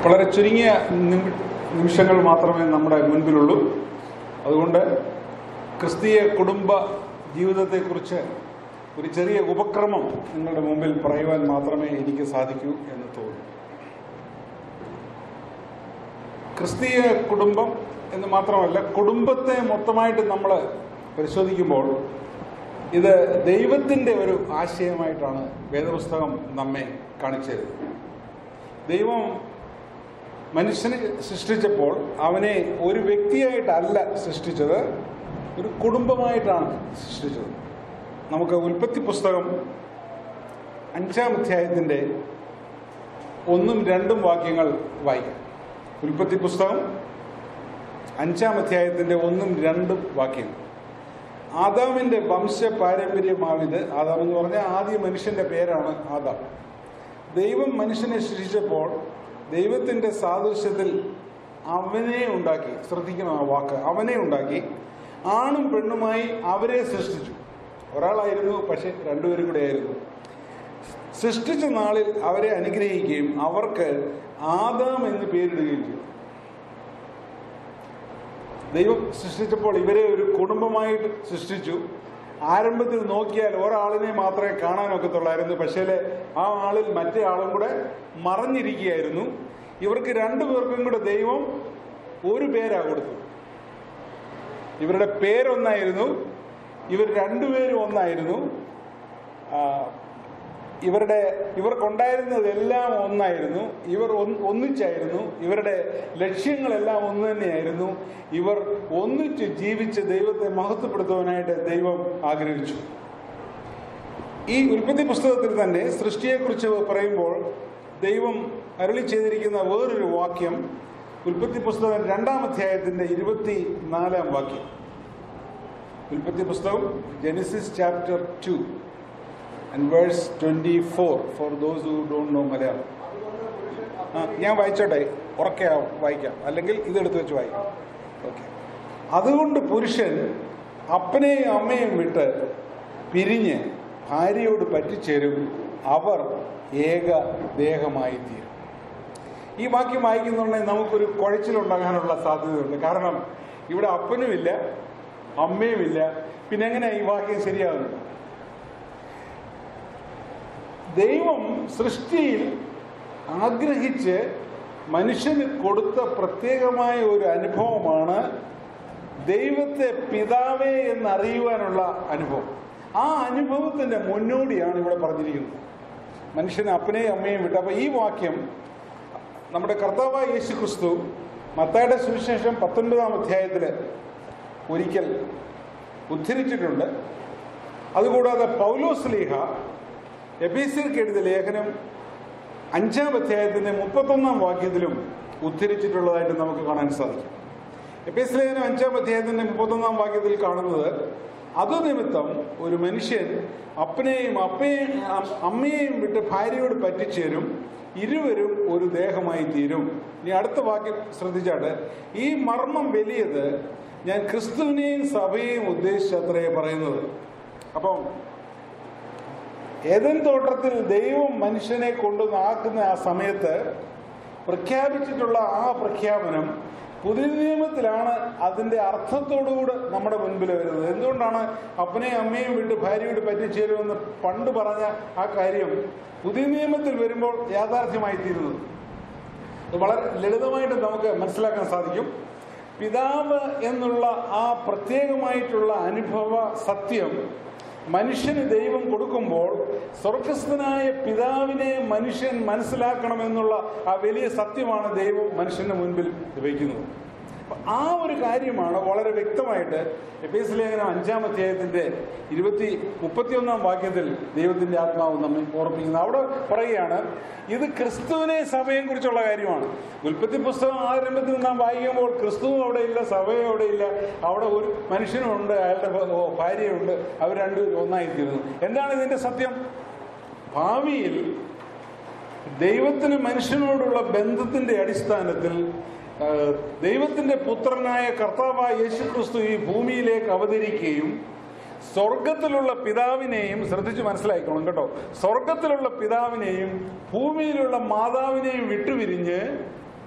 വളരെ ചുരുങ്ങിയ നിമി- നിമിഷങ്ങൾ മാത്രമേ നമ്മുടെ മുൻപിലുള്ളൂ അതുകൊണ്ട് ക്രിസ്തീയ കുടുംബ ജീവിതത്തെക്കുറിച്ച് ഒരു ചെറിയ ഉപക്രമം നിങ്ങളുടെ മുമ്പിൽ പറയുവാൻ മാത്രമേ എനിക്ക് സാധിക്കൂ എന്ന് തോന്നുന്നു ക്രിസ്തീയ കുടുംബം എന്ന് മാത്രമല്ല കുടുംബത്തെ മൊത്തമായിട്ട് നമ്മൾ പരിശോധിക്കുമ്പോൾ ഇത് ദൈവത്തിൻ്റെ ഒരു ആശയമായിട്ടാണ് വേദപുസ്തകം നമ്മെ കാണിച്ചു തരുന്നത് ദൈവം മനുഷ്യനെ സൃഷ്ടിച്ചപ്പോൾ അവനെ ഒരു വ്യക്തിയായിട്ടല്ല സൃഷ്ടിച്ചത് ഒരു കുടുംബമായിട്ടാണ് സൃഷ്ടിച്ചത് നമുക്ക് ഉൽപ്പത്തി പുസ്തകം അഞ്ചാം അധ്യായത്തിൻ്റെ ഒന്നും രണ്ടും വാക്യങ്ങൾ വായിക്കാം ഉൽപ്പത്തി പുസ്തകം അഞ്ചാം അധ്യായത്തിൻ്റെ ഒന്നും രണ്ടും വാക്യങ്ങൾ ആദാമിൻ്റെ വംശ പാരമ്പര്യമാവിത് ആദാം എന്ന് പറഞ്ഞാൽ ആദ്യ മനുഷ്യന്റെ പേരാണ് ആദാം ദൈവം മനുഷ്യനെ സൃഷ്ടിച്ചപ്പോൾ ദൈവത്തിൻ്റെ സാദൃശ്യത്തിൽ അവനെ ഉണ്ടാക്കി ശ്രദ്ധിക്കണം ആ വാക്ക് അവനെ ഉണ്ടാക്കി ആണും പെണ്ണുമായി അവരെ സൃഷ്ടിച്ചു ഒരാളായിരുന്നു പക്ഷെ രണ്ടുപേരും കൂടെ ആയിരുന്നു സൃഷ്ടിച്ച നാളിൽ അവരെ അനുഗ്രഹിക്കുകയും അവർക്ക് ആദാം എന്ന് പേരിടുകയും ചെയ്തു ദൈവം സൃഷ്ടിച്ചപ്പോൾ ഇവരെ ഒരു കുടുംബമായിട്ട് സൃഷ്ടിച്ചു ആരംഭത്തിൽ നോക്കിയാൽ ഒരാളിനെ മാത്രമേ കാണാനൊക്കത്തുള്ളായിരുന്നു പക്ഷേ ആ ആളിൽ മറ്റേ ആളും കൂടെ മറഞ്ഞിരിക്കുകയായിരുന്നു ഇവർക്ക് രണ്ടു പേർക്കും കൂടെ ദൈവം ഒരു പേരാ കൊടുത്തു ഇവരുടെ പേരൊന്നായിരുന്നു ഇവർ രണ്ടുപേരും ഒന്നായിരുന്നു ആ, ഇവരുടെ ഇവർക്കുണ്ടായിരുന്നതെല്ലാം ഒന്നായിരുന്നു ഇവർ ഒന്ന് ഒന്നിച്ചായിരുന്നു ഇവരുടെ ലക്ഷ്യങ്ങളെല്ലാം ഒന്ന് തന്നെയായിരുന്നു ഇവർ ഒന്നിച്ച് ജീവിച്ച് ദൈവത്തെ മഹത്വപ്പെടുത്തുവാനായിട്ട് ദൈവം ആഗ്രഹിച്ചു ഈ ഉൽപ്പത്തി പുസ്തകത്തിൽ തന്നെ സൃഷ്ടിയെക്കുറിച്ച് പറയുമ്പോൾ ദൈവം അരളി ചെയ്തിരിക്കുന്ന വേറൊരു വാക്യം ഉൽപ്പത്തി പുസ്തകം രണ്ടാം അധ്യായത്തിന്റെ ഇരുപത്തി നാലാം വാക്യം ഉൽപ്പത്തി പുസ്തകം Genesis chapter two and verse twenty four four those who don't know Malayalam ആ ഞാൻ വായിച്ചോട്ടെ ഉറക്കെ വായിക്കാം അല്ലെങ്കിൽ ഇതെടുത്ത് വെച്ച് വായിക്കാം ഓക്കെ അതുകൊണ്ട് പുരുഷൻ അപ്പനെയും അമ്മയും വിട്ട് പിരിഞ്ഞ് ഭാര്യയോട് പറ്റിച്ചേരും അവർ ഏക ദേഹമായി തീരും ഈ വാക്യം വായിക്കുന്നുണ്ടെങ്കിൽ നമുക്കൊരു കുഴച്ചിലുണ്ടാകാനുള്ള സാധ്യതയുണ്ട് കാരണം ഇവിടെ അപ്പനുമില്ല അമ്മയുമില്ല പിന്നെ എങ്ങനെ ഈ വാക്യം ശരിയാകുന്നത് ദൈവം സൃഷ്ടിയിൽ ആഗ്രഹിച്ച് മനുഷ്യന് കൊടുത്ത പ്രത്യേകമായ ഒരു അനുഭവമാണ് ദൈവത്തെ പിതാവേ എന്നറിയുവാനുള്ള അനുഭവം ആ അനുഭവത്തിന്റെ മുന്നോടിയാണ് ഇവിടെ പറഞ്ഞിരിക്കുന്നത് മനുഷ്യന് അപ്പനെയും അമ്മയും വിട്ട് അപ്പൊ ഈ വാക്യം നമ്മുടെ കർത്താവായ യേശു ക്രിസ്തു മത്തായുടെ സുവിശേഷം പത്തൊൻപതാം അധ്യായത്തിൽ ഒരിക്കൽ ഉദ്ധരിച്ചിട്ടുണ്ട് അതുകൂടാതെ പൗലോസ് ലീഹ എബീസിർക്ക് എഴുതിയ ലേഖനം അഞ്ചാം അധ്യായത്തിന്റെ മുപ്പത്തൊന്നാം വാക്യത്തിലും ഉദ്ധരിച്ചിട്ടുള്ളതായിട്ട് നമുക്ക് കാണാൻ സാധിക്കും എബീസ് ലേഖനം അഞ്ചാം അധ്യായത്തിന്റെ മുപ്പത്തൊന്നാം വാക്യത്തിൽ കാണുന്നത് അത് നിമിത്തം ഒരു മനുഷ്യൻ അപ്പനെയും അപ്പയെയും അ- അമ്മയെയും വിട്ട് ഭാര്യയോട് പറ്റിച്ചേരും ഇരുവരും ഒരു ദേഹമായി തീരും ഇനി അടുത്ത വാക്യം ശ്രദ്ധിച്ചാട്ട് ഈ മർമ്മം വലിയത് ഞാൻ ക്രിസ്തുവിനെയും സഭയെയും ഉദ്ദേശിച്ചത്രേ പറയുന്നത് അപ്പം ഏതൻ തോട്ടത്തിൽ ദൈവം മനുഷ്യനെ കൊണ്ടുവന്നാക്കുന്ന ആ സമയത്ത് പ്രഖ്യാപിച്ചിട്ടുള്ള ആ പ്രഖ്യാപനം പുതിയ നിയമത്തിലാണ് അതിന്റെ അർത്ഥത്തോടുകൂടെ നമ്മുടെ മുൻപിൽ വരുന്നത് എന്തുകൊണ്ടാണ് അപ്പനെയും അമ്മയും വിട്ട് ഭാര്യയോട് പറ്റിച്ചേരുമെന്ന് പണ്ട് പറഞ്ഞ ആ കാര്യം പുതിയ നിയമത്തിൽ വരുമ്പോൾ യാഥാർത്ഥ്യമായി തീരുന്നത് അത് വളരെ ലളിതമായിട്ട് നമുക്ക് മനസ്സിലാക്കാൻ സാധിക്കും പിതാവ് എന്നുള്ള ആ പ്രത്യേകമായിട്ടുള്ള അനുഭവ സത്യം മനുഷ്യന് ദൈവം കൊടുക്കുമ്പോൾ സ്വർഗസ്ഥനായ പിതാവിനെ മനുഷ്യൻ മനസ്സിലാക്കണമെന്നുള്ള ആ വലിയ സത്യമാണ് ദൈവം മനുഷ്യന്റെ മുൻപിൽ വയ്ക്കുന്നത് അപ്പൊ ആ ഒരു കാര്യമാണ് വളരെ വ്യക്തമായിട്ട് എഫേസ് ലേഖനം അഞ്ചാം അധ്യായത്തിന്റെ ഇരുപത്തി മുപ്പത്തിയൊന്നാം വാക്യത്തിൽ ദൈവത്തിന്റെ ആത്മാവ് നമ്മെ ഓർമ്മിക്കുന്നത് അവിടെ പറയുകയാണ് ഇത് ക്രിസ്തുവിനെ സഭയെ കുറിച്ചുള്ള കാര്യമാണ് ഉൽപ്പത്തി പുസ്തകം ആരംഭത്തിൽ നാം വായിക്കുമ്പോൾ ക്രിസ്തുവും അവിടെ ഇല്ല സഭയും അവിടെ ഇല്ല അവിടെ ഒരു മനുഷ്യനുണ്ട് അയാളുടെ ഭ- ഭാര്യയുണ്ട് അവർ രണ്ടുപേരും ഒന്നായിത്തീരുന്നു എന്താണ് ഇതിന്റെ സത്യം ഭാവിയിൽ ദൈവത്തിന് മനുഷ്യനോടുള്ള ബന്ധത്തിന്റെ അടിസ്ഥാനത്തിൽ ആ, ദൈവത്തിന്റെ പുത്രനായ കർത്താവായ യേശുക്രിസ്തു ഈ ഭൂമിയിലേക്ക് അവതരിക്കുകയും സ്വർഗത്തിലുള്ള പിതാവിനെയും ശ്രദ്ധിച്ച് മനസ്സിലാക്കണം കേട്ടോ സ്വർഗത്തിലുള്ള പിതാവിനെയും ഭൂമിയിലുള്ള മാതാവിനെയും വിട്ടുപിരിഞ്ഞ്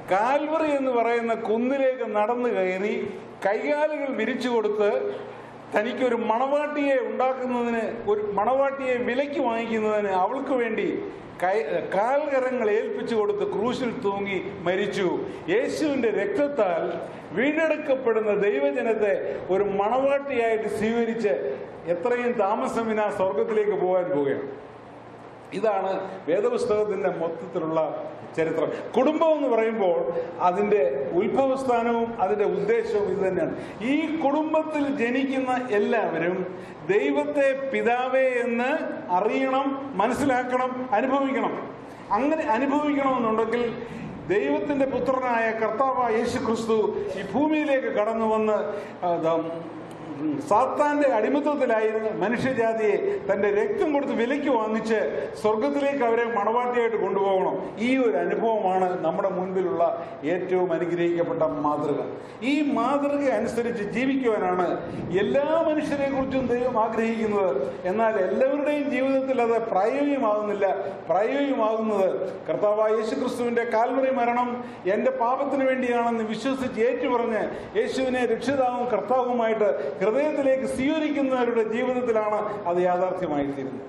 കാൽവറി എന്ന് പറയുന്ന കുന്നിലേക്ക് നടന്നു കയറി കൈകാലുകൾ വിരിച്ചു കൊടുത്ത് തനിക്കൊരു മണവാട്ടിയെ ഉണ്ടാക്കുന്നതിന് ഒരു മണവാട്ടിയെ വിലയ്ക്ക് വാങ്ങിക്കുന്നതിന് അവൾക്ക് വേണ്ടി കൈ കാൽകരങ്ങൾ ഏൽപ്പിച്ചു കൊടുത്ത് ക്രൂശിൽ തൂങ്ങി മരിച്ചു യേശുവിൻ്റെ രക്തത്താൽ വീണ്ടെടുക്കപ്പെടുന്ന ദൈവജനത്തെ ഒരു മണവാട്ടിയായിട്ട് സ്വീകരിച്ച് എത്രയും താമസമിനാ സ്വർഗത്തിലേക്ക് പോകാൻ പോവുകയാണ് ഇതാണ് വേദപുസ്തകത്തിന്റെ മൊത്തത്തിലുള്ള ചരിത്രം കുടുംബം എന്ന് പറയുമ്പോൾ അതിന്റെ ഉത്ഭവസ്ഥാനവും അതിന്റെ ഉദ്ദേശവും ഇത് തന്നെയാണ് ഈ കുടുംബത്തിൽ ജനിക്കുന്ന എല്ലാവരും ദൈവത്തെ പിതാവേ എന്ന് അറിയണം മനസ്സിലാക്കണം അനുഭവിക്കണം അങ്ങനെ അനുഭവിക്കണമെന്നുണ്ടെങ്കിൽ ദൈവത്തിന്റെ പുത്രനായ കർത്താവായ യേശു ക്രിസ്തു ഈ ഭൂമിയിലേക്ക് കടന്നു വന്ന് ആ, ദാ, ഉം, സാത്താന്റെ അടിമത്തത്തിലായിരുന്ന മനുഷ്യജാതിയെ തന്റെ രക്തം കൊടുത്ത് വിലയ്ക്ക് വാങ്ങിച്ച് സ്വർഗത്തിലേക്ക് അവരെ മണവാട്ടിയായിട്ട് കൊണ്ടുപോകണം ഈ ഒരു അനുഭവമാണ് നമ്മുടെ മുൻപിലുള്ള ഏറ്റവും അനുഗ്രഹിക്കപ്പെട്ട മാതൃക ഈ മാതൃക അനുസരിച്ച് ജീവിക്കുവാനാണ് എല്ലാ മനുഷ്യരെ കുറിച്ചും ദൈവം ആഗ്രഹിക്കുന്നത് എന്നാൽ എല്ലാവരുടെയും ജീവിതത്തിൽ അത് പ്രായോഗികമാകുന്നില്ല പ്രായോഗികമാകുന്നത് കർത്താവായ യേശു ക്രിസ്തുവിന്റെ കാൽവറി മരണം എന്റെ പാപത്തിന് വേണ്ടിയാണെന്ന് വിശ്വസിച്ച് ഏറ്റുപറഞ്ഞ് യേശുവിനെ രക്ഷിതാവും കർത്താവുമായിട്ട് ഹൃദയത്തിലേക്ക് സ്വീകരിക്കുന്നവരുടെ ജീവിതത്തിലാണ് അത് യാഥാർത്ഥ്യമായി തീരുന്നത്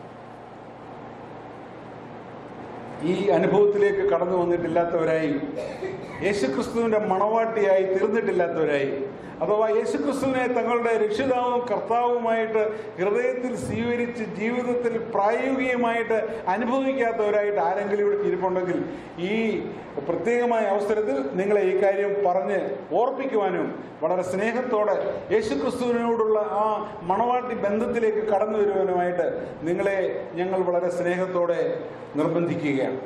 ഈ അനുഭവത്തിലേക്ക് കടന്നു വന്നിട്ടില്ലാത്തവരായി യേശുക്രിസ്തുവിന്റെ മണവാട്ടിയായി തീർന്നിട്ടില്ലാത്തവരായി അഥവാ യേശുക്രിസ്തുവിനെ തങ്ങളുടെ രക്ഷിതാവും കർത്താവുമായിട്ട് ഹൃദയത്തിൽ സ്വീകരിച്ച് ജീവിതത്തിൽ പ്രായോഗികമായിട്ട് അനുഭവിക്കാത്തവരായിട്ട് ആരെങ്കിലും ഇവിടെ ഇരിപ്പുണ്ടെങ്കിൽ ഈ പ്രത്യേകമായ അവസരത്തിൽ നിങ്ങളെ ഈ കാര്യം പറഞ്ഞ് ഓർപ്പിക്കുവാനും വളരെ സ്നേഹത്തോടെ യേശുക്രിസ്തുവിനോടുള്ള ആ മണവാട്ടി ബന്ധത്തിലേക്ക് കടന്നു വരുവാനുമായിട്ട് നിങ്ങളെ ഞങ്ങൾ വളരെ സ്നേഹത്തോടെ നിർബന്ധിക്കുകയാണ്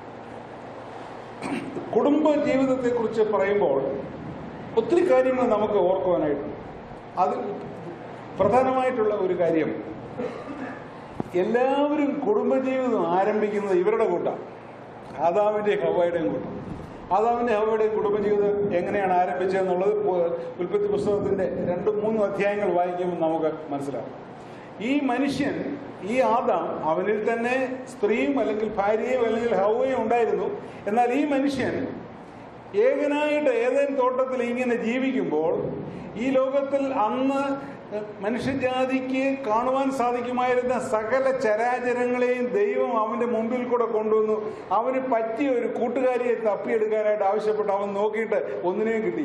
കുടുംബ ജീവിതത്തെക്കുറിച്ച് പറയുമ്പോൾ ഒത്തിരി കാര്യങ്ങൾ നമുക്ക് ഓർക്കുവാനായിട്ടുണ്ട് അത് പ്രധാനമായിട്ടുള്ള ഒരു കാര്യം എല്ലാവരും കുടുംബജീവിതം ആരംഭിക്കുന്നത് ഇവരുടെ കൂട്ടാണ് ആദാമിന്റെ ഹവയുടെയും കൂട്ടം ആദാമിന്റെ ഹവയുടെയും കുടുംബജീവിതം എങ്ങനെയാണ് ആരംഭിച്ചതെന്നുള്ളത് പു- ഉൽപ്പത്തി പുസ്തകത്തിന്റെ രണ്ടും മൂന്നും അധ്യായങ്ങൾ വായിക്കുമ്പോൾ നമുക്ക് മനസ്സിലാവും ഈ മനുഷ്യൻ ഈ ആദാം അവനിൽ തന്നെ സ്ത്രീയും അല്ലെങ്കിൽ ഭാര്യയും അല്ലെങ്കിൽ ഹവയും ഉണ്ടായിരുന്നു എന്നാൽ ഈ മനുഷ്യൻ ഏകനായിട്ട് ഏതെങ്കിലും തോട്ടത്തിൽ ഇങ്ങനെ ജീവിക്കുമ്പോൾ ഈ ലോകത്തിൽ അന്ന് മനുഷ്യജാതിക്ക് കാണുവാൻ സാധിക്കുമായിരുന്ന സകല ചരാചരങ്ങളെയും ദൈവം അവന്റെ മുമ്പിൽ കൂടെ കൊണ്ടുവന്നു അവന് പറ്റിയ ഒരു കൂട്ടുകാരിയെ തപ്പിയെടുക്കാനായിട്ട് ആവശ്യപ്പെട്ട് അവൻ നോക്കിയിട്ട് ഒന്നിനെയും കിട്ടി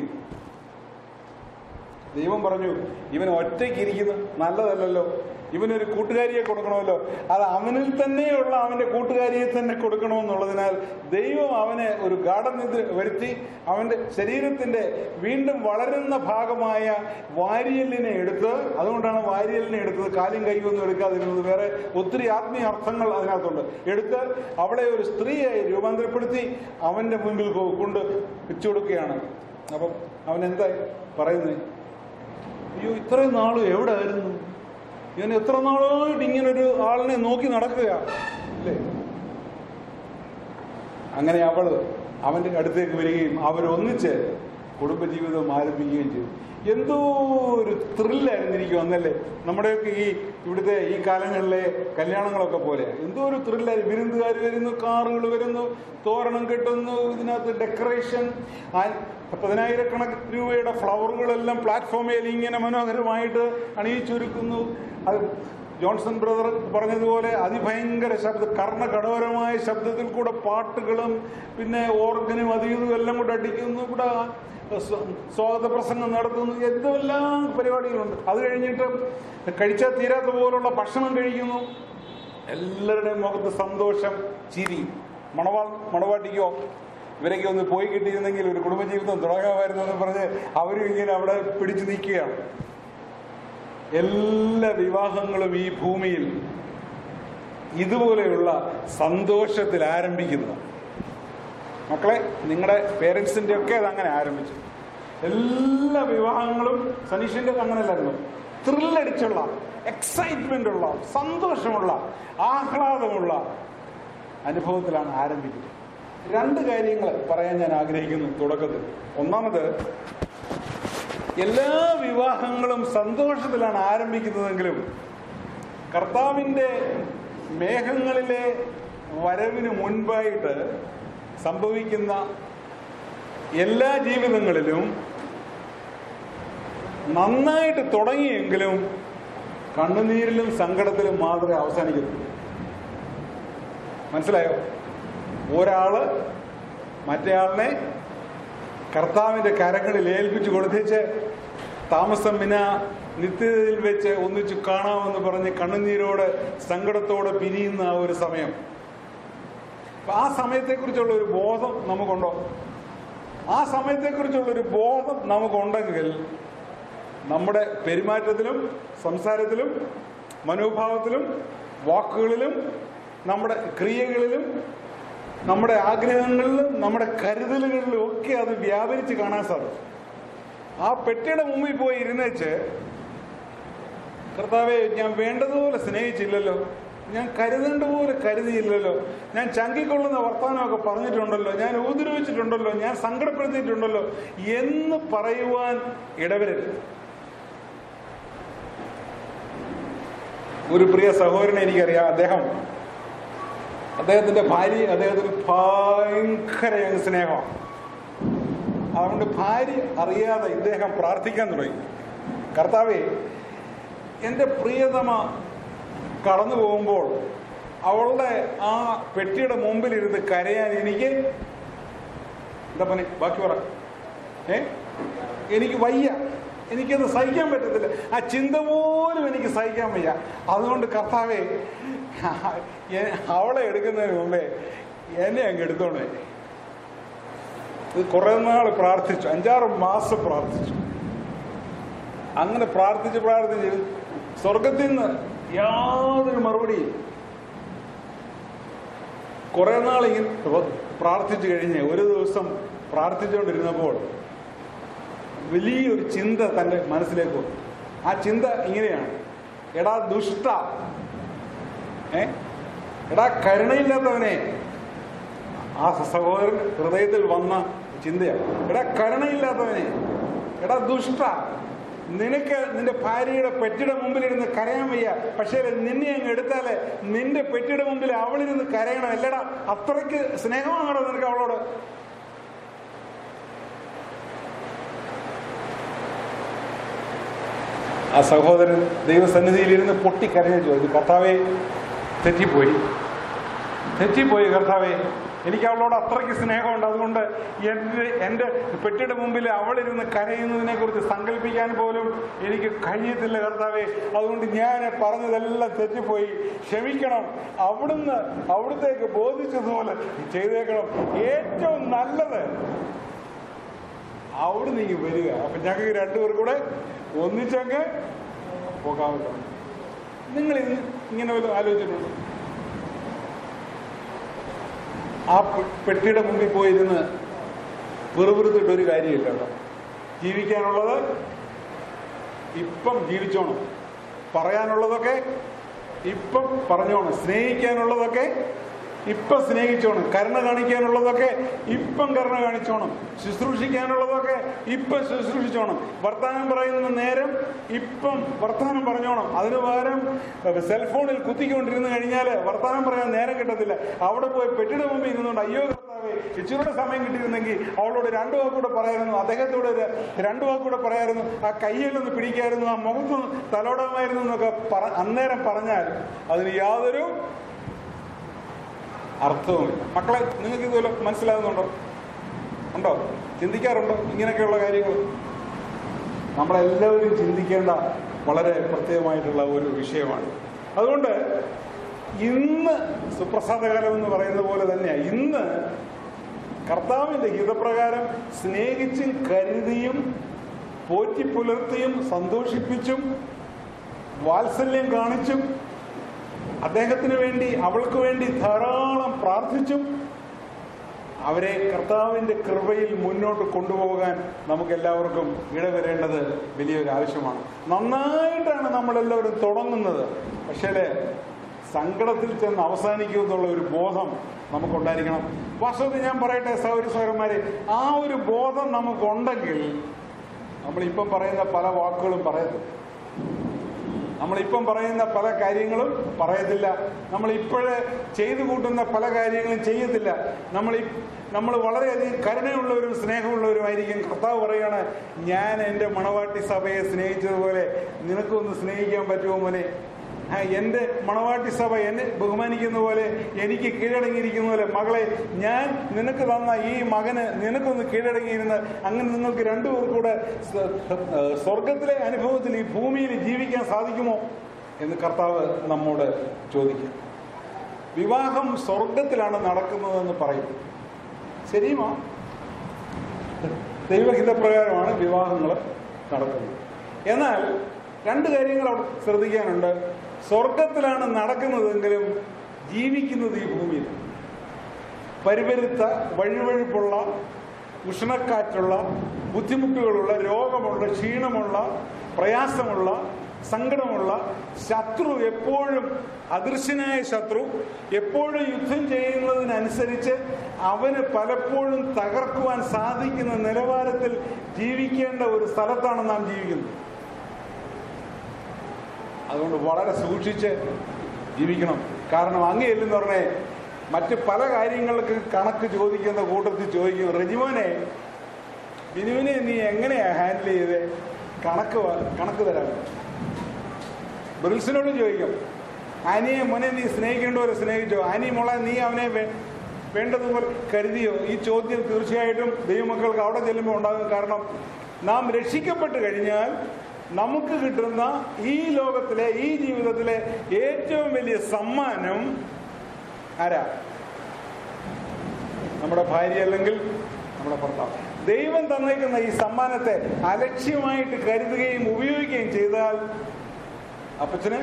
ദൈവം പറഞ്ഞു ഇവൻ ഒറ്റയ്ക്ക് ഇരിക്കുന്നു നല്ലതല്ലല്ലോ ഇവനൊരു കൂട്ടുകാരിയെ കൊടുക്കണമല്ലോ അത് അവനിൽ തന്നെയുള്ള അവന്റെ കൂട്ടുകാരിയെ തന്നെ കൊടുക്കണമെന്നുള്ളതിനാൽ ദൈവം അവനെ ഒരു ഗാഠനിദ്ര വരുത്തി അവന്റെ ശരീരത്തിന്റെ വീണ്ടും വളരുന്ന ഭാഗമായ വാരിയലിനെ എടുത്ത് അതുകൊണ്ടാണ് വാരിയലിനെ എടുത്തത് കാലും കൈയൊന്നും എടുക്കാതിരുന്നത് വേറെ ഒത്തിരി ആത്മീയ അർത്ഥങ്ങൾ അതിനകത്തുണ്ട് എടുത്ത് അവളെ ഒരു സ്ത്രീയായി രൂപാന്തരപ്പെടുത്തി അവന്റെ മുൻപിൽ കൊ- കൊണ്ട് വെച്ചു കൊടുക്കുകയാണ് അപ്പം അവൻ എന്താ പറയുന്നത് അയ്യോ ഇത്രയും നാളും എവിടെ ആയിരുന്നു ഇവൻ എത്ര നാളായിട്ട് ഇങ്ങനൊരു ആളിനെ നോക്കി നടക്കുക അല്ലേ അങ്ങനെ അവൾ അവന്റെ അടുത്തേക്ക് വരികയും അവരൊന്നിച്ച് കുടുംബജീവിതം ആരംഭിക്കുകയും ചെയ്തു എന്തോ ഒരു ത്രില്ലായിരുന്നു എനിക്ക് വന്നല്ലേ നമ്മുടെയൊക്കെ ഈ ഇവിടുത്തെ ഈ കാലങ്ങളിലെ കല്യാണങ്ങളൊക്കെ പോലെ എന്തോ ഒരു ത്രില്ലായി വിരുന്നുകാർ വരുന്നു കാറുകൾ വരുന്നു തോരണം കെട്ടുന്നു ഇതിനകത്ത് ഡെക്കറേഷൻ പതിനായിരക്കണക്കിന് രൂപയുടെ ഫ്ലവറുകളെല്ലാം പ്ലാറ്റ്ഫോമിൽ ഇങ്ങനെ മനോഹരമായിട്ട് അണിയിച്ചൊരുക്കുന്നു അത് ജോൺസൺ ബ്രദർ പറഞ്ഞതുപോലെ അതിഭയങ്കര ശബ്ദ കർണകഠോരമായ ശബ്ദത്തിൽ കൂടെ പാട്ടുകളും പിന്നെ ഓർഗനും അതും ഇതും എല്ലാം കൂടെ അടിക്കുന്നു ഇവിടെ സ്വ- സ്വാഗത പ്രസംഗം നടത്തുന്നു എന്തെല്ലാം പരിപാടികളുണ്ട് അത് കഴിഞ്ഞിട്ട് കഴിച്ചാൽ തീരാത്ത പോലുള്ള ഭക്ഷണം കഴിക്കുന്നു എല്ലാവരുടെയും മുഖത്ത് സന്തോഷം ചിരി മണവാ മണവാട്ടിക്കോ ഇവരൊക്കെ ഒന്ന് പോയി കിട്ടിയിരുന്നെങ്കിൽ ഒരു കുടുംബജീവിതം തുടങ്ങാമായിരുന്നു എന്ന് പറഞ്ഞ് അവരും ഇങ്ങനെ അവിടെ പിടിച്ചു നിൽക്കുകയാണ് എല്ലാ വിവാഹങ്ങളും ഈ ഭൂമിയിൽ ഇതുപോലെയുള്ള സന്തോഷത്തിൽ ആരംഭിക്കുന്നതാണ് മക്കളെ നിങ്ങളുടെ പേരൻസിന്റെ ഒക്കെ അത് അങ്ങനെ ആരംഭിച്ചു എല്ലാ വിവാഹങ്ങളും സനീഷിന്റെ അങ്ങനെയല്ലായിരുന്നു ത്രില്ലടിച്ചുള്ള എക്സൈറ്റ്മെന്റ് ഉള്ള സന്തോഷമുള്ള ആഹ്ലാദമുള്ള അനുഭവത്തിലാണ് ആരംഭിക്കുന്നത് രണ്ട് കാര്യങ്ങൾ പറയാൻ ഞാൻ ആഗ്രഹിക്കുന്നു തുടക്കത്തിൽ ഒന്നാമത് എല്ലാ വിവാഹങ്ങളും സന്തോഷത്തിലാണ് ആരംഭിക്കുന്നതെങ്കിലും കർത്താവിൻ്റെ മേഘങ്ങളിലെ വരവിന് മുൻപായിട്ട് സംഭവിക്കുന്ന എല്ലാ ജീവിതങ്ങളിലും നന്നായിട്ട് തുടങ്ങിയെങ്കിലും കണ്ണുനീരിലും സങ്കടത്തിലും മാത്രമേ അവസാനിക്കത്തുള്ളൂ മനസ്സിലായോ ഒരാള് മറ്റേയാളിനെ കർത്താവിന്റെ കരങ്ങളിൽ ഏൽപ്പിച്ചു കൊടുത്തേച്ച് താമസം പിന്നെ നിത്യതയിൽ വെച്ച് ഒന്നിച്ചു കാണാമെന്ന് പറഞ്ഞ് കണ്ണുനീരോട് സങ്കടത്തോടെ പിരിയുന്ന ആ ഒരു സമയം അപ്പൊ ആ സമയത്തെക്കുറിച്ചുള്ള ഒരു ബോധം നമുക്കുണ്ടോ ആ സമയത്തെക്കുറിച്ചുള്ള ഒരു ബോധം നമുക്കുണ്ടെങ്കിൽ നമ്മുടെ പെരുമാറ്റത്തിലും സംസാരത്തിലും മനോഭാവത്തിലും വാക്കുകളിലും നമ്മുടെ ക്രിയകളിലും നമ്മുടെ ആഗ്രഹങ്ങളിലും നമ്മുടെ കരുതലുകളിലും ഒക്കെ അത് വ്യാപരിച്ച് കാണാൻ സാധിക്കും ആ പെട്ടിയുടെ മുമ്പിൽ പോയി ഇരുന്നേച്ച് കർത്താവെ ഞാൻ വേണ്ടതുപോലെ സ്നേഹിച്ചില്ലല്ലോ ഞാൻ കരുതേണ്ട പോലെ കരുതിയില്ലല്ലോ ഞാൻ ചങ്കിക്കൊള്ളുന്ന വർത്തമാനമൊക്കെ പറഞ്ഞിട്ടുണ്ടല്ലോ ഞാൻ ഉപദ്രവിച്ചിട്ടുണ്ടല്ലോ ഞാൻ സങ്കടപ്പെടുത്തിയിട്ടുണ്ടല്ലോ എന്ന് പറയുവാൻ ഇടവരരുത് ഒരു പ്രിയ സഹോദരനെ എനിക്കറിയാം അദ്ദേഹം അദ്ദേഹത്തിന്റെ ഭാര്യ അദ്ദേഹത്തിന് ഭയങ്കര അങ്ങ് സ്നേഹമാണ് അതുകൊണ്ട് ഭാര്യ അറിയാതെ ഇദ്ദേഹം പ്രാർത്ഥിക്കാൻ തുടങ്ങി കർത്താവെ എൻ്റെ പ്രിയതമ കടന്നു പോകുമ്പോൾ അവളുടെ ആ പെട്ടിയുടെ മുമ്പിൽ ഇരുന്ന് കരയാൻ എനിക്ക് എന്താ പണി ബാക്കി പറ ഏ എനിക്ക് വയ്യ എനിക്കത് സഹിക്കാൻ പറ്റത്തില്ല ആ ചിന്ത പോലും എനിക്ക് സഹിക്കാൻ വയ്യ അതുകൊണ്ട് കർത്താവെ എ- അവളെ എടുക്കുന്നതിന് മുമ്പേ എന്നെ അങ്ങ് എടുത്തോണേ ഇത് കുറെ നാൾ പ്രാർത്ഥിച്ചു അഞ്ചാറ് മാസം പ്രാർത്ഥിച്ചു അങ്ങനെ പ്രാർത്ഥിച്ച് പ്രാർത്ഥിച്ച് സ്വർഗത്തിൽ നിന്ന് യാതൊരു മറുപടിയും കുറെ നാൾ ഇങ്ങനെ പ്രാർത്ഥിച്ചു കഴിഞ്ഞ് ഒരു ദിവസം പ്രാർത്ഥിച്ചുകൊണ്ടിരുന്നപ്പോൾ വലിയൊരു ചിന്ത തൻ്റെ മനസ്സിലേക്ക് വന്നു ആ ചിന്ത ഇങ്ങനെയാണ് എടാ ദുഷ്ട ഏ എടാ കരുണയില്ലാത്തവനെ ആ സഹോദരൻ ഹൃദയത്തിൽ വന്ന ചിന്തയാണ് എടാ കരുണയില്ലാത്തവനെ എടാ ദുഷ്ട നിനക്ക് നിന്റെ ഭാര്യയുടെ പെറ്റിയുടെ മുമ്പിൽ ഇരുന്ന് കരയാൻ വയ്യ പക്ഷേ നിന്നെ അങ്ങ് എടുത്താല് നിന്റെ പെറ്റിയുടെ മുമ്പിൽ അവളിരുന്ന് കരയണം അല്ലടാ അത്രയ്ക്ക് സ്നേഹമാണോ നിനക്ക് അവളോട് ആ സഹോദരൻ ദൈവസന്നിധിയിൽ ഇരുന്ന് പൊട്ടിക്കരഞ്ഞു ചോദിച്ചു കർത്താവെ തെറ്റിപ്പോയി തെറ്റിപ്പോയി കർത്താവെ എനിക്ക് അവളോട് അത്രയ്ക്ക് സ്നേഹമുണ്ട് അതുകൊണ്ട് എൻ്റെ എൻ്റെ പെട്ടിയുടെ മുമ്പിൽ അവളിരുന്ന് കരയുന്നതിനെ കുറിച്ച് സങ്കല്പിക്കാൻ പോലും എനിക്ക് കഴിയത്തില്ല കർത്താവെ അതുകൊണ്ട് ഞാൻ പറഞ്ഞതെല്ലാം തെറ്റിപ്പോയി ക്ഷമിക്കണം അവിടുന്ന് അവിടത്തേക്ക് ബോധിച്ചതുപോലെ ചെയ്തേക്കണം ഏറ്റവും നല്ലത് അവിടുന്ന് ഇങ്ങ് വരിക അപ്പൊ ഞങ്ങൾക്ക് രണ്ടുപേർ കൂടെ ഒന്നിച്ചങ്ങ് പോകാമല്ലോ നിങ്ങൾ ഇന്ന് ഇങ്ങനെ വല്ലതും ആലോചിച്ചിട്ടുണ്ടോ ആ പെ- പെട്ടിയുടെ മുമ്പിൽ പോയിരുന്ന് വെറുതെറുത്തിട്ട് ഒരു കാര്യമില്ല കേട്ടോ ജീവിക്കാനുള്ളത് ഇപ്പം ജീവിച്ചോണം പറയാനുള്ളതൊക്കെ ഇപ്പം പറഞ്ഞോണം സ്നേഹിക്കാനുള്ളതൊക്കെ ഇപ്പം സ്നേഹിച്ചോണം കരുണ കാണിക്കാനുള്ളതൊക്കെ ഇപ്പം കരുണ കാണിച്ചോണം ശുശ്രൂഷിക്കാനുള്ളതൊക്കെ ഇപ്പം ശുശ്രൂഷിച്ചോണം വർത്തമാനം പറയുന്ന നേരം ഇപ്പം വർത്തമാനം പറഞ്ഞോണം അതിന് പകരം സെൽഫോണിൽ കുത്തിക്കൊണ്ടിരുന്ന് കഴിഞ്ഞാൽ വർത്തമാനം പറയാൻ നേരം കിട്ടത്തില്ല അവിടെ പോയി പെട്ടിയുടെ മുമ്പിൽ ഇരുന്നുകൊണ്ട് അയ്യോ കർത്താവേ ഇച്ചിരൂടെ സമയം കിട്ടിയിരുന്നെങ്കിൽ അവളോട് രണ്ടു വാക്കൂടെ പറയായിരുന്നു അദ്ദേഹത്തോട് ഒരു രണ്ടു വാക്കൂടെ പറയായിരുന്നു ആ കയ്യിലൊന്ന് പിടിക്കായിരുന്നു ആ മുഖത്തൊന്ന് തലോടാമായിരുന്നു എന്നൊക്കെ പറ അന്നേരം പറഞ്ഞാൽ അതിന് യാതൊരു അർത്ഥവുമില്ല മക്കളെ നിങ്ങൾക്ക് ഇതുപോലെ മനസ്സിലാകുന്നുണ്ടോ ഉണ്ടോ ചിന്തിക്കാറുണ്ടോ ഇങ്ങനെയൊക്കെയുള്ള കാര്യങ്ങൾ നമ്മളെല്ലാവരും ചിന്തിക്കേണ്ട വളരെ പ്രത്യേകമായിട്ടുള്ള ഒരു വിഷയമാണ് അതുകൊണ്ട് ഇന്ന് സുപ്രസാദകാലം എന്ന് പറയുന്ന പോലെ തന്നെയാണ് ഇന്ന് കർത്താവിന്റെ ഹിതപ്രകാരം സ്നേഹിച്ചും കരുതിയും പോറ്റി പുലർത്തിയും സന്തോഷിപ്പിച്ചും വാത്സല്യം കാണിച്ചും അദ്ദേഹത്തിന് വേണ്ടി അവൾക്ക് വേണ്ടി ധാരാളം പ്രാർത്ഥിച്ചും അവരെ കർത്താവിന്റെ കൃപയിൽ മുന്നോട്ട് കൊണ്ടുപോകാൻ നമുക്ക് എല്ലാവർക്കും ഇടവരേണ്ടത് വലിയൊരു ആവശ്യമാണ് നന്നായിട്ടാണ് നമ്മളെല്ലാവരും തുടങ്ങുന്നത് പക്ഷേ സങ്കടത്തിൽ ചെന്ന് അവസാനിക്കും എന്നുള്ള ഒരു ബോധം നമുക്കുണ്ടായിരിക്കണം വാസ്തവത്തിൽ ഞാൻ പറയട്ടെ സൗരി സൗരന്മാരെ ആ ഒരു ബോധം നമുക്കുണ്ടെങ്കിൽ നമ്മളിപ്പം പറയുന്ന പല വാക്കുകളും പറയത്തില്ല നമ്മളിപ്പം പറയുന്ന പല കാര്യങ്ങളും പറയത്തില്ല നമ്മൾ ഇപ്പോഴേ ചെയ്തു കൂട്ടുന്ന പല കാര്യങ്ങളും ചെയ്യത്തില്ല നമ്മൾ ഈ നമ്മൾ വളരെയധികം കരുണയുള്ളവരും സ്നേഹമുള്ളവരുമായിരിക്കും കർത്താവ് പറയാണ് ഞാൻ എൻ്റെ മണവാട്ടി സഭയെ സ്നേഹിച്ചതുപോലെ നിനക്കൊന്ന് സ്നേഹിക്കാൻ പറ്റുമോ മോനെ ആ, എൻ്റെ മണവാട്ടി സഭ എന്നെ ബഹുമാനിക്കുന്ന പോലെ എനിക്ക് കീഴടങ്ങിയിരിക്കുന്ന പോലെ മകളെ ഞാൻ നിനക്ക് തന്ന ഈ മകന് നിനക്കൊന്ന് കീഴടങ്ങിയിരുന്ന് അങ്ങനെ നിങ്ങൾക്ക് രണ്ടുപേർ കൂടെ സ- ഏഹ് സ്വർഗത്തിലെ അനുഭവത്തിൽ ഈ ഭൂമിയിൽ ജീവിക്കാൻ സാധിക്കുമോ എന്ന് കർത്താവ് നമ്മോട് ചോദിക്കും വിവാഹം സ്വർഗത്തിലാണ് നടക്കുന്നതെന്ന് പറയും ശരിയുമോ ദൈവഹിതപ്രകാരമാണ് വിവാഹങ്ങൾ നടക്കുന്നത് എന്നാൽ രണ്ട് കാര്യങ്ങൾ അവിടെ ശ്രദ്ധിക്കാനുണ്ട് സ്വർഗത്തിലാണ് നടക്കുന്നതെങ്കിലും ജീവിക്കുന്നത് ഈ ഭൂമിയിൽ പരിപരുത്ത വഴുവഴുപ്പുള്ള ഉഷ്ണക്കാറ്റുള്ള ബുദ്ധിമുട്ടുകളുള്ള രോഗമുള്ള ക്ഷീണമുള്ള പ്രയാസമുള്ള സങ്കടമുള്ള ശത്രു എപ്പോഴും അദൃശ്യനായ ശത്രു എപ്പോഴും യുദ്ധം ചെയ്യുന്നതിനനുസരിച്ച് അവന് പലപ്പോഴും തകർക്കുവാൻ സാധിക്കുന്ന നിലവാരത്തിൽ ജീവിക്കേണ്ട ഒരു സ്ഥലത്താണ് നാം ജീവിക്കുന്നത് അതുകൊണ്ട് വളരെ സൂക്ഷിച്ച് ജീവിക്കണം കാരണം അങ്ങനെയല്ലെന്ന് പറഞ്ഞേ മറ്റ് പല കാര്യങ്ങൾക്ക് കണക്ക് ചോദിക്കുന്ന കൂട്ടത്തിൽ ചോദിക്കും റെജിമോനെ ബിനുവിനെ നീ എങ്ങനെയാ ഹാൻഡിൽ ചെയ്തേ കണക്ക് വ- കണക്ക് തരാം ബ്രിൽസിനോട് ചോദിക്കും ആനിയെ മോനെ നീ സ്നേഹിക്കേണ്ടവരെ സ്നേഹിച്ചോ ആനി മോളെ നീ അവനെ വേ- വേണ്ടതുപോലെ കരുതിയോ ഈ ചോദ്യം തീർച്ചയായിട്ടും ദൈവമക്കൾക്ക് അവിടെ ചെല്ലുമ്പോൾ ഉണ്ടാകും കാരണം നാം രക്ഷിക്കപ്പെട്ട് കഴിഞ്ഞാൽ നമുക്ക് കിട്ടുന്ന ഈ ലോകത്തിലെ ഈ ജീവിതത്തിലെ ഏറ്റവും വലിയ സമ്മാനം ആരാ നമ്മുടെ ഭാര്യ അല്ലെങ്കിൽ നമ്മുടെ ഭർത്താവ് ദൈവം തന്നേക്കുന്ന ഈ സമ്മാനത്തെ അലക്ഷ്യമായിട്ട് കരുതുകയും ഉപയോഗിക്കുകയും ചെയ്താൽ അപ്പച്ചന്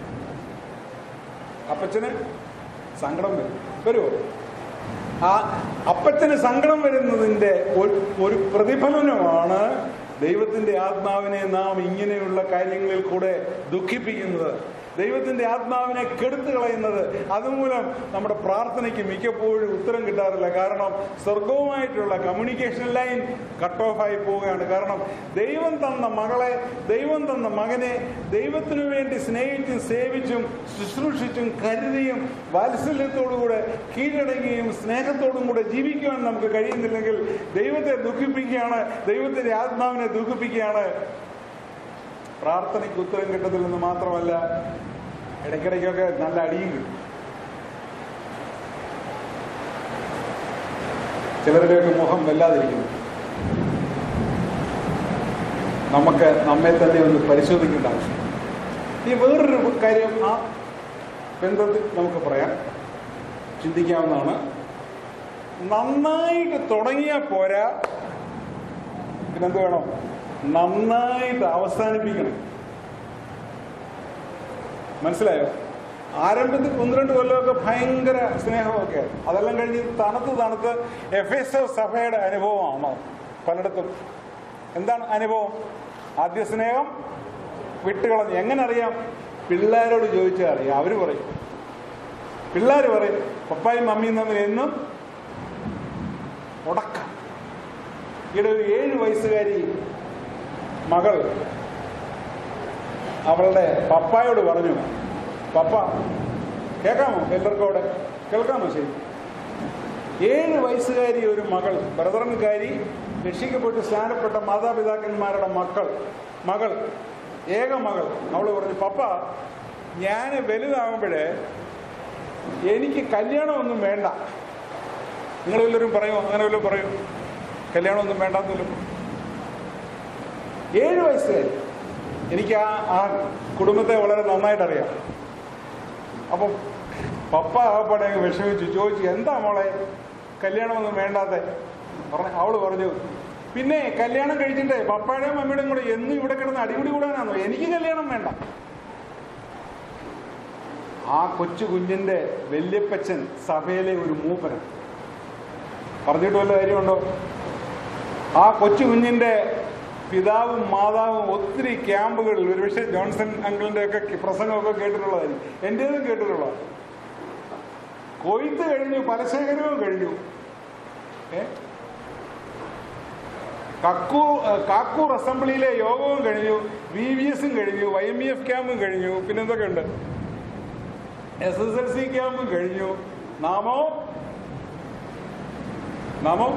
അപ്പച്ചന് സങ്കടം വരും വരുമോ ആ അപ്പച്ചന് സങ്കടം വരുന്നതിന്റെ ഒരു- ഒരു പ്രതിഫലനമാണ് ദൈവത്തിന്റെ ആത്മാവിനെ നാം ഇങ്ങനെയുള്ള കാര്യങ്ങളിൽ കൂടെ ദുഃഖിപ്പിക്കുന്നത് ദൈവത്തിന്റെ ആത്മാവിനെ കെടുത്തു കളയുന്നത് അതുമൂലം നമ്മുടെ പ്രാർത്ഥനയ്ക്ക് മിക്കപ്പോഴും ഉത്തരം കിട്ടാറില്ല കാരണം സ്വർഗവുമായിട്ടുള്ള കമ്മ്യൂണിക്കേഷൻ ലൈൻ കട്ട് ഓഫ് ആയി പോവുകയാണ് കാരണം ദൈവം തന്ന മകളെ ദൈവം തന്ന മകനെ ദൈവത്തിനു വേണ്ടി സ്നേഹിച്ചും സേവിച്ചും ശുശ്രൂഷിച്ചും കരുതിയും വാത്സല്യത്തോടുകൂടെ കീഴടങ്ങുകയും സ്നേഹത്തോടും കൂടെ ജീവിക്കുവാൻ നമുക്ക് കഴിയുന്നില്ലെങ്കിൽ ദൈവത്തെ ദുഃഖിപ്പിക്കുകയാണ് ദൈവത്തിന്റെ ആത്മാവിനെ ദുഃഖിപ്പിക്കുകയാണ് പ്രാർത്ഥനയ്ക്ക് ഉത്തരം കിട്ടത്തില്ലെന്ന് മാത്രമല്ല ഇടയ്ക്കിടയ്ക്കൊക്കെ നല്ല അടിയും കിട്ടും ചിലരുടെയൊക്കെ മുഖം വല്ലാതിരിക്കുന്നു നമുക്ക് നമ്മെ തന്നെ ഒന്ന് പരിശോധിക്കേണ്ട ആവശ്യം ഈ വേറൊരു കാര്യം ആ ബന്ധത്തിൽ നമുക്ക് പറയാം ചിന്തിക്കാവുന്നതാണ് നന്നായിട്ട് തുടങ്ങിയാൽ പോരാ പിന്നെന്ത് വേണം നന്നായിട്ട് അവസാനിപ്പിക്കണം മനസ്സിലായോ ആരംഭത്തിൽ ഒന്ന് രണ്ട് കൊല്ലമൊക്കെ ഭയങ്കര സ്നേഹമൊക്കെ അതെല്ലാം കഴിഞ്ഞ് തണുത്ത് തണുത്ത് എഫ് എസ് സഭയുടെ അനുഭവമാണോ പലയിടത്തും എന്താണ് അനുഭവം ആദ്യ സ്നേഹം വിട്ടുകളഞ്ഞു എങ്ങനെ അറിയാം പിള്ളേരോട് ചോദിച്ചാൽ അറിയാം അവര് പറയും പിള്ളേർ പറയും പപ്പായും മമ്മിയും തമ്മിൽ എന്നും ഉടക്കം ഈയിടെ ഒരു ഏഴ് വയസ്സുകാരി മകൾ അവളുടെ പപ്പായോട് പറഞ്ഞു പപ്പ കേൾക്കാമോ എല്ലാവർക്കും അവിടെ കേൾക്കാമോ ശരി ഏഴ് വയസ്സുകാരി ഒരു മകൾ ബ്രദറൻകാരി രക്ഷിക്കപ്പെട്ട് സ്നാനപ്പെട്ട മാതാപിതാക്കന്മാരുടെ മക്കൾ മകൾ ഏക മകൾ അവൾ പറഞ്ഞു പപ്പ ഞാൻ വലുതാകുമ്പോഴേ എനിക്ക് കല്യാണമൊന്നും വേണ്ട നിങ്ങൾ വല്ലവരും പറയുമോ അങ്ങനെ വല്ലതും പറയൂ കല്യാണമൊന്നും വേണ്ടെന്നല്ലോ ഏഴ് വയസ്സുകാരി എനിക്ക് ആ ആ കുടുംബത്തെ വളരെ നന്നായിട്ട് അറിയാം അപ്പം പപ്പ ആ പടം വിഷമിച്ചു ചോദിച്ചു എന്താ മോളെ കല്യാണമൊന്നും വേണ്ടാത്തെ പറഞ്ഞ അവള് പറഞ്ഞു പിന്നെ കല്യാണം കഴിച്ചിട്ട് പപ്പായുടെയും മമ്മിയുടെയും കൂടെ എന്നും ഇവിടെ കിടന്ന് അടിപിടി കൂടാനാണോ എനിക്ക് കല്യാണം വേണ്ട ആ കൊച്ചു കുഞ്ഞിന്റെ വല്യപ്പച്ചൻ സഭയിലെ ഒരു മൂപ്പനാണ് പറഞ്ഞിട്ട് വല്ല കാര്യമുണ്ടോ ആ കൊച്ചു കുഞ്ഞിന്റെ പിതാവും മാതാവും ഒത്തിരി ക്യാമ്പുകളിൽ ഒരുപക്ഷെ ജോൺസൺ അങ്കിളിന്റെ ഒക്കെ പ്രസംഗമൊക്കെ കേട്ടിട്ടുള്ളതായിരിക്കും എന്റേതും കേട്ടിട്ടുള്ള കൊയ്ത്ത് കഴിഞ്ഞു പലശേഖരവും കഴിഞ്ഞു ഏ കക്കൂർ ഏഹ് കാക്കൂർ അസംബ്ലിയിലെ യോഗവും കഴിഞ്ഞു വി വി എസും കഴിഞ്ഞു വൈ എം ഇ എഫ് ക്യാമ്പും കഴിഞ്ഞു പിന്നെ എന്തൊക്കെ ഉണ്ട് എസ് എസ് എൽ സി ക്യാമ്പും കഴിഞ്ഞു നാമോ നാമോ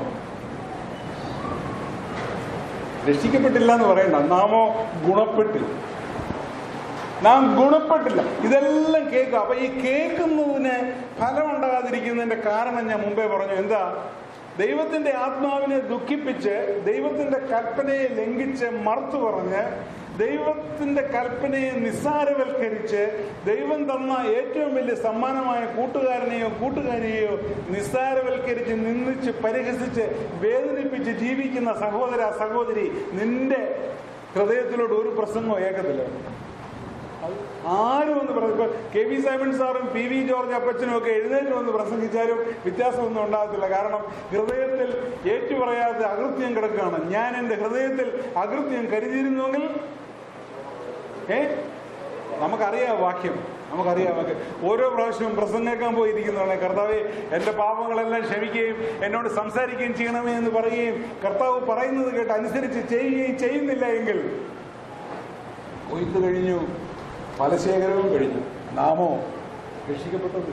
രക്ഷിക്കപ്പെട്ടില്ല എന്ന് പറയണ്ട നാമോ ഗുണപ്പെട്ടില്ല നാം ഗുണപ്പെട്ടില്ല ഇതെല്ലാം കേൾക്കുക അപ്പൊ ഈ കേൾക്കുന്നതിന് ഫലമുണ്ടാകാതിരിക്കുന്നതിന്റെ കാരണം ഞാൻ മുമ്പേ പറഞ്ഞു എന്താ ദൈവത്തിന്റെ ആത്മാവിനെ ദുഃഖിപ്പിച്ച് ദൈവത്തിന്റെ കൽപ്പനയെ ലംഘിച്ച് മറുത്തു പറഞ്ഞ് ദൈവത്തിന്റെ കൽപ്പനയെ നിസ്സാരവൽക്കരിച്ച് ദൈവം തന്ന ഏറ്റവും വലിയ സമ്മാനമായ കൂട്ടുകാരനെയോ കൂട്ടുകാരിയെയോ നിസ്സാരവൽക്കരിച്ച് നിന്ദിച്ച് പരിഹസിച്ച് വേദനിപ്പിച്ച് ജീവിക്കുന്ന സഹോദര സഹോദരി നിന്റെ ഹൃദയത്തിലോട്ട് ഒരു പ്രസംഗവും ഏക്കത്തില്ല അത് ആരും ഒന്ന് പറഞ്ഞു കെ വി സൈമൺ സാറും പി വി ജോർജ് അപ്പച്ചനും ഒക്കെ എഴുന്നേറ്റ് വന്ന് പ്രസംഗിച്ചാലും വ്യത്യാസമൊന്നും ഉണ്ടാകത്തില്ല കാരണം ഹൃദയത്തിൽ ഏറ്റുപറയാതെ അകൃത്യം കിടക്കുകയാണ് ഞാൻ എൻ്റെ ഹൃദയത്തിൽ അകൃത്യം കരുതിയിരുന്നുവെങ്കിൽ ഏ നമുക്കറിയാം വാക്യം നമുക്കറിയാം വാക്യം ഓരോ പ്രാവശ്യവും പ്രസംഗിക്കാൻ പോയിരിക്കുന്നതാണ് കർത്താവെ എൻ്റെ പാപങ്ങളെല്ലാം ക്ഷമിക്കുകയും എന്നോട് സംസാരിക്കുകയും ചെയ്യണമേ എന്ന് പറയുകയും കർത്താവ് പറയുന്നത് കേട്ട് അനുസരിച്ച് ചെയ്യുകയും ചെയ്യുന്നില്ല എങ്കിൽ കൊയ്ത്ത് കഴിഞ്ഞു ഫലശേഖരവും കഴിഞ്ഞു നാമോ രക്ഷിക്കപ്പെട്ടത്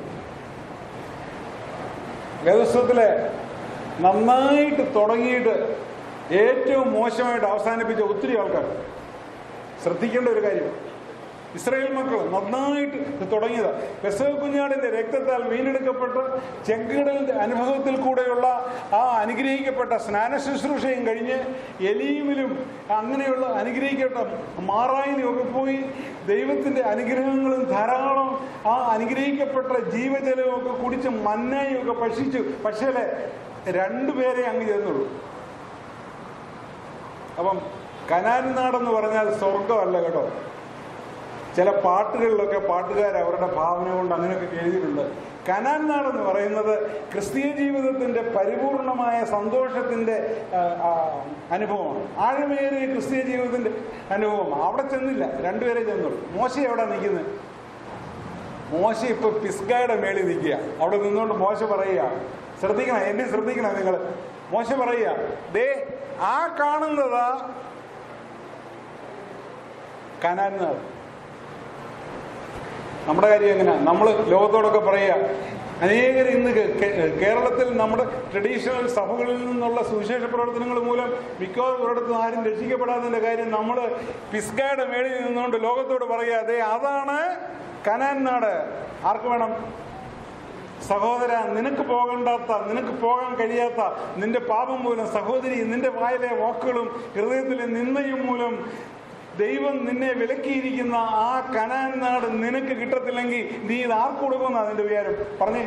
വേദസ്വത്തിലെ നന്നായിട്ട് തുടങ്ങിയിട്ട് ഏറ്റവും മോശമായിട്ട് അവസാനിപ്പിച്ച ഒത്തിരി ആൾക്കാർ ശ്രദ്ധിക്കേണ്ട ഒരു കാര്യം ഇസ്രായേൽ മക്കൾ നന്നായിട്ട് ഇത് തുടങ്ങിയതാ പെസവ കുഞ്ഞാടിന്റെ രക്തത്താൽ വീണ്ടെടുക്കപ്പെട്ട് ചെങ്കടലിന്റെ അനുഭവത്തിൽ കൂടെയുള്ള ആ അനുഗ്രഹിക്കപ്പെട്ട സ്നാന ശുശ്രൂഷയും കഴിഞ്ഞ് എലീമിലും അങ്ങനെയുള്ള അനുഗ്രഹിക്കപ്പെട്ട മാറായിലും ഒക്കെ പോയി ദൈവത്തിന്റെ അനുഗ്രഹങ്ങളും ധാരാളം ആ അനുഗ്രഹിക്കപ്പെട്ട ജീവജലവും ഒക്കെ കുടിച്ച് മന്നായും ഒക്കെ ഭക്ഷിച്ചു പക്ഷേ രണ്ടുപേരെ അങ്ങ് ചെന്നുള്ളൂ അപ്പം കനാൻ നാടെന്ന് പറഞ്ഞാൽ സ്വർഗമല്ല കേട്ടോ ചില പാട്ടുകളിലൊക്കെ പാട്ടുകാർ അവരുടെ ഭാവന കൊണ്ട് അങ്ങനെയൊക്കെ എഴുതിയിട്ടുണ്ട് കനാൻ നാടെന്ന് പറയുന്നത് ക്രിസ്തീയ ജീവിതത്തിന്റെ പരിപൂർണമായ സന്തോഷത്തിന്റെ ആ, ആ, അനുഭവമാണ് ആഴമേറിയ ക്രിസ്തീയ ജീവിതത്തിന്റെ അനുഭവമാണ് അവിടെ ചെന്നില്ല രണ്ടുപേരെ ചെന്നുള്ളൂ മോശ എവിടെ നിൽക്കുന്നത് മോശ ഇപ്പൊ പിസ്കയുടെ മേളിൽ നിൽക്കുക അവിടെ നിന്നുകൊണ്ട് മോശ പറയുക ശ്രദ്ധിക്കണം എന്നെ ശ്രദ്ധിക്കണം നിങ്ങൾ മോശ പറയുക ദേ ആ കാണുന്നതാ കനാൻ നാട് നമ്മുടെ കാര്യം എങ്ങനെയാ നമ്മൾ ലോകത്തോടൊക്കെ പറയുക അനേകർ ഇന്ന് കേ- കേ- കേരളത്തിൽ നമ്മുടെ ട്രഡീഷണൽ സഭകളിൽ നിന്നുള്ള സുവിശേഷ പ്രവർത്തനങ്ങൾ മൂലം മിക്കവാറും ഒരിടത്തും ആരും രക്ഷിക്കപ്പെടാത്തതിന്റെ കാര്യം നമ്മൾ പിസ്കയുടെ മേളിൽ നിന്നുകൊണ്ട് ലോകത്തോട് പറയുക അതെ അതാണ് കനാൻ നാട് ആർക്ക് വേണം സഹോദര നിനക്ക് പോകണ്ടാത്ത നിനക്ക് പോകാൻ കഴിയാത്ത നിന്റെ പാപം മൂലം സഹോദരി നിന്റെ വായിലെ വാക്കുകളും ഹൃദയത്തിലെ നിന്ദയും മൂലം ദൈവം നിന്നെ വിലക്കിയിരിക്കുന്ന ആ കനാൻ നാട് നിനക്ക് കിട്ടത്തില്ലെങ്കിൽ നീ ഇത് ആർക്ക് കൊടുക്കുന്ന നിന്റെ വിചാരം പറഞ്ഞേ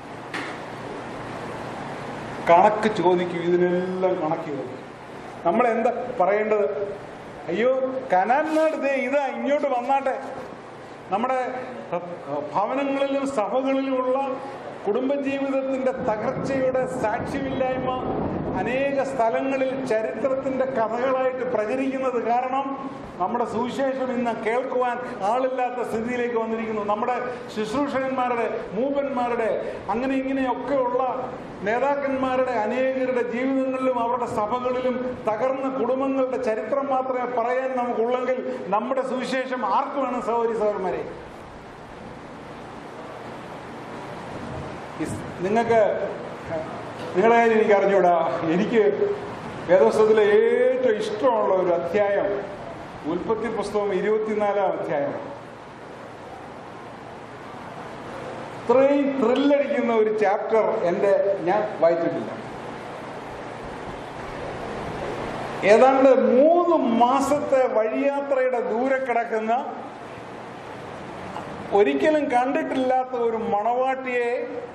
കണക്ക് ചോദിക്കും ഇതിനെല്ലാം കണക്ക് ചോദിക്കും നമ്മൾ എന്താ പറയേണ്ടത് അയ്യോ കനാൻ നാട് ദേ ഇതാ ഇങ്ങോട്ട് വന്നാട്ടെ നമ്മുടെ ഭവനങ്ങളിലും സഭകളിലുമുള്ള കുടുംബജീവിതത്തിന്റെ തകർച്ചയുടെ സാക്ഷ്യമില്ലായ്മ അനേക സ്ഥലങ്ങളിൽ ചരിത്രത്തിന്റെ കഥകളായിട്ട് പ്രചരിക്കുന്നത് കാരണം നമ്മുടെ സുവിശേഷം ഇന്ന് കേൾക്കുവാൻ ആളില്ലാത്ത സ്ഥിതിയിലേക്ക് വന്നിരിക്കുന്നു നമ്മുടെ ശുശ്രൂഷകന്മാരുടെ മൂപ്പന്മാരുടെ അങ്ങനെ ഇങ്ങനെയൊക്കെയുള്ള നേതാക്കന്മാരുടെ അനേകരുടെ ജീവിതങ്ങളിലും അവരുടെ സഭകളിലും തകർന്ന കുടുംബങ്ങളുടെ ചരിത്രം മാത്രമേ പറയാൻ നമുക്കുള്ളെങ്കിൽ നമ്മുടെ സുവിശേഷം ആർക്ക് വേണം സഹോദരി സഹോദരന്മാരെ ഇസ്- നിങ്ങൾക്ക് നിങ്ങളെ കാര്യം എനിക്ക് അറിഞ്ഞൂടാ എനിക്ക് വേദോത്സവത്തിലെ ഏറ്റവും ഇഷ്ടമുള്ള ഒരു അധ്യായം ഉൽപ്പത്തി പുസ്തകം ഇരുപത്തിനാലാം അധ്യായം ഇത്രയും ത്രില്ലടിക്കുന്ന ഒരു ചാപ്റ്റർ എൻ്റെ ഞാൻ വായിച്ചിട്ടില്ല ഏതാണ്ട് മൂന്ന് മാസത്തെ വഴിയാത്രയുടെ ദൂരെ കിടക്കുന്ന ഒരിക്കലും കണ്ടിട്ടില്ലാത്ത ഒരു മണവാട്ടിയെ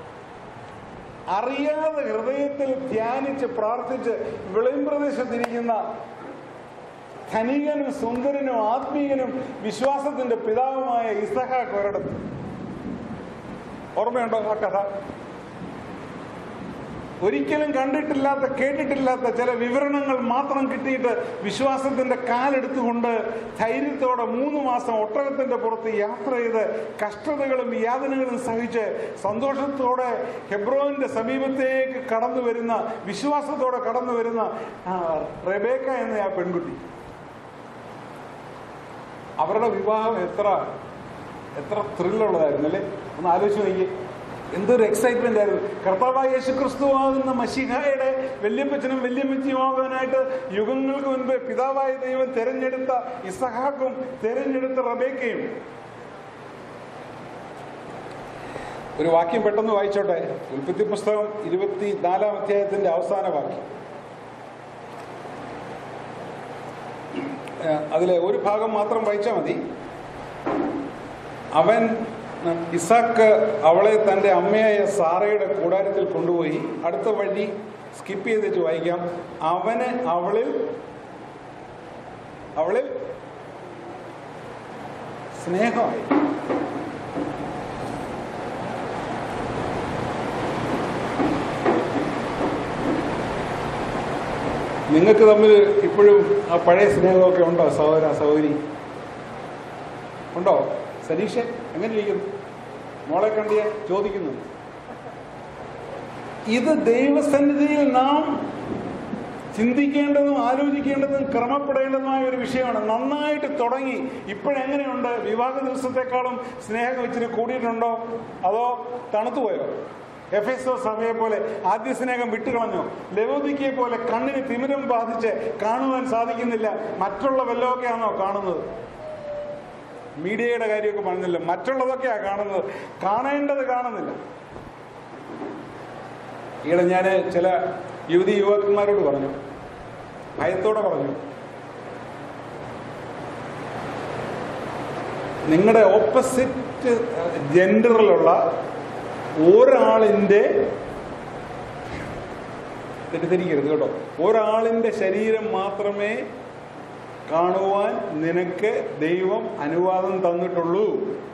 അറിയാതെ ഹൃദയത്തിൽ ധ്യാനിച്ച് പ്രാർത്ഥിച്ച് വെളിമ്പ്രദേശത്തിരിക്കുന്ന ധനികനും സുന്ദരനും ആത്മീയനും വിശ്വാസത്തിന്റെ പിതാവുമായ ഇസഹാക്ക് ഒരിടത്ത് ഓർമ്മയുണ്ടോ ആ കഥ ഒരിക്കലും കണ്ടിട്ടില്ലാത്ത കേട്ടിട്ടില്ലാത്ത ചില വിവരണങ്ങൾ മാത്രം കിട്ടിയിട്ട് വിശ്വാസത്തിന്റെ കാലെടുത്തുകൊണ്ട് ധൈര്യത്തോടെ മൂന്ന് മാസം ഒട്ടകത്തിന്റെ പുറത്ത് യാത്ര ചെയ്ത് കഷ്ടതകളും യാതനകളും സഹിച്ച് സന്തോഷത്തോടെ ഹെബ്രോന്റെ സമീപത്തേക്ക് കടന്നു വരുന്ന വിശ്വാസത്തോടെ കടന്നു വരുന്ന ആ, റെബേക്ക എന്ന ആ പെൺകുട്ടി അവരുടെ വിവാഹം എത്ര എത്ര ത്രില്ലുള്ളതായിരുന്നു അല്ലേ ഒന്ന് ആലോചിച്ച് നോക്കി എന്തൊരു എക്സൈറ്റ്മെന്റ് ആയിരുന്നു കർത്താവായ യേശു ക്രിസ്തുവാകുന്ന മഷിഹായുടെ വല്യപ്പച്ചനും വല്യമ്മച്ചിയുമാകാനായിട്ട് യുഗങ്ങൾക്ക് മുൻപ് പിതാവായ ദൈവം തെരഞ്ഞെടുത്ത ഇസഹാക്കും തെരഞ്ഞെടുത്ത റബേക്കയും ഒരു വാക്യം പെട്ടെന്ന് വായിച്ചോട്ടെ ഉൽപ്പത്തി പുസ്തകം ഇരുപത്തി നാലാം അധ്യായത്തിന്റെ അവസാന വാക്യം ഏഹ് അതിലെ ഒരു ഭാഗം മാത്രം വായിച്ചാൽ മതി അവൻ ഇസാക്ക് അവളെ തൻ്റെ അമ്മയായ സാറയുടെ കൂടാരത്തിൽ കൊണ്ടുപോയി അടുത്ത വഴി സ്കിപ്പ് ചെയ്ത് വെച്ച് വായിക്കാം അവന് അവളിൽ അവളിൽ സ്നേഹമായി നിങ്ങൾക്ക് തമ്മിൽ ഇപ്പോഴും ആ പഴയ സ്നേഹമൊക്കെ ഉണ്ടോ സഹോദര സഹോദരി ഉണ്ടോ സനീഷ എങ്ങനെ ഇരിക്കുന്നു മോളെ കണ്ടിയ ചോദിക്കുന്നു ഇത് ദൈവസന്നിധിയിൽ നാം ചിന്തിക്കേണ്ടതും ആലോചിക്കേണ്ടതും ക്രമപ്പെടേണ്ടതുമായ ഒരു വിഷയമാണ് നന്നായിട്ട് തുടങ്ങി ഇപ്പോഴെങ്ങനെയുണ്ട് വിവാഹ ദിവസത്തെക്കാളും സ്നേഹം ഇച്ചിരി കൂടിയിട്ടുണ്ടോ അതോ തണുത്തുപോയോ എഫ് എസ് ഒ സഭയെ പോലെ ആദ്യ സ്നേഹം വിട്ടുകളഞ്ഞോ ലവോദിക്കയെ പോലെ കണ്ണിന് തിമിരം ബാധിച്ച് കാണുവാൻ സാധിക്കുന്നില്ല മറ്റുള്ള വല്ലതൊക്കെയാണോ കാണുന്നത് മീഡിയയുടെ കാര്യമൊക്കെ പറഞ്ഞില്ല മറ്റുള്ളതൊക്കെയാ കാണുന്നത് കാണേണ്ടത് കാണുന്നില്ല ഈയിടെ ഞാൻ ചില യുവതി യുവാക്കന്മാരോട് പറഞ്ഞു ഭയത്തോടെ പറഞ്ഞു നിങ്ങളുടെ ഓപ്പോസിറ്റ് ജെൻഡറിലുള്ള ഒരാളിൻ്റെ തെറ്റിദ്ധരിക്കരുത് കേട്ടോ ഒരാളിൻ്റെ ശരീരം മാത്രമേ കാണുവാൻ നിനക്ക് ദൈവം അനുവാദം തന്നിട്ടുള്ളൂ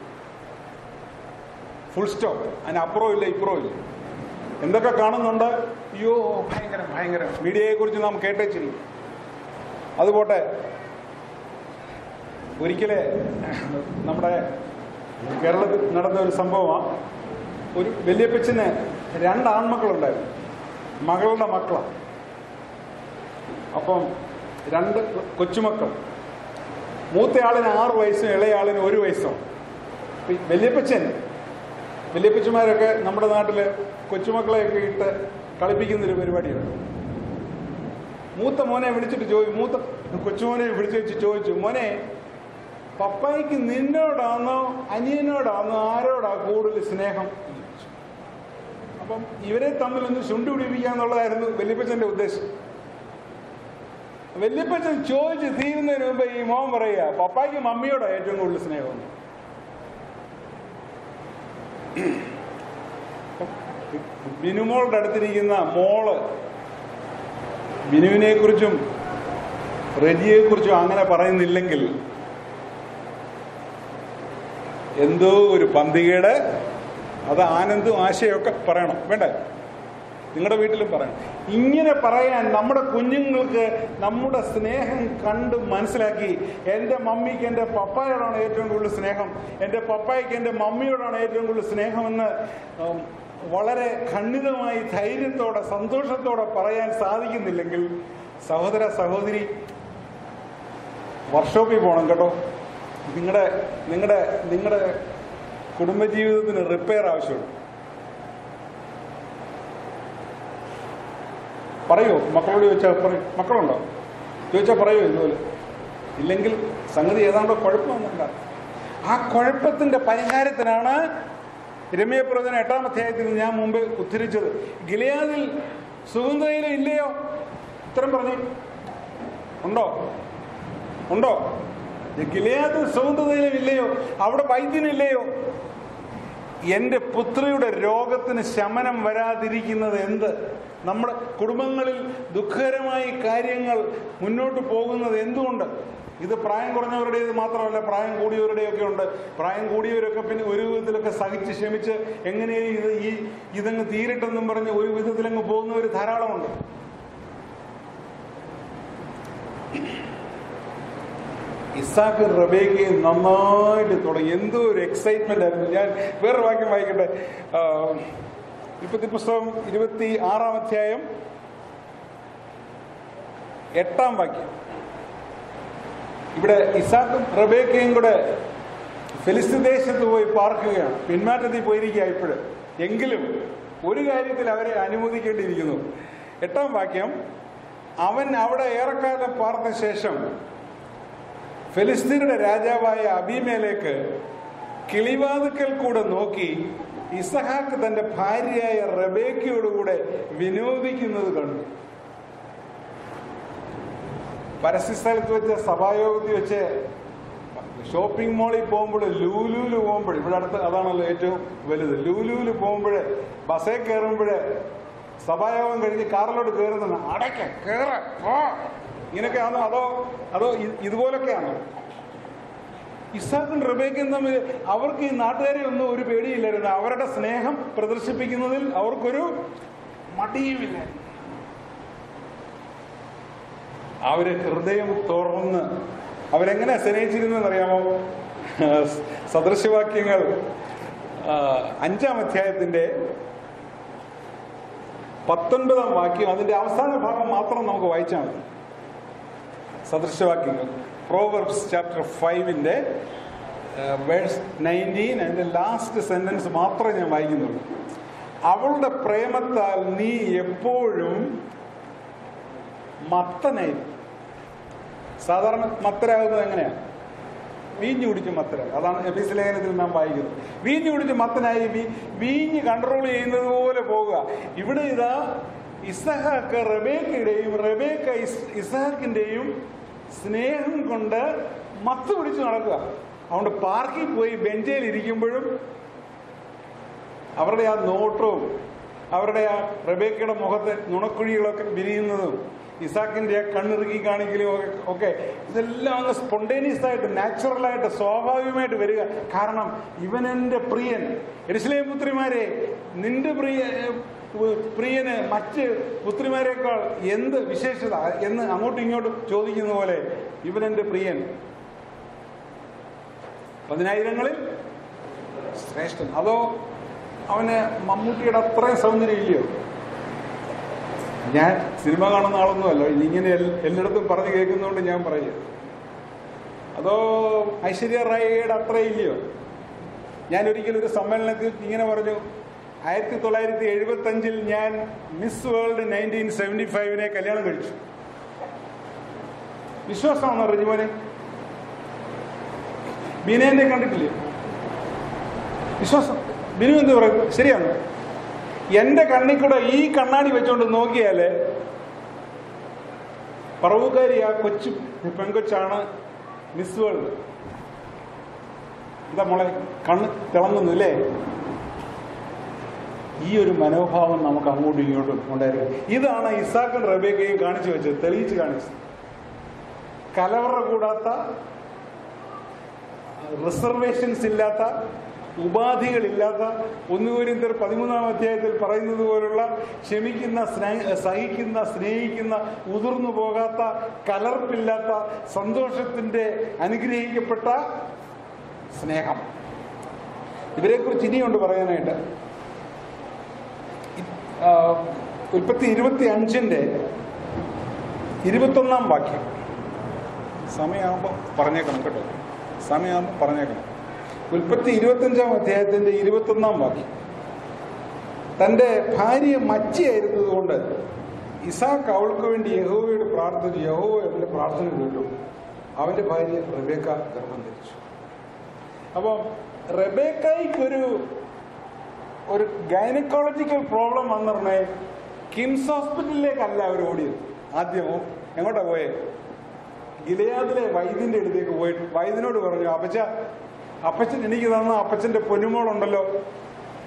ഫുൾ സ്റ്റോപ്പ് അതിന് അപ്പുറവും ഇല്ല ഇപ്പുറവും ഇല്ല എന്തൊക്കെ കാണുന്നുണ്ട് അയ്യോ ഭയങ്കര ഭയങ്കര മീഡിയയെ കുറിച്ച് നാം കേട്ടേച്ചില്ല അതുപോട്ടെ ഒരിക്കലെ നമ്മുടെ കേരളത്തിൽ നടന്ന ഒരു സംഭവമാണ് ഒരു വല്യപ്പച്ചന് രണ്ട് ആൺമക്കളുണ്ടായിരുന്നു മകളുടെ മക്കളാണ് അപ്പം രണ്ട് കൊച്ചുമക്കൾ മൂത്തയാളിന് ആറ് വയസ്സും ഇളയാളിന് ഒരു വയസ്സും അപ്പൊ ഈ വല്യപ്പച്ചൻ വല്യപ്പച്ചന്മാരൊക്കെ നമ്മുടെ നാട്ടില് കൊച്ചുമക്കളെയൊക്കെ ഇട്ട് കളിപ്പിക്കുന്നൊരു പരിപാടിയുണ്ട് മൂത്ത മോനെ വിളിച്ചിട്ട് ചോദിച്ചു മൂത്ത കൊച്ചുമോനെ വിളിച്ചു വെച്ച് ചോദിച്ചു മോനെ പപ്പായ്ക്ക് നിന്നോടാണോ അനിയനോടാണോ ആരോടാ കൂടുതൽ സ്നേഹം എന്ന് ചോദിച്ചു. അപ്പം ഇവരെ തമ്മിൽ ഒന്ന് ചുണ്ടു പിടിപ്പിക്കുക എന്നുള്ളതായിരുന്നു വല്യപ്പച്ചന്റെ ഉദ്ദേശം വല്യപ്പച്ചൻ ചോദിച്ച് തീരുന്നതിന് മുമ്പ് ഈ മോൻ പറയുക പപ്പായ്ക്ക് മമ്മിയോടാ ഏറ്റവും കൂടുതൽ സ്നേഹം ബിനുമോളുടെ അടുത്തിരിക്കുന്ന മോള് ബിനുവിനെ കുറിച്ചും റെജിയെ കുറിച്ചും അങ്ങനെ പറയുന്നില്ലെങ്കിൽ എന്തോ ഒരു പന്തികയുടെ അത് ആനന്ദും ആശയൊക്കെ പറയണം വേണ്ടേ നിങ്ങളുടെ വീട്ടിലും പറയണം ഇങ്ങനെ പറയാൻ നമ്മുടെ കുഞ്ഞുങ്ങൾക്ക് നമ്മുടെ സ്നേഹം കണ്ട് മനസ്സിലാക്കി എൻ്റെ മമ്മിക്ക് എൻ്റെ പപ്പായോടാണ് ഏറ്റവും കൂടുതൽ സ്നേഹം എൻ്റെ പപ്പായ്ക്ക് എൻ്റെ മമ്മിയോടാണ് ഏറ്റവും കൂടുതൽ സ്നേഹമെന്ന് ഉം, വളരെ ഖണ്ഡിതമായി ധൈര്യത്തോടെ സന്തോഷത്തോടെ പറയാൻ സാധിക്കുന്നില്ലെങ്കിൽ സഹോദര സഹോദരി വർക്ക്ഷോപ്പിൽ പോകണം കേട്ടോ നിങ്ങളുടെ നിങ്ങളുടെ നിങ്ങളുടെ കുടുംബജീവിതത്തിന് റിപ്പയർ ആവശ്യമുണ്ട് പറയോ മക്കളോട് ചോദിച്ചാൽ പറയും മക്കളുണ്ടോ ചോദിച്ചാൽ പറയോ ഇതുപോലെ ഇല്ലെങ്കിൽ സംഗതി ഏതാണ്ടോ കുഴപ്പമൊന്നുമില്ല ആ കുഴപ്പത്തിന്റെ പരിഹാരത്തിനാണ് രമ്യപ്രവചന എട്ടാം അധ്യായത്തിൽ ഞാൻ മുമ്പ് ഉദ്ധരിച്ചത് ഗിലിയാദിൽ സുഗന്ധയില ഇല്ലയോ ഉത്തരം പറഞ്ഞു ഉണ്ടോ ഉണ്ടോ ഗിലിയാദിൽ സുഗന്ധതയിലും ഇല്ലയോ അവിടെ വൈദ്യനില്ലയോ എൻ്റെ പുത്രിയുടെ രോഗത്തിന് ശമനം വരാതിരിക്കുന്നത് എന്ത് നമ്മുടെ കുടുംബങ്ങളിൽ ദുഃഖകരമായി കാര്യങ്ങൾ മുന്നോട്ട് പോകുന്നത് എന്തുകൊണ്ട് ഇത് പ്രായം കുറഞ്ഞവരുടെ ഇത് മാത്രമല്ല പ്രായം കൂടിയവരുടെയൊക്കെ ഉണ്ട് പ്രായം കൂടിയവരൊക്കെ പിന്നെ ഒരു വിധത്തിലൊക്കെ സഹിച്ച് ക്ഷമിച്ച് എങ്ങനെയും ഇത് ഈ ഇതങ്ങ് തീരട്ടെന്നും പറഞ്ഞ് ഒരു വിധത്തിലങ്ങ് പോകുന്നവർ ധാരാളമുണ്ട് ഇസാക്ക് റബേക്കയും നന്നായിട്ട് തുടങ്ങി എന്തോ ഒരു എക്സൈറ്റ്മെന്റ് ആയിരുന്നു ഞാൻ വേറൊരു വാക്യം വായിക്കട്ടെ ഇപ്പത്തി പുസ്തകം ഇരുപത്തി ആറാം അധ്യായം എട്ടാം വാക്യം ഇവിടെ ഇസാക്കും റബേക്കയും കൂടെ ഫിലിസ്തീൻ ദേശത്ത് പോയി പാർക്കുകയാണ് പിന്മാറ്റത്തിൽ പോയിരിക്കുക ഇപ്പോഴ് എങ്കിലും ഒരു കാര്യത്തിൽ അവരെ അനുമതിക്കേണ്ടിയിരിക്കുന്നു എട്ടാം വാക്യം അവൻ അവിടെ ഏറെക്കാലം പാർത്ത ശേഷം ഫിലിസ്തീനയുടെ രാജാവായ അബീമേലേക്ക് കിളിവാതുക്കൽ കൂടെ നോക്കി ഇസഹാക്ക് തന്റെ ഭാര്യയായ റബേക്കയോടുകൂടെ വിനോദിക്കുന്നത് കണ്ടു പരസ്യസ്ഥലത്ത് വെച്ച് സഭായോഗത്തിൽ വെച്ച് ഷോപ്പിംഗ് മോളിൽ പോകുമ്പോൾ ലൂലൂല് പോകുമ്പോൾ ഇവിടെ അടുത്ത് അതാണല്ലോ ഏറ്റവും വലുത് ലൂലൂല് പോകുമ്പോൾ ബസ്സേ കയറുമ്പോൾ സഭായോഗം കഴിഞ്ഞ് കാറിലോട്ട് കയറുന്ന അടയ്ക്ക കയറ പോ ഇങ്ങനെയൊക്കെ ആണോ അതോ അതോ ഇ- ഇതുപോലൊക്കെയാണോ ഇസാഖും റബേക്കും തമ്മിൽ അവർക്ക് ഈ നാട്ടുകാരെ ഒന്നും ഒരു പേടിയില്ലായിരുന്നു അവരുടെ സ്നേഹം പ്രദർശിപ്പിക്കുന്നതിൽ അവർക്കൊരു മടിയുമില്ല അവര് ഹൃദയം തുറന്ന് അവരെങ്ങനെ സ്നേഹിച്ചിരുന്നെന്ന് അറിയാമോ സദൃശവാക്യങ്ങൾ ആ, അഞ്ചാം അധ്യായത്തിന്റെ പത്തൊൻപതാം വാക്യം അതിന്റെ അവസാന ഭാഗം മാത്രം നമുക്ക് വായിച്ചാൽ മതി സദൃശവാക്യങ്ങൾ പ്രോവർബ്സ് ചാപ്റ്റർ ഫൈവിന്റെ വേഴ്സ് നയൻറ്റീൻ അതിന്റെ ലാസ്റ്റ് സെന്റൻസ് മാത്രമേ ഞാൻ വായിക്കുന്നുള്ളൂ അവളുടെ പ്രേമത്താൽ നീ എപ്പോഴും മത്തനായി സാധാരണ മത്തരാകുന്നത് എങ്ങനെയാ വീഞ്ഞു കുടിച്ച് മത്തരാകും അതാണ് എഫീസ് ലേഖനത്തിൽ നാം വായിക്കുന്നത് വീഞ്ഞു കുടിച്ച് മത്തനായി വീ- വീഞ്ഞ് കൺട്രോൾ ചെയ്യുന്നത് പോലെ പോകുക ഇവിടെ ഇതാ ഇസഹാക്ക് റബേക്കയുടെയും റബേക്ക ഇസ് ഇസഹാക്കിന്റെയും സ്നേഹം കൊണ്ട് മത്ത് പിടിച്ച് നടക്കുക അതുകൊണ്ട് പാർക്കിൽ പോയി ബെഞ്ചിൽ ഇരിക്കുമ്പോഴും അവരുടെ ആ നോട്ടവും അവരുടെ ആ റബേക്കയുടെ മുഖത്തെ നുണക്കുഴികളൊക്കെ വിരിയുന്നതും ഇസാക്കിന്റെ ആ കണ്ണിറുക്കി കാണിക്കലും ഒക്കെ- ഒക്കെ ഇതെല്ലാം അങ്ങ് സ്പോണ്ടേനിയസ് ആയിട്ട് നാച്ചുറലായിട്ട് സ്വാഭാവികമായിട്ട് വരിക കാരണം ഇവൻ എൻ്റെ പ്രിയൻ എരിശിലേം പുത്രിമാരെ നിന്റെ പ്രിയ പ്രിയന് മറ്റ് പുത്രിമാരെക്കാൾ എന്ത് വിശേഷത എന്ന് അങ്ങോട്ടും ഇങ്ങോട്ടും ചോദിക്കുന്ന പോലെ ഇവൻ എൻ്റെ പ്രിയൻ പതിനായിരങ്ങളിൽ ശ്രേഷ്ഠൻ അതോ അവന് മമ്മൂട്ടിയുടെ അത്രയും സൗന്ദര്യം ഇല്ലയോ ഞാൻ സിനിമ കാണുന്ന ആളൊന്നുമല്ല ഇങ്ങനെ എൽ- എല്ലായിടത്തും പറഞ്ഞു കേൾക്കുന്നതുകൊണ്ട് ഞാൻ പറയുക അതോ ഐശ്വര്യ റായിയുടെ അത്ര ഇല്ലയോ ഞാൻ ഒരിക്കലും ഒരു സമ്മേളനത്തിൽ ഇങ്ങനെ പറഞ്ഞു ആയിരത്തി തൊള്ളായിരത്തി എഴുപത്തി അഞ്ചിൽ ഞാൻ മിസ് വേൾഡ് നയൻറ്റീൻ സെവൻറ്റി ഫൈവിനെ കല്യാണം കഴിച്ചു വിശ്വാസമാണോ റിജുമോനെ ബിനേന്റെ കണ്ടിട്ടില്ലേ വിശ്വാസം ബിനു എന്ത് പറയുന്നു ശരിയാണ് എന്റെ കണ്ണിൽ കൂടെ ഈ കണ്ണാടി വെച്ചുകൊണ്ട് നോക്കിയാല് പറവുകാരി ആ കൊച്ചു പെൺകൊച്ചാണ് മിസ് വേൾഡ് എന്താ മോളെ കണ്ണ് തിളങ്ങുന്നു അല്ലേ ഈ ഒരു മനോഭാവം നമുക്ക് അങ്ങോട്ടും ഇങ്ങോട്ടും ഉണ്ടായിരിക്കും ഇതാണ് ഇസാഖും റബേക്കയും കാണിച്ചു വെച്ചത് തെളിയിച്ച് കാണിച്ചത് കലവറ കൂടാത്ത റിസർവേഷൻസ് ഇല്ലാത്ത ഉപാധികളില്ലാത്ത ഒന്നുകൂരിന്തർ പതിമൂന്നാം അധ്യായത്തിൽ പറയുന്നത് പോലുള്ള ക്ഷമിക്കുന്ന സ്നേ- സഹിക്കുന്ന സ്നേഹിക്കുന്ന ഉതിർന്നു പോകാത്ത കലർപ്പില്ലാത്ത സന്തോഷത്തിന്റെ അനുഗ്രഹിക്കപ്പെട്ട സ്നേഹം ഇവരെക്കുറിച്ച് ഇനിയുണ്ട് പറയാനായിട്ട് ആ, ഉൽപ്പത്തി ഇരുപത്തി അഞ്ചിന്റെ ഇരുപത്തൊന്നാം വാക്യം സമയമാകുമ്പോൾ പറഞ്ഞേക്കണം കേട്ടോ സമയമാകുമ്പോൾ പറഞ്ഞേക്കണം ഉൽപ്പത്തി ഇരുപത്തഞ്ചാം അധ്യായത്തിന്റെ ഇരുപത്തൊന്നാം വാക്യം തന്റെ ഭാര്യ മച്ചിയായിരുന്നത് കൊണ്ട് ഇസാക്ക് അവൾക്ക് വേണ്ടി യഹോവയോട് പ്രാർത്ഥിച്ചു യഹോവ അവന്റെ പ്രാർത്ഥന കേട്ടു അവന്റെ ഭാര്യ റബേക്ക ഗർഭം ധരിച്ചു അപ്പോൾ റബേക്കായിക്കൊരു ഒരു ഗൈനക്കോളജിക്കൽ പ്രോബ്ലം വന്നിരുന്നേ കിംസ് ഹോസ്പിറ്റലിലേക്കല്ല അവർ ഓടിയത് ആദ്യമോ എങ്ങോട്ടാ പോയേ ഗിലയാദിലെ വൈദ്യന്റെ അടുത്തേക്ക് പോയിട്ട് വൈദ്യനോട് പറഞ്ഞു അപ്പച്ച അപ്പച്ചൻ എനിക്ക് തന്ന അപ്പച്ചന്റെ പൊന്നുമോളുണ്ടല്ലോ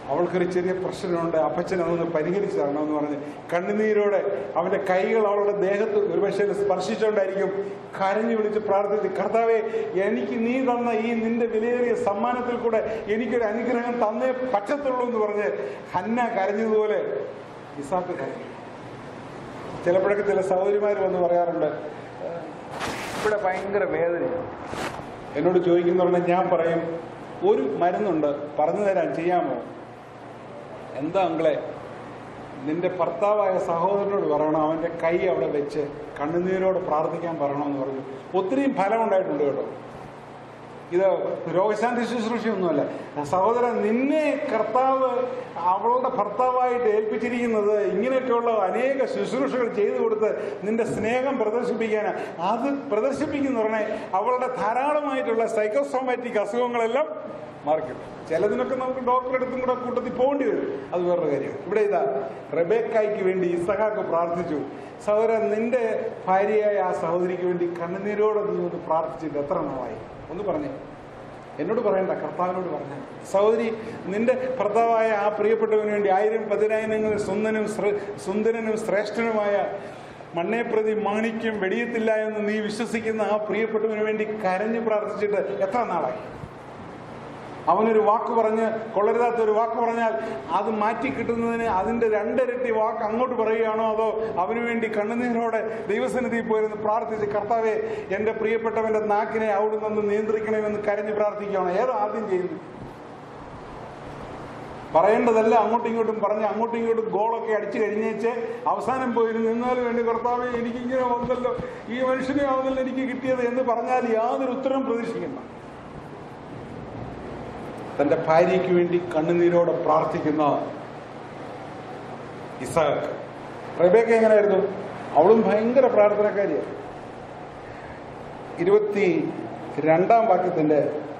അവൾക്കൊരു ചെറിയ പ്രശ്നമുണ്ട് അപ്പച്ചൻ അതൊന്ന് പരിഹരിച്ചു തരണമെന്ന് പറഞ്ഞ് കണ്ണുനീരോടെ അവന്റെ കൈകൾ അവളുടെ ദേഹത്ത് ഒരുപക്ഷെ സ്പർശിച്ചുകൊണ്ടായിരിക്കും കരഞ്ഞു വിളിച്ച് പ്രാർത്ഥിച്ച് കർത്താവെ എനിക്ക് നീ തന്ന ഈ നിന്റെ വിലയേറിയ സമ്മാനത്തിൽ കൂടെ എനിക്കൊരു അനുഗ്രഹം തന്നേ പറ്റത്തുള്ളൂ എന്ന് പറഞ്ഞ് ഹന്ന കരഞ്ഞതുപോലെ ഇസാക്ക് കരഞ്ഞു ചിലപ്പോഴൊക്കെ ചില സഹോദരിമാർ വന്ന് പറയാറുണ്ട് "ഏഹ്, ഇവിടെ ഭയങ്കര വേദനയാണ് എന്നോട് ചോദിക്കുന്നവരുടെ ഞാൻ പറയും ഒരു മരുന്നുണ്ട് പറഞ്ഞു തരാൻ ചെയ്യാമോ എന്താ അങ്ങളെ നിന്റെ ഭർത്താവായ സഹോദരനോട് പറയണം അവന്റെ കൈ അവിടെ വെച്ച് കണ്ണുനീരോട് പ്രാർത്ഥിക്കാൻ പറയണമെന്ന് പറഞ്ഞു ഒത്തിരിയും ഫലം ഉണ്ടായിട്ടുണ്ട് കേട്ടോ ഇത് രോഗശാന്തി ശുശ്രൂഷയൊന്നുമല്ല സഹോദരൻ നിന്നെ കർത്താവ് അവളുടെ ഭർത്താവായിട്ട് ഏൽപ്പിച്ചിരിക്കുന്നത് ഇങ്ങനെയൊക്കെയുള്ള അനേക ശുശ്രൂഷകൾ ചെയ്തു കൊടുത്ത് നിന്റെ സ്നേഹം പ്രദർശിപ്പിക്കാനാണ് അത് പ്രദർശിപ്പിക്കുന്ന പറഞ്ഞാൽ അവളുടെ ധാരാളമായിട്ടുള്ള സൈക്കോസോമാറ്റിക് അസുഖങ്ങളെല്ലാം മാർക്കിട്ട് ചിലതിനൊക്കെ നമുക്ക് ഡോക്ടറെ അടുത്തും കൂടെ കൂട്ടത്തിൽ പോകേണ്ടി വരും അത് വേറൊരു കാര്യം ഇവിടെ ഇതാ റെബേക്കായ്ക്ക് വേണ്ടി ഇസഹാക്ക് പ്രാർത്ഥിച്ചു സഹോദരൻ നിന്റെ ഭാര്യയായ ആ സഹോദരിക്ക് വേണ്ടി കണ്ണുനീരോടെ നീ ഒന്ന് പ്രാർത്ഥിച്ചിട്ട് എത്ര നാളായി ഒന്ന് പറഞ്ഞേ എന്നോട് പറയണ്ട കർത്താവിനോട് പറഞ്ഞ സഹോദരി നിന്റെ ഭർത്താവായ ആ പ്രിയപ്പെട്ടവന് വേണ്ടി ആയിരം പതിനായിരങ്ങൾ സുന്ദനും ശ്ര- സുന്ദരനും ശ്രേഷ്ഠനുമായ മണ്ണേ പ്രതി മാണിക്യം വെടിയത്തില്ല എന്ന് നീ വിശ്വസിക്കുന്ന ആ പ്രിയപ്പെട്ടവന് വേണ്ടി കരഞ്ഞു പ്രാർത്ഥിച്ചിട്ട് എത്ര നാളായി അവനൊരു വാക്ക് പറഞ്ഞ് കൊള്ളരുതാത്ത ഒരു വാക്ക് പറഞ്ഞാൽ അത് മാറ്റി കിട്ടുന്നതിന് അതിന്റെ രണ്ടിരട്ടി വാക്ക് അങ്ങോട്ട് പറയുകയാണോ അതോ അവന് വേണ്ടി കണ്ണുനീരോടെ ദൈവസന്നിധി പോയിരുന്ന് പ്രാർത്ഥിച്ച് കർത്താവെ എന്റെ പ്രിയപ്പെട്ടവന്റെ നാക്കിനെ അവിടെ നിന്ന് നിയന്ത്രിക്കണമെന്ന് കരഞ്ഞ് പ്രാർത്ഥിക്കുകയാണോ ഏതോ ആദ്യം ചെയ്യുന്നു പറയേണ്ടതല്ല അങ്ങോട്ടും ഇങ്ങോട്ടും പറഞ്ഞ് അങ്ങോട്ടും ഇങ്ങോട്ടും ഗോളൊക്കെ അടിച്ചു കഴിഞ്ഞേച്ച് അവസാനം പോയിരുന്നു നിന്നാലും വേണ്ടി കർത്താവെ എനിക്കിങ്ങനെ വന്നല്ലോ ഈ മനുഷ്യനെ ആവുന്നല്ലോ എനിക്ക് കിട്ടിയത് എന്ന് പറഞ്ഞാൽ യാതൊരു ഉത്തരവും പ്രതീക്ഷിക്കണ്ട തന്റെ ഭാര്യയ്ക്ക് വേണ്ടി കണ്ണുനീരോടെ പ്രാർത്ഥിക്കുന്ന ഇസാഖ് റബേക്ക എങ്ങനെയായിരുന്നു അവളും ഭയങ്കര പ്രാർത്ഥനക്കാരിയാണ് ഇരുപത്തി രണ്ടാം വാക്യത്തിന്റെ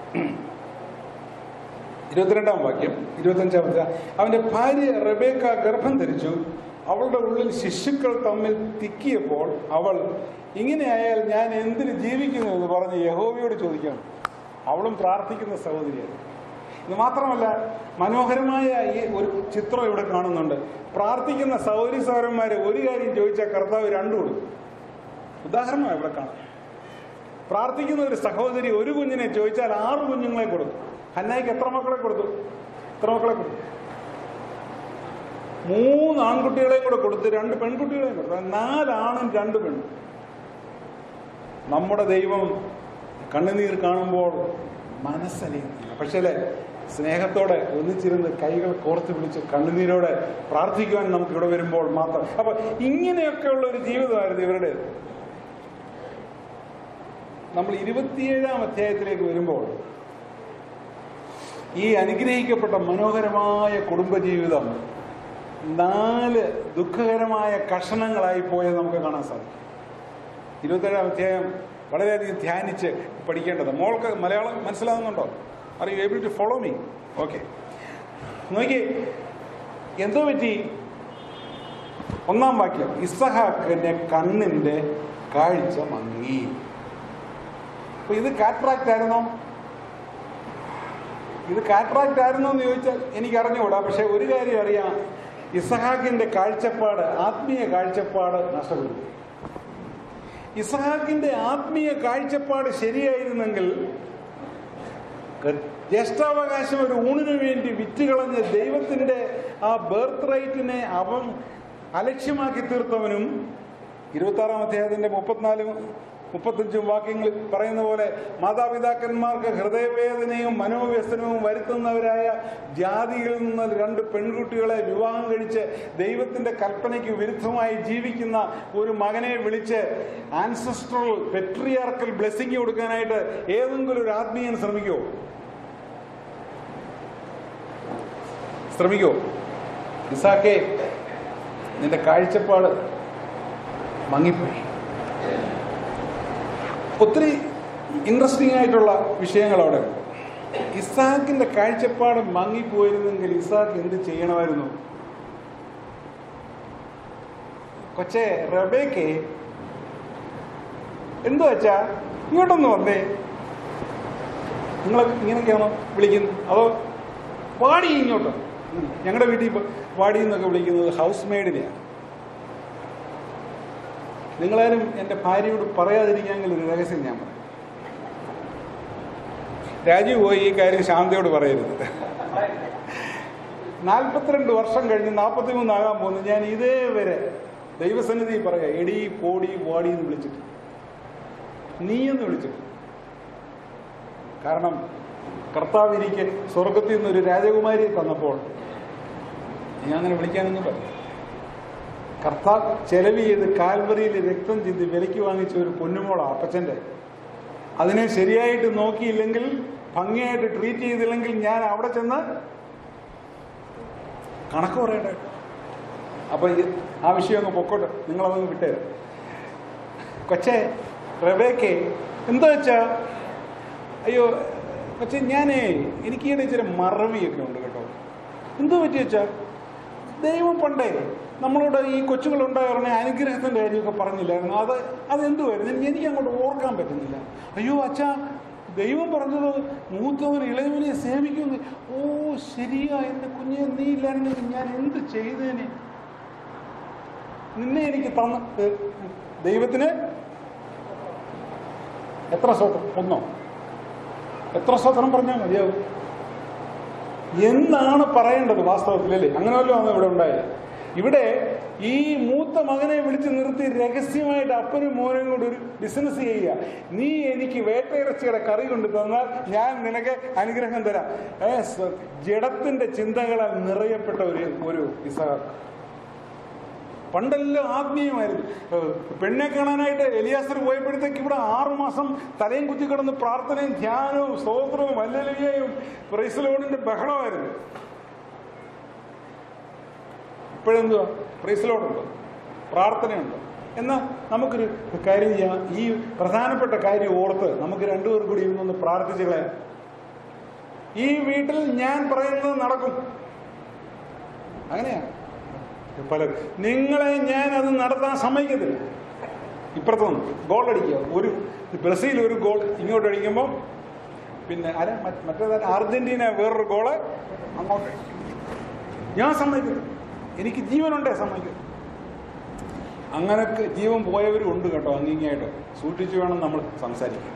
ഇരുപത്തിരണ്ടാം വാക്യം ഇരുപത്തഞ്ചാമത്തെ അവന്റെ ഭാര്യ റബേക്ക ഗർഭം ധരിച്ചു അവളുടെ ഉള്ളിൽ ശിശുക്കൾ തമ്മിൽ തിക്കിയപ്പോൾ അവൾ ഇങ്ങനെയായാൽ ഞാൻ എന്തിന് ജീവിക്കുന്നു എന്ന് പറഞ്ഞ് യഹോവയോട് ചോദിക്കാം അവളും പ്രാർത്ഥിക്കുന്ന സഹോദരിയാണ് ഇത് മാത്രമല്ല മനോഹരമായ ഈ ഒരു ചിത്രം ഇവിടെ കാണുന്നുണ്ട് പ്രാർത്ഥിക്കുന്ന സഹോദരി സഹോദരന്മാരെ ഒരു കാര്യം ചോദിച്ചാൽ കർത്താവ് രണ്ടു കൊടുക്കും ഉദാഹരണമാണ് ഇവിടെ കാണാം പ്രാർത്ഥിക്കുന്ന ഒരു സഹോദരി ഒരു കുഞ്ഞിനെ ചോദിച്ചാൽ ആറ് കുഞ്ഞുങ്ങളെ കൊടുത്തു ഹന്നായിക്ക് എത്ര മക്കളെ കൊടുത്തു എത്ര മക്കളെ കൊടുത്തു മൂന്ന് ആൺകുട്ടികളെയും കൂടെ കൊടുത്ത് രണ്ട് പെൺകുട്ടികളെയും കൊടുത്തു നാലാണും രണ്ട് പെണ്ണും നമ്മുടെ ദൈവം കണ്ണുനീർ കാണുമ്പോൾ മനസ്സലിയുന്നില്ല പക്ഷേ അല്ലേ, സ്നേഹത്തോടെ ഒന്നിച്ചിരുന്ന് കൈകൾ കോർത്ത് പിടിച്ച് കണ്ണുനീരോടെ പ്രാർത്ഥിക്കുവാൻ നമുക്ക് ഇവിടെ വരുമ്പോൾ മാത്രം അപ്പൊ ഇങ്ങനെയൊക്കെയുള്ള ഒരു ജീവിതമായിരുന്നു ഇവരുടെ നമ്മൾ ഇരുപത്തിയേഴാം അധ്യായത്തിലേക്ക് വരുമ്പോൾ ഈ അനുഗ്രഹിക്കപ്പെട്ട മനോഹരമായ കുടുംബജീവിതം നാല് ദുഃഖകരമായ കഷണങ്ങളായി പോയത് നമുക്ക് കാണാൻ സാധിക്കും ഇരുപത്തേഴാം അധ്യായം വളരെയധികം ധ്യാനിച്ച് പഠിക്കേണ്ടത് മോൾക്ക് മലയാളം മനസ്സിലാകുന്നുണ്ടോ are you able to follow me okay നോക്കി എന്തോ പറ്റി ഒന്നാം വാക്യം ഇസഹാക്കിന്റെ കണ്ണിന്റെ കാഴ്ച മങ്ങി അപ്പൊ ഇത് കാട്രാക്ട് ആയിരുന്നോ ഇത് കാട്രാക്ട് ആയിരുന്നോ എന്ന് ചോദിച്ചാൽ എനിക്ക് അറിഞ്ഞുകൂടാ പക്ഷെ ഒരു കാര്യം അറിയാം ഇസഹാക്കിന്റെ കാഴ്ചപ്പാട് ആത്മീയ കാഴ്ചപ്പാട് നഷ്ടപ്പെട്ടു ഇസഹാക്കിന്റെ ആത്മീയ കാഴ്ചപ്പാട് ശരിയായിരുന്നെങ്കിൽ ജ്യേഷ്ഠാവകാശം ഒരു ഊണിനു വേണ്ടി വിറ്റുകളഞ്ഞ ദൈവത്തിന്റെ ആ ബർത്ത് റൈറ്റിനെ അവൻ അലക്ഷ്യമാക്കി തീർത്തവനും ഇരുപത്തി ആറാം അധ്യായത്തിന്റെ മുപ്പത്തിനാലും മുപ്പത്തഞ്ചും വാക്യങ്ങളിൽ പറയുന്ന പോലെ മാതാപിതാക്കന്മാർക്ക് ഹൃദയവേദനയും മനോവ്യസനവും വരുത്തുന്നവരായ ജാതിയിൽ നിന്ന് രണ്ട് പെൺകുട്ടികളെ വിവാഹം കഴിച്ച് ദൈവത്തിന്റെ കൽപ്പനയ്ക്ക് വിരുദ്ധമായി ജീവിക്കുന്ന ഒരു മകനെ വിളിച്ച് ആൻസസ്ട്രൽ പെട്രിയാർക്കൽ ബ്ലെസ്സിങ് കൊടുക്കാനായിട്ട് ഏതെങ്കിലും ഒരു ആത്മീയൻ ശ്രമിക്കുമോ ശ്രമിക്കോ ഇസാക്കെ നിന്റെ കാഴ്ചപ്പാട് മങ്ങിപ്പോയി ഒത്തിരി ഇൻട്രസ്റ്റിംഗ് ആയിട്ടുള്ള വിഷയങ്ങൾ അവിടെ ഉണ്ട്. ഇസാക്കിന്റെ കാഴ്ചപ്പാട് മങ്ങിപ്പോയിരുന്നെങ്കിൽ ഇസാക്ക് എന്ത് ചെയ്യണമായിരുന്നു കൊച്ചെ റബേക്കെ എന്തു വെച്ചാ ഇങ്ങോട്ടൊന്ന് വന്നേ നിങ്ങൾ ഇങ്ങനെയൊക്കെയാണോ വിളിക്കുന്നത് അതോ പാടി ഇങ്ങോട്ട് ഞങ്ങളുടെ വീട്ടിൽ ഇപ്പോൾ വാടി എന്നൊക്കെ വിളിക്കുന്നത് ഹൗസ് മെയ്ഡിനെയാണ് നിങ്ങളാരും എൻ്റെ ഭാര്യയോട് പറയാതിരിക്കാമെങ്കിൽ ഒരു രഹസ്യം ഞാൻ പറയും രാജീവ് പോയി ഈ കാര്യം ശാന്തയോട് പറയരുത് നാൽപ്പത്തിരണ്ട് വർഷം കഴിഞ്ഞ് നാൽപ്പത്തി മൂന്നാകാൻ പോകുന്നു ഞാൻ ഇതേവരെ ദൈവസന്നിധി പറയാ എടി പോടി വാടി എന്ന് വിളിച്ചിട്ട് നീ എന്ന് വിളിച്ചിട്ട് കാരണം കർത്താവ് എനിക്ക് സ്വർഗത്തിൽ നിന്ന് ഒരു രാജകുമാരിയെ തന്നപ്പോൾ ഞാൻ അങ്ങനെ വിളിക്കാനൊന്നും പറ്റില്ല കർത്താവ് ചെലവ് ചെയ്ത് കാൽവറിയിൽ രക്തം ചിന്തി വിലയ്ക്ക് വാങ്ങിച്ച ഒരു പൊന്നുമോള അപ്പച്ചൻ്റെ അതിനെ ശരിയായിട്ട് നോക്കിയില്ലെങ്കിൽ ഭംഗിയായിട്ട് ട്രീറ്റ് ചെയ്തില്ലെങ്കിൽ ഞാൻ അവിടെ ചെന്ന് കണക്ക് പറയട്ടെ അപ്പൊ ഈ ആ വിഷയം അങ്ങ് പൊക്കോട്ടെ നിങ്ങളതങ്ങ് വിട്ടേരും കൊച്ചേ റബേക്കെ എന്താ വെച്ചാ അയ്യോ കൊച്ചെ ഞാനേ എനിക്ക് ഈയിടെ ഇച്ചിരി മറവിയൊക്കെ ഉണ്ട് കേട്ടോ എന്തോ പറ്റി വെച്ചാ ദൈവം പണ്ടേ നമ്മളോട് ഈ കൊച്ചുങ്ങളുണ്ടായിരുന്ന അനുഗ്രഹത്തിന്റെ കാര്യമൊക്കെ പറഞ്ഞില്ലായിരുന്നു അത് അതെന്തുമായിരുന്നു എനിക്ക് എനിക്ക് അങ്ങോട്ട് ഓർക്കാൻ പറ്റുന്നില്ല അയ്യോ അച്ഛാ ദൈവം പറഞ്ഞത് മൂത്തവൻ ഇളയവനെ സേവിക്കുന്നു ഓ ശരിയാ എന്റെ കുഞ്ഞെ നീ ഇല്ലായിരുന്നെങ്കിൽ ഞാൻ എന്ത് ചെയ്തേനെ നിന്നെ എനിക്ക് തന്ന ഏ, ദൈവത്തിന് എത്ര സ്വത്രം ഒന്നോ എത്ര സ്വത്രം പറഞ്ഞാൽ മതിയാവും എന്നാണ് പറയേണ്ടത് വാസ്തവത്തിൽ അല്ലേ അങ്ങനെ വല്ലതും ഇവിടെ ഉണ്ടായത് ഇവിടെ ഈ മൂത്ത മകനെ വിളിച്ച് നിർത്തി രഹസ്യമായിട്ട് അപ്പനും മോനും കൂടി ഒരു ബിസിനസ് ചെയ്യുക നീ എനിക്ക് വേട്ടയിറച്ചിയുടെ കറി കൊണ്ട് തന്നാൽ ഞാൻ നിനക്ക് അനുഗ്രഹം തരാം ഏ, സ- ജഡത്തിന്റെ ചിന്തകളാൽ നിറയപ്പെട്ട ഒരു ഒരു ഇസഹാക്ക് പണ്ടെല്ലാം ആത്മീയമായിരുന്നു ഏഹ് പെണ്ണെ കാണാനായിട്ട് എലിയാസർ പോയപ്പോഴത്തേക്ക് ഇവിടെ ആറുമാസം തലയും കുത്തി കിടന്ന് പ്രാർത്ഥനയും ധ്യാനവും സ്തോത്രവും അല്ലലിയയും പ്രൈസലോണിന്റെ ബഹളമായിരുന്നു ഇപ്പോഴെന്തുവാ പ്രൈസലോടുണ്ടോ പ്രാർത്ഥനയുണ്ടോ എന്നാൽ നമുക്കൊരു കാര്യം ചെയ്യാം ഈ പ്രധാനപ്പെട്ട കാര്യം ഓർത്ത് നമുക്ക് രണ്ടുപേർ കൂടി ഇരുന്നൊന്ന് പ്രാർത്ഥിച്ചു കളയാം ഈ വീട്ടിൽ ഞാൻ പറയുന്നത് നടക്കും അങ്ങനെയാണ് പല നിങ്ങളെ ഞാൻ അത് നടത്താൻ സമ്മതിക്കത്തില്ല ഇപ്പുറത്ത് നിന്ന് ഗോൾ അടിക്കുക ഒരു ബ്രസീൽ ഒരു ഗോൾ ഇങ്ങോട്ട് അടിക്കുമ്പോൾ പിന്നെ അര മറ്റേത് അർജന്റീന വേറൊരു ഗോള് അങ്ങോട്ട് അടിക്കും. ഞാൻ സമ്മതിക്കുന്നു എനിക്ക് ജീവനുണ്ടേ സമ്മതിക്കും അങ്ങനൊക്കെ ജീവൻ പോയവരും ഉണ്ട് കേട്ടോ അങ്ങിങ്ങായിട്ട് സൂക്ഷിച്ചു വേണം നമ്മൾ സംസാരിക്കാൻ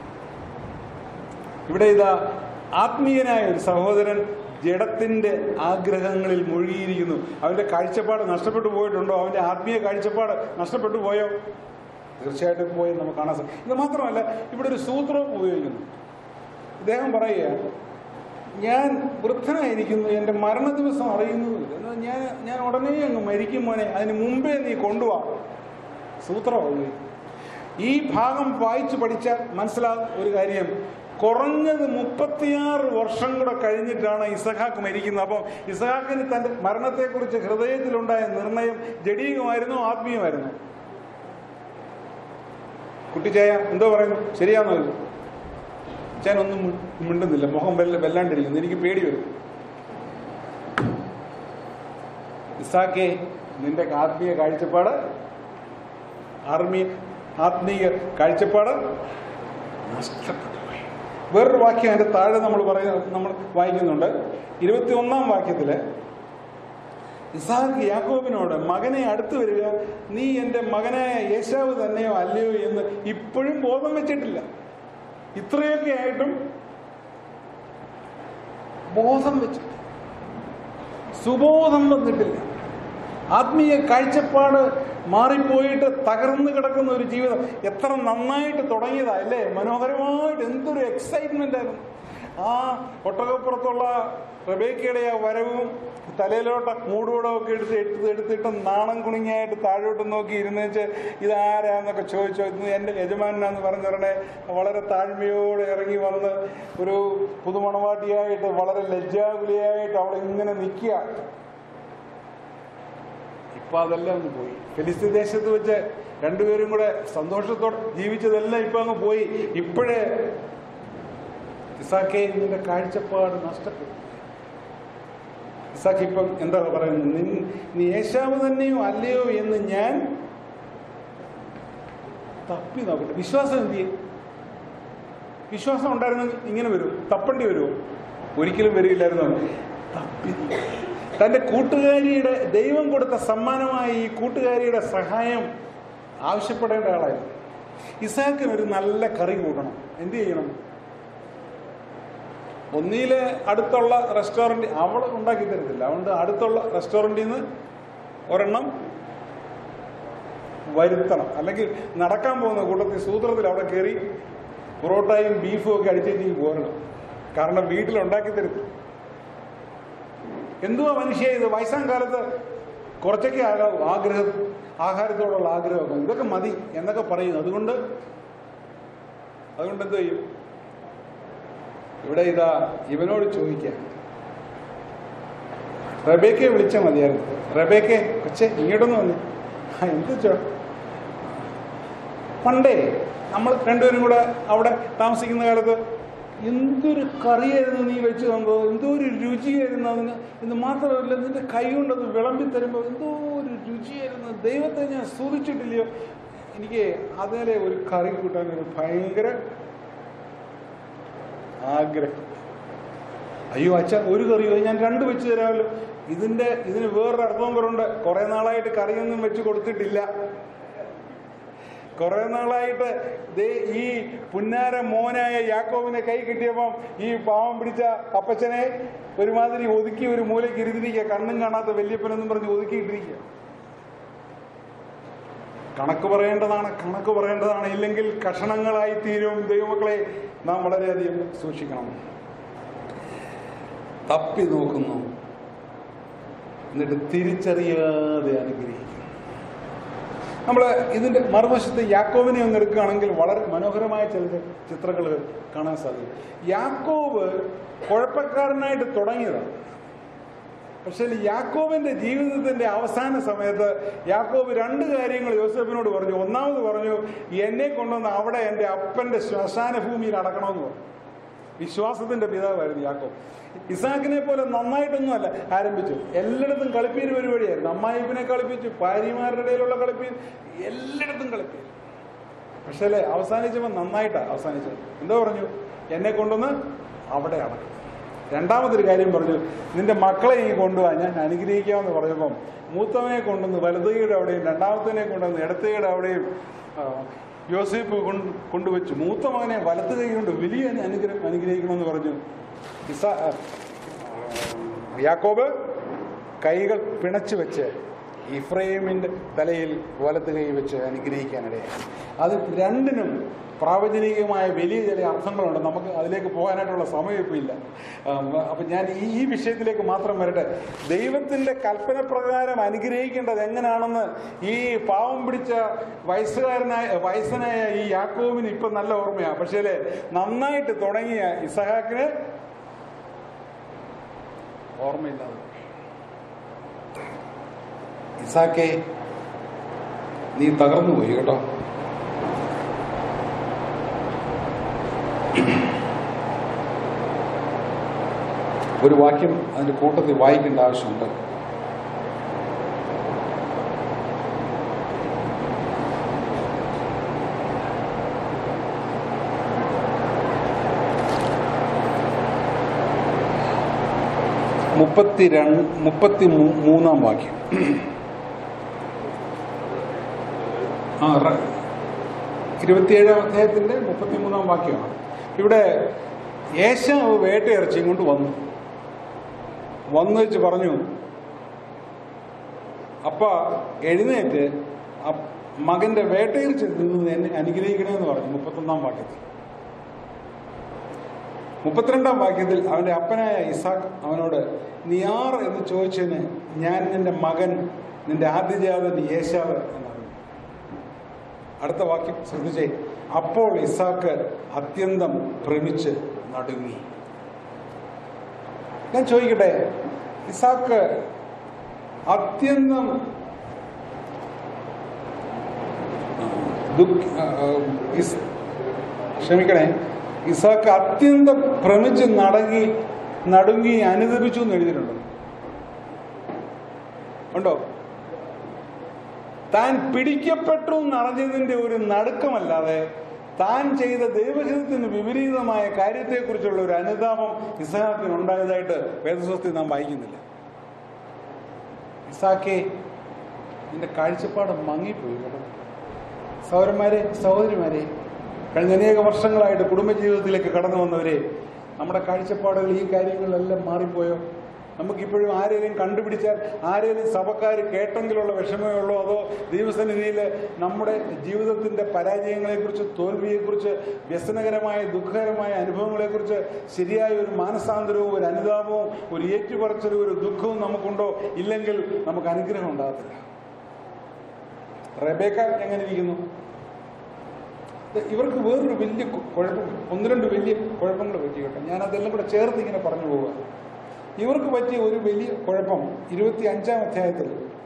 ഇവിടെ ഇതാ ആത്മീയനായ ഒരു സഹോദരൻ ജഡത്തിന്റെ ആഗ്രഹങ്ങളിൽ മുഴുകിയിരിക്കുന്നു അവന്റെ കാഴ്ചപ്പാട് നഷ്ടപ്പെട്ടു പോയിട്ടുണ്ടോ അവന്റെ ആത്മീയ കാഴ്ചപ്പാട് നഷ്ടപ്പെട്ടു പോയോ തീർച്ചയായിട്ടും പോയി നമുക്ക് കാണാൻ സാധിക്കും ഇത് മാത്രമല്ല ഇവിടെ ഒരു സൂത്രം ഉപയോഗിക്കുന്നു ഇദ്ദേഹം പറയുക ഞാൻ വൃദ്ധനായിരിക്കുന്നു എൻ്റെ മരണ ദിവസം അറിയുന്നതുമില്ല എന്നാൽ ഞാൻ ഞാൻ ഉടനെ അങ്ങ് മരിക്കും മോനെ അതിന് മുമ്പേ നീ കൊണ്ടുപോവാ സൂത്രമാണ് ഈ ഭാഗം വായിച്ചു പഠിച്ചാൽ മനസ്സിലാകും ഒരു കാര്യം കുറഞ്ഞത് മുപ്പത്തിയാറ് വർഷം കൂടെ കഴിഞ്ഞിട്ടാണ് ഇസഹാക്ക് മരിക്കുന്നത് അപ്പം ഇസഹാക്കിന് തൻ്റെ മരണത്തെക്കുറിച്ച് ഹൃദയത്തിലുണ്ടായ നിർണയം ജഡീകമായിരുന്നു ആത്മീയമായിരുന്നു കുട്ടിച്ചായ എന്തോ പറയുന്നു ശരിയാണോ ഇത് ഞാനൊന്നും മി- മിണ്ടുന്നില്ല മുഖം വെല്ല വെല്ലാണ്ടിരിക്കുന്നു എനിക്ക് പേടി വരും ഇസാക്കെ നിന്റെ ആത്മീയ കാഴ്ചപ്പാട് ആത്മീയ ആത്മീയ കാഴ്ചപ്പാട് നഷ്ടപ്പെട്ടു പോയി വേറൊരു വാക്യം അതിന്റെ താഴെ നമ്മൾ പറയുന്ന നമ്മൾ വായിക്കുന്നുണ്ട് ഇരുപത്തി ഒന്നാം വാക്യത്തില് ഇസാഖ് യാക്കോബിനോട് മകനെ അടുത്ത് വരിക നീ എൻ്റെ മകനായ യേശാവ് തന്നെയോ അല്ലയോ എന്ന് ഇപ്പോഴും ബോധം വെച്ചിട്ടില്ല ഇത്രയൊക്കെ ആയിട്ടും ബോധം വെച്ചിട്ട് സുബോധം വന്നിട്ടില്ല ആത്മീയ കാഴ്ചപ്പാട് മാറിപ്പോയിട്ട് തകർന്നു കിടക്കുന്ന ഒരു ജീവിതം എത്ര നന്നായിട്ട് തുടങ്ങിയതാ അല്ലേ മനോഹരമായിട്ട് എന്തൊരു എക്സൈറ്റ്മെന്റ് ആയിരുന്നു ആ ഒട്ടകപ്പുറത്തുള്ള റബേക്കയുടെ ആ വരവും തലയിലോട്ട് മൂടുകൂടമൊക്കെ എടുത്ത് എടുത്ത് എടുത്തിട്ട് നാണം കുണിങ്ങായിട്ട് താഴോട്ട് നോക്കി ഇരുന്നേച്ച് ഇതാരാന്നൊക്കെ ചോദിച്ചു ഇത് എൻ്റെ യജമാനാന്ന് പറഞ്ഞുടനെ വളരെ താഴ്മയോടെ ഇറങ്ങി വന്ന് ഒരു പുതുമണവാട്ടിയായിട്ട് വളരെ ലജ്ജാകുലിയായിട്ട് അവിടെ ഇങ്ങനെ നിൽക്കുക ഇപ്പൊ അതെല്ലാം അങ്ങ് പോയി ഫെലിസ്തീൻ ദേശത്ത് വെച്ച് രണ്ടുപേരും കൂടെ സന്തോഷത്തോടെ ജീവിച്ചതെല്ലാം ഇപ്പൊ അങ്ങ് പോയി ഇപ്പോഴേ ഇസാക്കെ നിന്റെ കാഴ്ചപ്പാട് നഷ്ടപ്പെട്ടു ഇസാക്ക് ഇപ്പം എന്താ പറയുന്നത് നിൻ- നീ യേശാവ് തന്നെയോ അല്ലയോ എന്ന് ഞാൻ തപ്പി നോക്കട്ടെ വിശ്വാസം എന്ത് ചെയ്യും വിശ്വാസം ഉണ്ടായിരുന്നെങ്കിൽ ഇങ്ങനെ വരും തപ്പണ്ടി വരുമോ ഒരിക്കലും വരില്ലായിരുന്നു തപ്പി നോക്കി. തൻ്റെ കൂട്ടുകാരിയുടെ ദൈവം കൊടുത്ത സമ്മാനമായ ഈ കൂട്ടുകാരിയുടെ സഹായം ആവശ്യപ്പെടേണ്ട ആളായിരുന്നു ഇസാക്കിന് ഒരു നല്ല കറി കൂട്ടണം എന്ത് ചെയ്യണം ഒന്നിയില് അടുത്തുള്ള റെസ്റ്റോറൻറ്റ് അവൾ ഉണ്ടാക്കി തരത്തില്ല അതുകൊണ്ട് അടുത്തുള്ള റെസ്റ്റോറൻറ്റിൽ നിന്ന് ഒരെണ്ണം വരുത്തണം അല്ലെങ്കിൽ നടക്കാൻ പോകുന്ന കൂട്ടത്തിൽ സൂത്രത്തിൽ അവിടെ കയറി പൊറോട്ടയും ബീഫും ഒക്കെ അടിച്ചേച്ച് പോരണം കാരണം വീട്ടിൽ ഉണ്ടാക്കി തരത്തില്ല എന്തുവാ മനുഷ്യ ഇത് വയസ്സാം കാലത്ത് കുറച്ചൊക്കെ ആകാവൂ ആഗ്രഹം ആഹാരത്തോടുള്ള ആഗ്രഹമൊക്കെ ഇതൊക്കെ മതി എന്നൊക്കെ പറയും അതുകൊണ്ട് അതുകൊണ്ട് എന്ത് ചെയ്യും ഇവിടെ ഇതാ ഇവനോട് ചോദിക്കാം റബേക്കെ വിളിച്ചാൽ മതിയായിരുന്നു റബേക്കെ കൊച്ചെ ഇങ്ങോട്ടൊന്ന് വന്നേ ആ എന്ത് ചോ പണ്ടേ നമ്മൾ രണ്ടുപേരും കൂടെ അവിടെ താമസിക്കുന്ന കാലത്ത് എന്തൊരു കറിയായിരുന്നു നീ വെച്ച് തന്നത് എന്തോ ഒരു രുചിയായിരുന്നു അതിന് ഇത് മാത്രമല്ല നിന്റെ കൈ കൊണ്ടത് വിളമ്പി തരുമ്പോൾ എന്തോ ഒരു രുചിയായിരുന്നു ദൈവത്തെ ഞാൻ സ്തുതിച്ചിട്ടില്ലയോ എനിക്ക് അതിലെ ഒരു കറി കൂട്ടാൻ ഒരു ഭയങ്കര ആഗ്രഹം അയ്യോ അച്ഛ ഒരു കറിയോ ഞാൻ രണ്ട് വെച്ച് തരാമല്ലോ ഇതിന്റെ ഇതിന് വേറൊരു അർത്ഥവും കുറവുണ്ട് കുറെ നാളായിട്ട് കറിയൊന്നും വെച്ച് കൊടുത്തിട്ടില്ല കുറെ നാളായിട്ട് ദേ ഈ പുന്നാര മോനായ യാക്കോവിനെ കൈ കിട്ടിയപ്പം ഈ പാവം പിടിച്ച അപ്പച്ചനെ ഒരുമാതിരി ഒതുക്കി ഒരു മൂലയ്ക്ക് ഇരുന്നിരിക്കുക കണ്ണും കാണാത്ത വല്യപ്പനെന്നും പറഞ്ഞ് ഒതുക്കിയിട്ടിരിക്കുക കണക്ക് പറയേണ്ടതാണ് കണക്ക് പറയേണ്ടതാണ് ഇല്ലെങ്കിൽ കഷണങ്ങളായി തീരും ദൈവമക്കളെ നാം വളരെയധികം സൂക്ഷിക്കണം തപ്പി നോക്കുന്നു എന്നിട്ട് തിരിച്ചറിയാതെ അനുഗ്രഹിക്കും നമ്മൾ ഇതിന്റെ മറുവശത്ത് യാക്കോവിനെ ഒന്ന് എടുക്കുകയാണെങ്കിൽ വളരെ മനോഹരമായ ചില ചിത്രങ്ങൾ കാണാൻ സാധിക്കും യാക്കോവ് കുഴപ്പക്കാരനായിട്ട് തുടങ്ങിയതാണ് പക്ഷേ യാക്കോബിന്റെ ജീവിതത്തിന്റെ അവസാന സമയത്ത് യാക്കോബ് രണ്ട് കാര്യങ്ങൾ യോസഫിനോട് പറഞ്ഞു ഒന്നാമത് പറഞ്ഞു എന്നെ കൊണ്ടുവന്ന് അവിടെ എൻ്റെ അപ്പന്റെ ശ്മശാന ഭൂമിയിൽ അടക്കണമെന്ന് പറഞ്ഞു വിശ്വാസത്തിന്റെ പിതാവായിരുന്നു യാക്കോബ് ഇസാക്കിനെ പോലെ നന്നായിട്ടൊന്നും അല്ല ആരംഭിച്ചു എല്ലായിടത്തും കളിപ്പീര് പരിപാടിയായിരുന്നു അമ്മായിപ്പിനെ കളിപ്പിച്ചു ഭാര്യമാരുടെ ഇടയിലുള്ള കളിപ്പീര് എല്ലായിടത്തും കളിപ്പീര് പക്ഷേ അല്ലേ അവസാനിച്ചപ്പോൾ നന്നായിട്ടാണ് അവസാനിച്ചത് എന്താ പറഞ്ഞു എന്നെ കൊണ്ടുവന്ന് അവിടെ അടക്കും രണ്ടാമതൊരു കാര്യം പറഞ്ഞു നിന്റെ മക്കളെ ഈ കൊണ്ടുപോവാ ഞാൻ അനുഗ്രഹിക്കാമെന്ന് പറഞ്ഞപ്പം മൂത്തവനെ കൊണ്ടുവന്ന് വലതുകയുടെ അവിടെയും രണ്ടാമത്തനെ കൊണ്ടുവന്ന് ഇടത്തുകയുടെ അവിടെയും ആ, യോസേപ്പ് കൊണ്ട് കൊണ്ടുവച്ചു മൂത്ത മകനെ വലത്ത് കൈ കൊണ്ട് വലിയ അനുഗ്രഹം അനുഗ്രഹിക്കണമെന്ന് പറഞ്ഞു ഇസ ആ, യാക്കോബ് കൈകൾ പിണച്ചു വെച്ച് ഇഫ്രൈമിന്റെ തലയിൽ വലത്ത് കൈ വെച്ച് അനുഗ്രഹിക്കാനിടയായി അത് രണ്ടിനും പ്രാവചനികമായ വലിയ ചില അർത്ഥങ്ങളുണ്ട് നമുക്ക് അതിലേക്ക് പോകാനായിട്ടുള്ള സമയം ഇപ്പം ഇല്ല അപ്പം ഞാൻ ഈ ഈ വിഷയത്തിലേക്ക് മാത്രം വരട്ടെ ദൈവത്തിൻ്റെ കൽപ്പന പ്രകാരം അനുഗ്രഹിക്കേണ്ടത് എങ്ങനെയാണെന്ന് ഈ പാവം പിടിച്ച വയസ്സുകാരനായ വയസ്സനായ ഈ യാക്കോവിന് ഇപ്പം നല്ല ഓർമ്മയാണ് പക്ഷേ നന്നായിട്ട് തുടങ്ങിയ ഇസഹാക്കിന് ഓർമ്മയില്ലാതെ ഇസാക്കെ നീ തകർന്നു പോയി കേട്ടോ ഒരു വാക്യം അതിന്റെ കൂട്ടത്തിൽ വായിക്കേണ്ട ആവശ്യമുണ്ട് മുപ്പത്തി രണ്ട് മുപ്പത്തി മൂ- മൂന്നാം വാക്യം ആ റ- ഇരുപത്തിയേഴാം അധ്യായത്തിന്റെ മുപ്പത്തിമൂന്നാം വാക്യമാണ് ഇവിടെ യേശാവ് വേട്ടയിറച്ചിയും കൊണ്ട് വന്നു വന്നു വെച്ച് പറഞ്ഞു അപ്പ എഴുന്നേറ്റ് അപ്പ് മകന്റെ വേട്ടയിറച്ചി നിന്ന് എന്നെ അനുഗ്രഹിക്കണമെന്ന് പറഞ്ഞു മുപ്പത്തൊന്നാം വാക്യത്തിൽ മുപ്പത്തിരണ്ടാം വാക്യത്തിൽ അവന്റെ അപ്പനായ ഇസാഖ് അവനോട് നിയാർ എന്ന് ചോദിച്ചതിന് ഞാൻ നിന്റെ മകൻ നിന്റെ ആദ്യജാതൻ യേശാവ് എന്നറിഞ്ഞു അടുത്ത വാക്യം ശ്രദ്ധിച്ചേ അപ്പോൾ ഇസാക്ക് അത്യന്തം ഭ്രമിച്ച് നടുങ്ങി ഞാൻ ചോദിക്കട്ടെ ഇസാക്ക് അത്യന്തം ദുഃഖ ആ, ആ, ഇസ്- ക്ഷമിക്കണേ ഇസാക്ക് അത്യന്തം ഭ്രമിച്ച് നടങ്ങി നടുങ്ങി അനുദപിച്ചു എന്ന് എഴുതിയിട്ടുണ്ട് ഉണ്ടോ താൻ പിടിക്കപ്പെട്ടു എന്നറിഞ്ഞതിന്റെ ഒരു നടുക്കമല്ലാതെ താൻ ചെയ്ത ദൈവഹിതത്തിന് വിപരീതമായ കാര്യത്തെക്കുറിച്ചുള്ള ഒരു അനുതാപം ഇസഹാക്കിന് ഉണ്ടായതായിട്ട് വേദസ്വസ്തി നാം വായിക്കുന്നില്ല ഇസാക്കെ നിന്റെ കാഴ്ചപ്പാട് മങ്ങിപ്പോയി കേട്ടോ സഹോദരന്മാരെ സഹോദരിമാരെ കഴിഞ്ഞ അനേക വർഷങ്ങളായിട്ട് കുടുംബജീവിതത്തിലേക്ക് കടന്നു വന്നവരെ നമ്മുടെ കാഴ്ചപ്പാടുകൾ ഈ കാര്യങ്ങളിലെല്ലാം മാറിപ്പോയോ നമുക്കിപ്പോഴും ആരെങ്കിലും കണ്ടുപിടിച്ചാൽ ആരെങ്കിലും സഭക്കാർ കേട്ടെങ്കിലുള്ള വിഷമമേ ഉള്ളൂ അതോ ദൈവസന്നിധിയിൽ നമ്മുടെ ജീവിതത്തിൻ്റെ പരാജയങ്ങളെക്കുറിച്ച് തോൽവിയെക്കുറിച്ച് വ്യസനകരമായ ദുഃഖകരമായ അനുഭവങ്ങളെക്കുറിച്ച് ശരിയായ ഒരു മാനസാന്തരവും ഒരു അനുതാപവും ഒരു ഏറ്റുപറച്ചിലും ഒരു ദുഃഖവും നമുക്കുണ്ടോ ഇല്ലെങ്കിൽ നമുക്ക് അനുഗ്രഹം ഉണ്ടാകത്തില്ല റെബേക്ക എങ്ങനെ ഇരിക്കുന്നു ഇവർക്ക് വേറൊരു വലിയ കു- കുഴപ്പം ഒന്ന് രണ്ട് വലിയ കുഴപ്പങ്ങൾ പറ്റി കേട്ടോ ഞാൻ അതെല്ലാം കൂടെ ചേർത്ത് ഇങ്ങനെ പറഞ്ഞു പോവുക ഇവർക്ക് പറ്റിയ ഒരു വലിയ കുഴപ്പം ഇരുപത്തി അഞ്ചാം അധ്യായത്തിൽ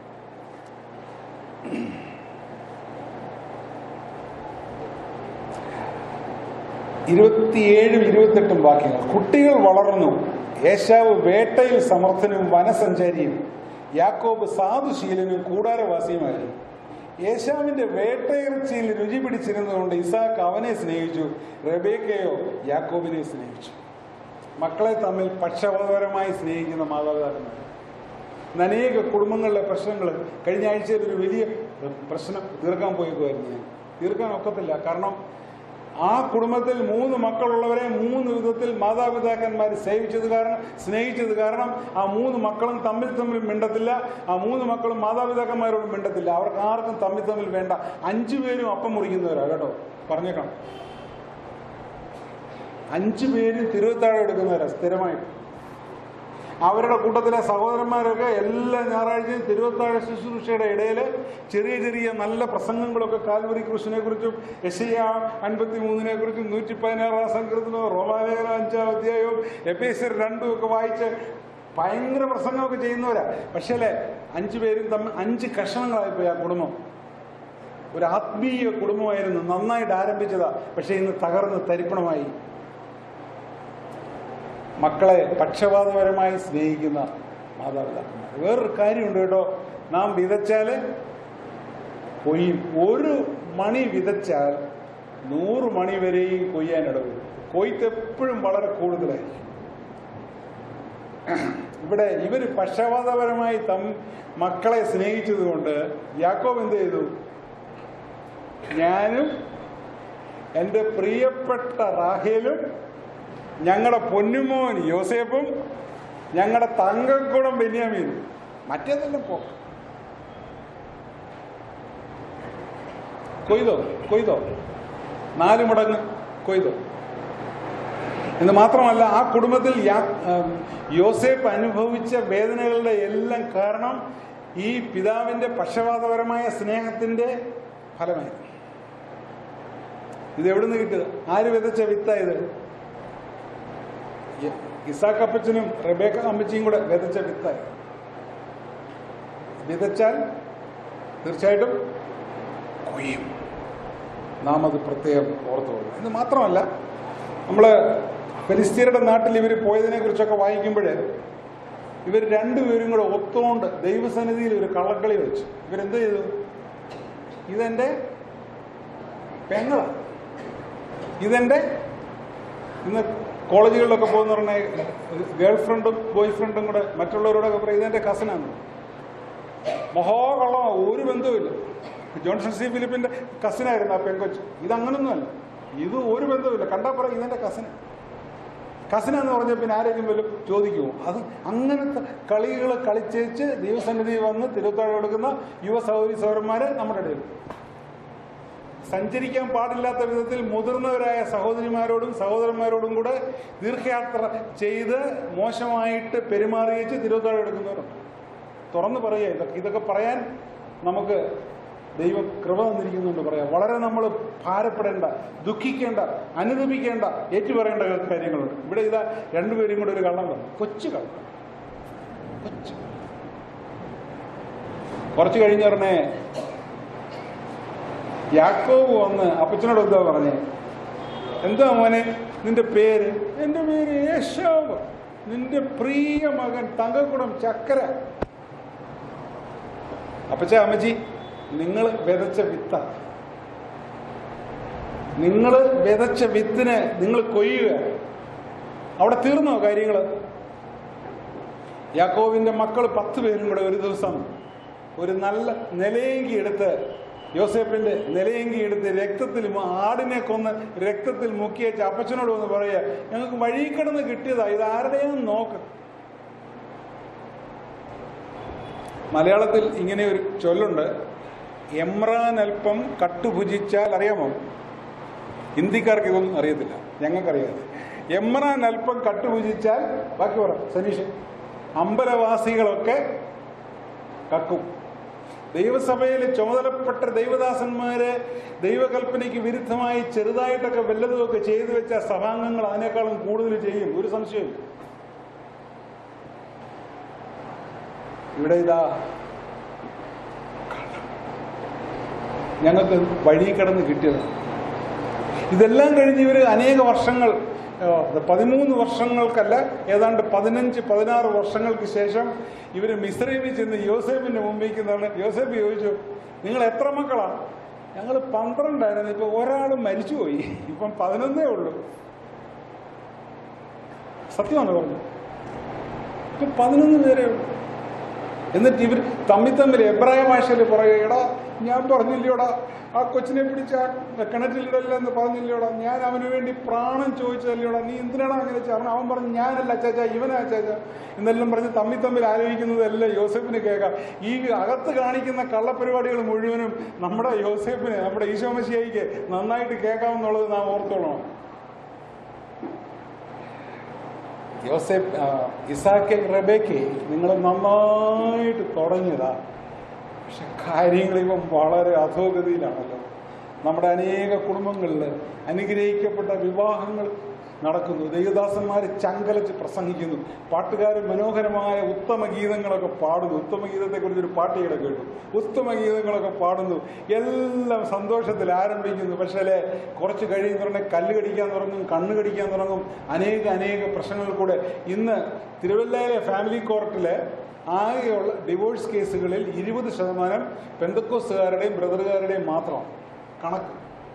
ഇരുപത്തിയേഴും ഇരുപത്തെട്ടും വാക്യങ്ങൾ കുട്ടികൾ വളർന്നു ഏശാവ് വേട്ടയിൽ സമർത്ഥനും വനസഞ്ചാരിയും യാക്കോബ് സാധുശീലനും കൂടാരവാസിയുമായിരുന്നു യേശാവിന്റെ വേട്ടയിറച്ചിയിൽ രുചി പിടിച്ചിരുന്നതുകൊണ്ട് ഇസാക്ക് അവനെ സ്നേഹിച്ചു റബേക്കയോ യാക്കോബിനെ സ്നേഹിച്ചു മക്കളെ തമ്മിൽ പക്ഷപാതപരമായി സ്നേഹിക്കുന്ന മാതാപിതാക്കന്മാർ ഇന്ന് അനേക കുടുംബങ്ങളിലെ പ്രശ്നങ്ങൾ കഴിഞ്ഞ ആഴ്ചയിൽ ഒരു വലിയ പ്രശ്നം തീർക്കാൻ പോയേക്കുമായിരുന്നു ഞാൻ തീർക്കാൻ ഒക്കത്തില്ല കാരണം ആ കുടുംബത്തിൽ മൂന്ന് മക്കളുള്ളവരെ മൂന്ന് വിധത്തിൽ മാതാപിതാക്കന്മാർ സേവിച്ചത് കാരണം സ്നേഹിച്ചത് കാരണം ആ മൂന്ന് മക്കളും തമ്മിൽ തമ്മിൽ മിണ്ടത്തില്ല ആ മൂന്ന് മക്കളും മാതാപിതാക്കന്മാരോട് മിണ്ടത്തില്ല അവർക്ക് ആർക്കും തമ്മിൽ തമ്മിൽ വേണ്ട അഞ്ചു പേരും അപ്പം മുറിക്കുന്നവരാ കേട്ടോ പറഞ്ഞേക്കണം അഞ്ചു പേരും തിരുവത്താഴം എടുക്കുന്നവരാ സ്ഥിരമായിട്ട് അവരുടെ കൂട്ടത്തിലെ സഹോദരന്മാരൊക്കെ എല്ലാ ഞായറാഴ്ചയും തിരുവത്താഴ ശുശ്രൂഷയുടെ ഇടയിൽ ചെറിയ ചെറിയ നല്ല പ്രസംഗങ്ങളൊക്കെ കാൽവരി കൃഷ്ണനെ കുറിച്ചും യശയ്യ അൻപത്തി മൂന്നിനെ കുറിച്ചും നൂറ്റി പതിനാറാം സങ്കീർത്തനവും റോമാലേഖനം അഞ്ചാം അധ്യായവും എപ്പേസർ രണ്ടും ഒക്കെ വായിച്ച് ഭയങ്കര പ്രസംഗമൊക്കെ ചെയ്യുന്നവരാ പക്ഷേ അല്ലേ അഞ്ചു പേരും തമ്മിൽ അഞ്ച് കഷണങ്ങളായിപ്പോയി ആ കുടുംബം ഒരു ആത്മീയ കുടുംബമായിരുന്നു നന്നായിട്ട് ആരംഭിച്ചതാ പക്ഷേ ഇന്ന് തകർന്ന് തരിപ്പണമായി മക്കളെ പക്ഷപാതപരമായി സ്നേഹിക്കുന്ന മാതാപിതാക്കന്മാർ വേറൊരു കാര്യമുണ്ട് കേട്ടോ നാം വിതച്ചാൽ കൊയ്യും ഒരു മണി വിതച്ചാൽ നൂറ് മണി വരെയും കൊയ്യാനിടവരും കൊയ്ത്ത് എപ്പോഴും വളരെ കൂടുതലായിരിക്കും ഇവിടെ ഇവർ പക്ഷപാതപരമായി തം മക്കളെ സ്നേഹിച്ചതുകൊണ്ട് യാക്കോബ് എന്ത് ചെയ്തു ഞാനും എൻ്റെ പ്രിയപ്പെട്ട റാഹേലും ഞങ്ങളുടെ പൊന്നുമോൻ യോസേഫും ഞങ്ങളുടെ തങ്കക്കുളം ബെന്യാമീനും മറ്റേതെല്ലാം പോ കൊയ്തോ കൊയ്തോ നാല് മടങ്ങ് കൊയ്തോ എന്ന് മാത്രമല്ല ആ കുടുംബത്തിൽ യാ- ഉം, യോസേഫ് അനുഭവിച്ച വേദനകളുടെ എല്ലാം കാരണം ഈ പിതാവിന്റെ പക്ഷപാതപരമായ സ്നേഹത്തിന്റെ ഫലമായിരുന്നു ഇത് എവിടുന്ന് കിട്ടിയത് ആര് വിതച്ച വിത്തായത് ഇ- ഇസാക്ക് അപ്പച്ചനും റബേക്ക അമ്മച്ചിയും കൂടെ വിതച്ച വിത്തായി വിതച്ചാൽ തീർച്ചയായിട്ടും കൊയ്യും നാം അത് പ്രത്യേകം ഓർത്തുകൊള്ളും എന്ന് മാത്രമല്ല നമ്മൾ ഫലിസ്തീനയുടെ നാട്ടിൽ ഇവർ പോയതിനെ കുറിച്ചൊക്കെ വായിക്കുമ്പോൾ ഇവർ രണ്ടുപേരും കൂടെ ഒത്തുകൊണ്ട് ദൈവസന്നിധിയിൽ ഒരു കള്ളക്കളി വെച്ചു ഇവരെന്ത് ചെയ്തു ഇതെന്റെ പെങ്ങളാണ് ഇതെന്റെ ഇന്ന് കോളേജുകളിലൊക്കെ പോകുന്ന പറഞ്ഞാൽ ഗേൾ ഫ്രണ്ടും ബോയ് ഫ്രണ്ടും കൂടെ മറ്റുള്ളവരോടൊക്കെ പറയും ഇതെന്റെ കസിനാണ് മഹാകള്ളമാണ് ഒരു ബന്ധവുമില്ല ജോൺസൺ സി ഫിലിപ്പിന്റെ കസിനായിരുന്നു ആ പെങ്കൊച്ച് ഇത് അങ്ങനൊന്നുമല്ല ഇത് ഒരു ബന്ധവുമില്ല കണ്ടാ പറയും ഇതെന്റെ കസിന് കസിനെന്ന് പറഞ്ഞ പിന്നെ ആരെങ്കിലും വല്ലതും ചോദിക്കുമോ അത് അങ്ങനത്തെ കളികൾ കളിച്ചേച്ച് ദൈവസന്നിധി വന്ന് തിരുത്താഴം എടുക്കുന്ന യുവ സഹോദരി സഹോദരന്മാര് നമ്മുടെ ഇടയിൽ സഞ്ചരിക്കാൻ പാടില്ലാത്ത വിധത്തിൽ മുതിർന്നവരായ സഹോദരിമാരോടും സഹോദരന്മാരോടും കൂടെ ദീർഘയാത്ര ചെയ്ത് മോശമായിട്ട് പെരുമാറിയേച്ച് തിരുവത്താഴം എടുക്കുന്നവരുണ്ട് തുറന്നു പറയുക ഇതൊക്കെ ഇതൊക്കെ പറയാൻ നമുക്ക് ദൈവം കൃപ തന്നിരിക്കുന്നുണ്ട് പറയാം വളരെ നമ്മൾ ഭാരപ്പെടേണ്ട ദുഃഖിക്കേണ്ട അനുദപിക്കേണ്ട ഏറ്റുപറയേണ്ട കാര്യങ്ങളുണ്ട് ഇവിടെ ഇതാ രണ്ടുപേരും കൂടെ ഒരു കള്ളം പറഞ്ഞു കൊച്ചു കള്ളം കൊച്ചു കുറച്ച് കഴിഞ്ഞ ഉടനെ യാക്കോബ് വന്ന് അപ്പച്ചനോട് എന്താ പറഞ്ഞേ എന്താ മോനെ നിന്റെ പേര് എന്റെ പേര് യേശോവ് നിന്റെ പ്രിയ മകൻ തങ്കക്കുടം ചക്കര അപ്പച്ച അമ്മച്ചി നിങ്ങൾ വിതച്ച വിത്ത നിങ്ങൾ വിതച്ച വിത്തിനെ നിങ്ങൾ കൊയ്യുക അവിടെ തീർന്നോ കാര്യങ്ങൾ യാക്കോവിന്റെ മക്കൾ പത്ത് പേരും കൂടെ ഒരു ദിവസം ഒരു നല്ല നിലയെങ്കി എടുത്ത് യോസേപ്പിന്റെ നിലയെങ്കി എടുത്ത് രക്തത്തിൽ മു- ആടിനെ കൊന്ന് രക്തത്തിൽ മുക്കിയേച്ച് അപ്പച്ചനോട് വന്ന് പറയുക ഞങ്ങൾക്ക് വഴി കിടന്ന് കിട്ടിയതാ ഇത് ആരുടെയും നോക്ക് മലയാളത്തിൽ ഇങ്ങനെ ഒരു ചൊല്ലുണ്ട് എമ്രാൻ അല്പം കട്ടുഭുജിച്ചാൽ അറിയാമോ ഹിന്ദിക്കാർക്ക് ഇതൊന്നും അറിയത്തില്ല ഞങ്ങൾക്കറിയാതെ എമ്രാൻ അല്പം കട്ടുഭുജിച്ചാൽ ബാക്കി പറ സനീഷ് അമ്പലവാസികളൊക്കെ കക്കും ദൈവസഭയിൽ ചുമതലപ്പെട്ട ദൈവദാസന്മാരെ ദൈവകൽപ്പനയ്ക്ക് വിരുദ്ധമായി ചെറുതായിട്ടൊക്കെ വല്ലതുമൊക്കെ ചെയ്തു വെച്ച സഭാംഗങ്ങൾ അതിനേക്കാളും കൂടുതൽ ചെയ്യും ഒരു സംശയം ഇവിടെ ഇതാ ഞങ്ങൾക്ക് വഴി കിടന്ന് കിട്ടിയത് ഇതെല്ലാം കഴിഞ്ഞ് ഇവർ അനേക വർഷങ്ങൾ ആ, പതിമൂന്ന് വർഷങ്ങൾക്കല്ല ഏതാണ്ട് പതിനഞ്ച് പതിനാറ് വർഷങ്ങൾക്ക് ശേഷം ഇവർ മിസ്രൈമിൽ ചെന്ന് യോസേഫിന്റെ മുമ്പിലേക്ക് നിന്നാണ് യോസേഫ് ചോദിച്ചു നിങ്ങൾ എത്ര മക്കളാണ് ഞങ്ങൾ പന്ത്രണ്ടായിരുന്നു ഇപ്പൊ ഒരാൾ മരിച്ചുപോയി ഇപ്പം പതിനൊന്നേ ഉള്ളൂ സത്യമാണ് പറഞ്ഞു ഇപ്പൊ പതിനൊന്ന് പേരേ ഉള്ളൂ എന്നിട്ട് ഇവർ തമ്മിൽ തമ്മിൽ എബ്രായ ഭാഷയിൽ പറയുക എടാ ഞാൻ പറഞ്ഞില്ലയോടാ ആ കൊച്ചിനെ പിടിച്ച ആ കിണറ്റിലിടല്ല എന്ന് പറഞ്ഞില്ലയോടാ ഞാൻ അവന് വേണ്ടി പ്രാണം ചോദിച്ചതല്ലയോടാ നീ എന്തിനാണ് അങ്ങനെ ചേർന്ന് അവൻ പറഞ്ഞു ഞാനല്ല അച്ചാച്ച ഇവനാ അച്ചാച്ച എന്നെല്ലാം പറഞ്ഞ് തമ്മിൽ തമ്മിൽ ആലോചിക്കുന്നതെല്ലാം യോസെഫിന് കേൾക്കാം ഈ അകത്ത് കാണിക്കുന്ന കള്ളപ്പരിപാടികൾ മുഴുവനും നമ്മുടെ യോസെഫിന് നമ്മുടെ ഈശോമശിയായിക്ക് നന്നായിട്ട് കേൾക്കാമെന്നുള്ളത് നാം ഓർത്തോളണം യോസെഫ് ആ, ഇസാക്ക് റബേക്ക് നിങ്ങൾ നന്നായിട്ട് തുടങ്ങിയതാ പക്ഷെ കാര്യങ്ങൾ ഇപ്പം വളരെ അധോഗതിയിലാണല്ലോ നമ്മുടെ അനേക കുടുംബങ്ങളിൽ അനുഗ്രഹിക്കപ്പെട്ട വിവാഹങ്ങൾ നടക്കുന്നു ദൈവദാസന്മാർ ചങ്കലച്ച് പ്രസംഗിക്കുന്നു പാട്ടുകാർ മനോഹരമായ ഉത്തമ ഗീതങ്ങളൊക്കെ പാടുന്നു ഉത്തമ ഗീതത്തെക്കുറിച്ച് ഒരു പാട്ട് ഇവിടെ കേട്ടു ഉത്തമ ഗീതങ്ങളൊക്കെ പാടുന്നു എല്ലാം സന്തോഷത്തിൽ ആരംഭിക്കുന്നു പക്ഷേ അല്ലേ കുറച്ച് കഴിയുന്നവരുടെ കല്ല് കടിക്കാൻ തുടങ്ങും കണ്ണ് കടിക്കാൻ തുടങ്ങും അനേക അനേക പ്രശ്നങ്ങൾ കൂടെ ഇന്ന് തിരുവല്ലയിലെ ഫാമിലി കോർട്ടിലെ ആകെയുള്ള ഡിവോഴ്സ് കേസുകളിൽ ഇരുപത് ശതമാനം പെന്തക്കോസുകാരുടെയും ബ്രദറുകാരുടെയും മാത്രമാണ് കണക്ക്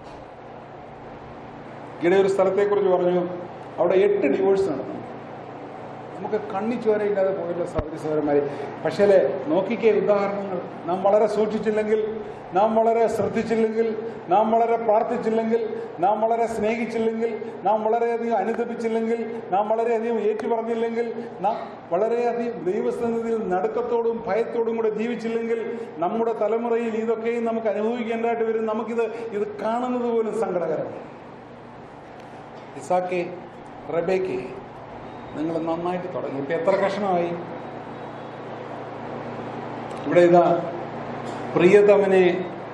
ഈയിടെ ഒരു സ്ഥലത്തെക്കുറിച്ച് പറഞ്ഞു അവിടെ എട്ട് ഡിവോഴ്സ് നടന്നു നമുക്ക് കണ്ണി ചോരയില്ലാതെ പോയല്ലോ സഹോദരി സഹോദരന്മാരെ പക്ഷേ നോക്കിക്കേ ഉദാഹരണങ്ങൾ നാം വളരെ സൂക്ഷിച്ചില്ലെങ്കിൽ നാം വളരെ ശ്രദ്ധിച്ചില്ലെങ്കിൽ നാം വളരെ പ്രാർത്ഥിച്ചില്ലെങ്കിൽ നാം വളരെ സ്നേഹിച്ചില്ലെങ്കിൽ നാം വളരെയധികം അനുദപിച്ചില്ലെങ്കിൽ നാം വളരെയധികം ഏറ്റുപറഞ്ഞില്ലെങ്കിൽ നാം വളരെയധികം ദൈവസന്നിധിയിൽ നടുക്കത്തോടും ഭയത്തോടും കൂടെ ജീവിച്ചില്ലെങ്കിൽ നമ്മുടെ തലമുറയിൽ ഇതൊക്കെയും നമുക്ക് അനുഭവിക്കേണ്ടതായിട്ട് വരും നമുക്കിത് ഇത് കാണുന്നത് പോലും സങ്കടകരമാണ് ഇസാക്കെ റബേക്കെ നിങ്ങൾ നന്നായിട്ട് തുടങ്ങി ഇപ്പൊ എത്ര കഷണമായി ഇവിടെ ഇതാ പ്രിയതമനെ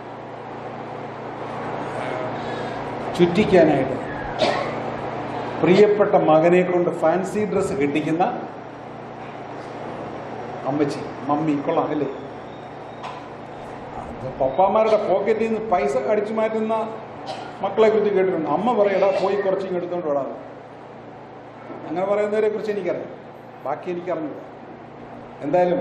ചുറ്റിക്കാനായിട്ട് പ്രിയപ്പെട്ട മകനെ കൊണ്ട് ഫാൻസി ഡ്രസ്സ് കെട്ടിക്കുന്ന അമ്മച്ചി മമ്മി കൊള്ളാം അല്ലേ അത് പപ്പാമാരുടെ പോക്കറ്റിൽ നിന്ന് പൈസ അടിച്ചു മാറ്റുന്ന മക്കളെ കുറിച്ച് കേട്ടിട്ടുണ്ട് അമ്മ പറയടാ പോയി കുറച്ച് ഇങ്ങ് എടുത്തോണ്ട് വിടാം അങ്ങനെ പറയുന്നവരെ കുറിച്ച് എനിക്കറിയാം ബാക്കി എനിക്കറിഞ്ഞില്ല എന്തായാലും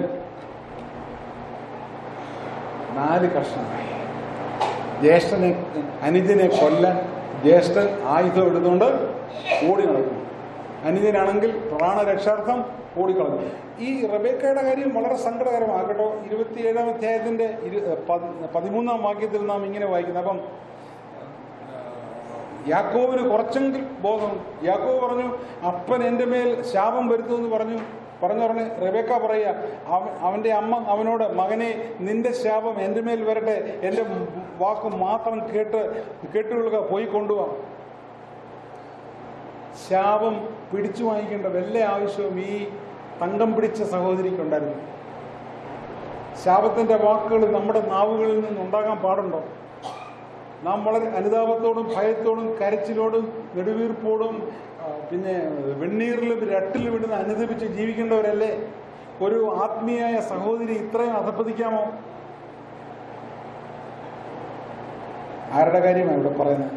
നാല് കഷ്ണമായി ജ്യേഷ്ഠനെ അനുജനെ കൊല്ലാൻ ജ്യേഷ്ഠൻ ആയുധം എടുത്തുകൊണ്ട് ഓടി നടക്കുന്നു അനുജനാണെങ്കിൽ പ്രാണരക്ഷാർത്ഥം ഓടിക്കളഞ്ഞു ഈ റബേക്കയുടെ കാര്യം വളരെ സങ്കടകരമാകട്ടോ ഇരുപത്തിയേഴാം അധ്യായത്തിന്റെ ഇരു പതി- പതിമൂന്നാം വാക്യത്തിൽ നാം ഇങ്ങനെ വായിക്കുന്നത് അപ്പം യാക്കോവിന് കുറച്ചെങ്കിൽ ബോധം യാക്കോവ് പറഞ്ഞു അപ്പൻ എൻ്റെ മേൽ ശാപം വരുത്തുമെന്ന് പറഞ്ഞു പറഞ്ഞ ഉടനെ റെബേക്ക പറയുക അവൻ അവൻ്റെ അമ്മ അവനോട് മകനെ നിന്റെ ശാപം എൻ്റെ മേൽ വരട്ടെ എൻ്റെ വാക്ക് മാത്രം കേട്ട് കേട്ടുകൊള്ളുക പോയി കൊണ്ടുപോകാം ശാപം പിടിച്ചു വാങ്ങിക്കേണ്ട വല്ല ആവശ്യവും ഈ തങ്കം പിടിച്ച സഹോദരിക്കുണ്ടായിരുന്നു ശാപത്തിന്റെ വാക്കുകൾ നമ്മുടെ നാവുകളിൽ നിന്ന് ഉണ്ടാകാൻ പാടുണ്ടോ നാം വളരെ അനുതാപത്തോടും ഭയത്തോടും കരച്ചിലോടും നെടുവീർപ്പോടും ആ, പിന്നെ വെണ്ണീറിലും രട്ടിലും വിടുന്ന അനുദപിച്ച് ജീവിക്കേണ്ടവരല്ലേ ഒരു ആത്മീയായ സഹോദരി ഇത്രയും അധപ്പതിക്കാമോ ആരുടെ കാര്യമാണ് ഇവിടെ പറയുന്നത്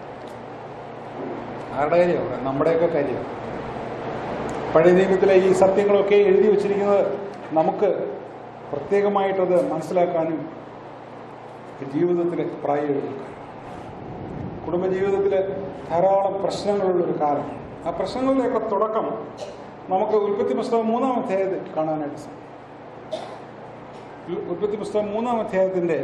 ആരുടെ കാര്യമാണ് ഇവിടെ നമ്മുടെയൊക്കെ കാര്യമാണ് പഴയ നിയമത്തിലെ ഈ സത്യങ്ങളൊക്കെ എഴുതി വച്ചിരിക്കുന്നത് നമുക്ക് പ്രത്യേകമായിട്ടത് മനസ്സിലാക്കാനും ജീവിതത്തിൽ പ്രായോഗികമാക്കാനും കുടുംബജീവിതത്തിൽ ധാരാളം പ്രശ്നങ്ങളുള്ളൊരു കാലം ആ പ്രശ്നങ്ങളുടെയൊക്കെ തുടക്കം നമുക്ക് ഉൽപ്പത്തി പുസ്തകം മൂന്നാം അധ്യായത്തിൽ കാണാനായിട്ട് സാധിക്കും ഉൽ- ഉൽപ്പത്തി പുസ്തകം മൂന്നാം അധ്യായത്തിൻ്റെ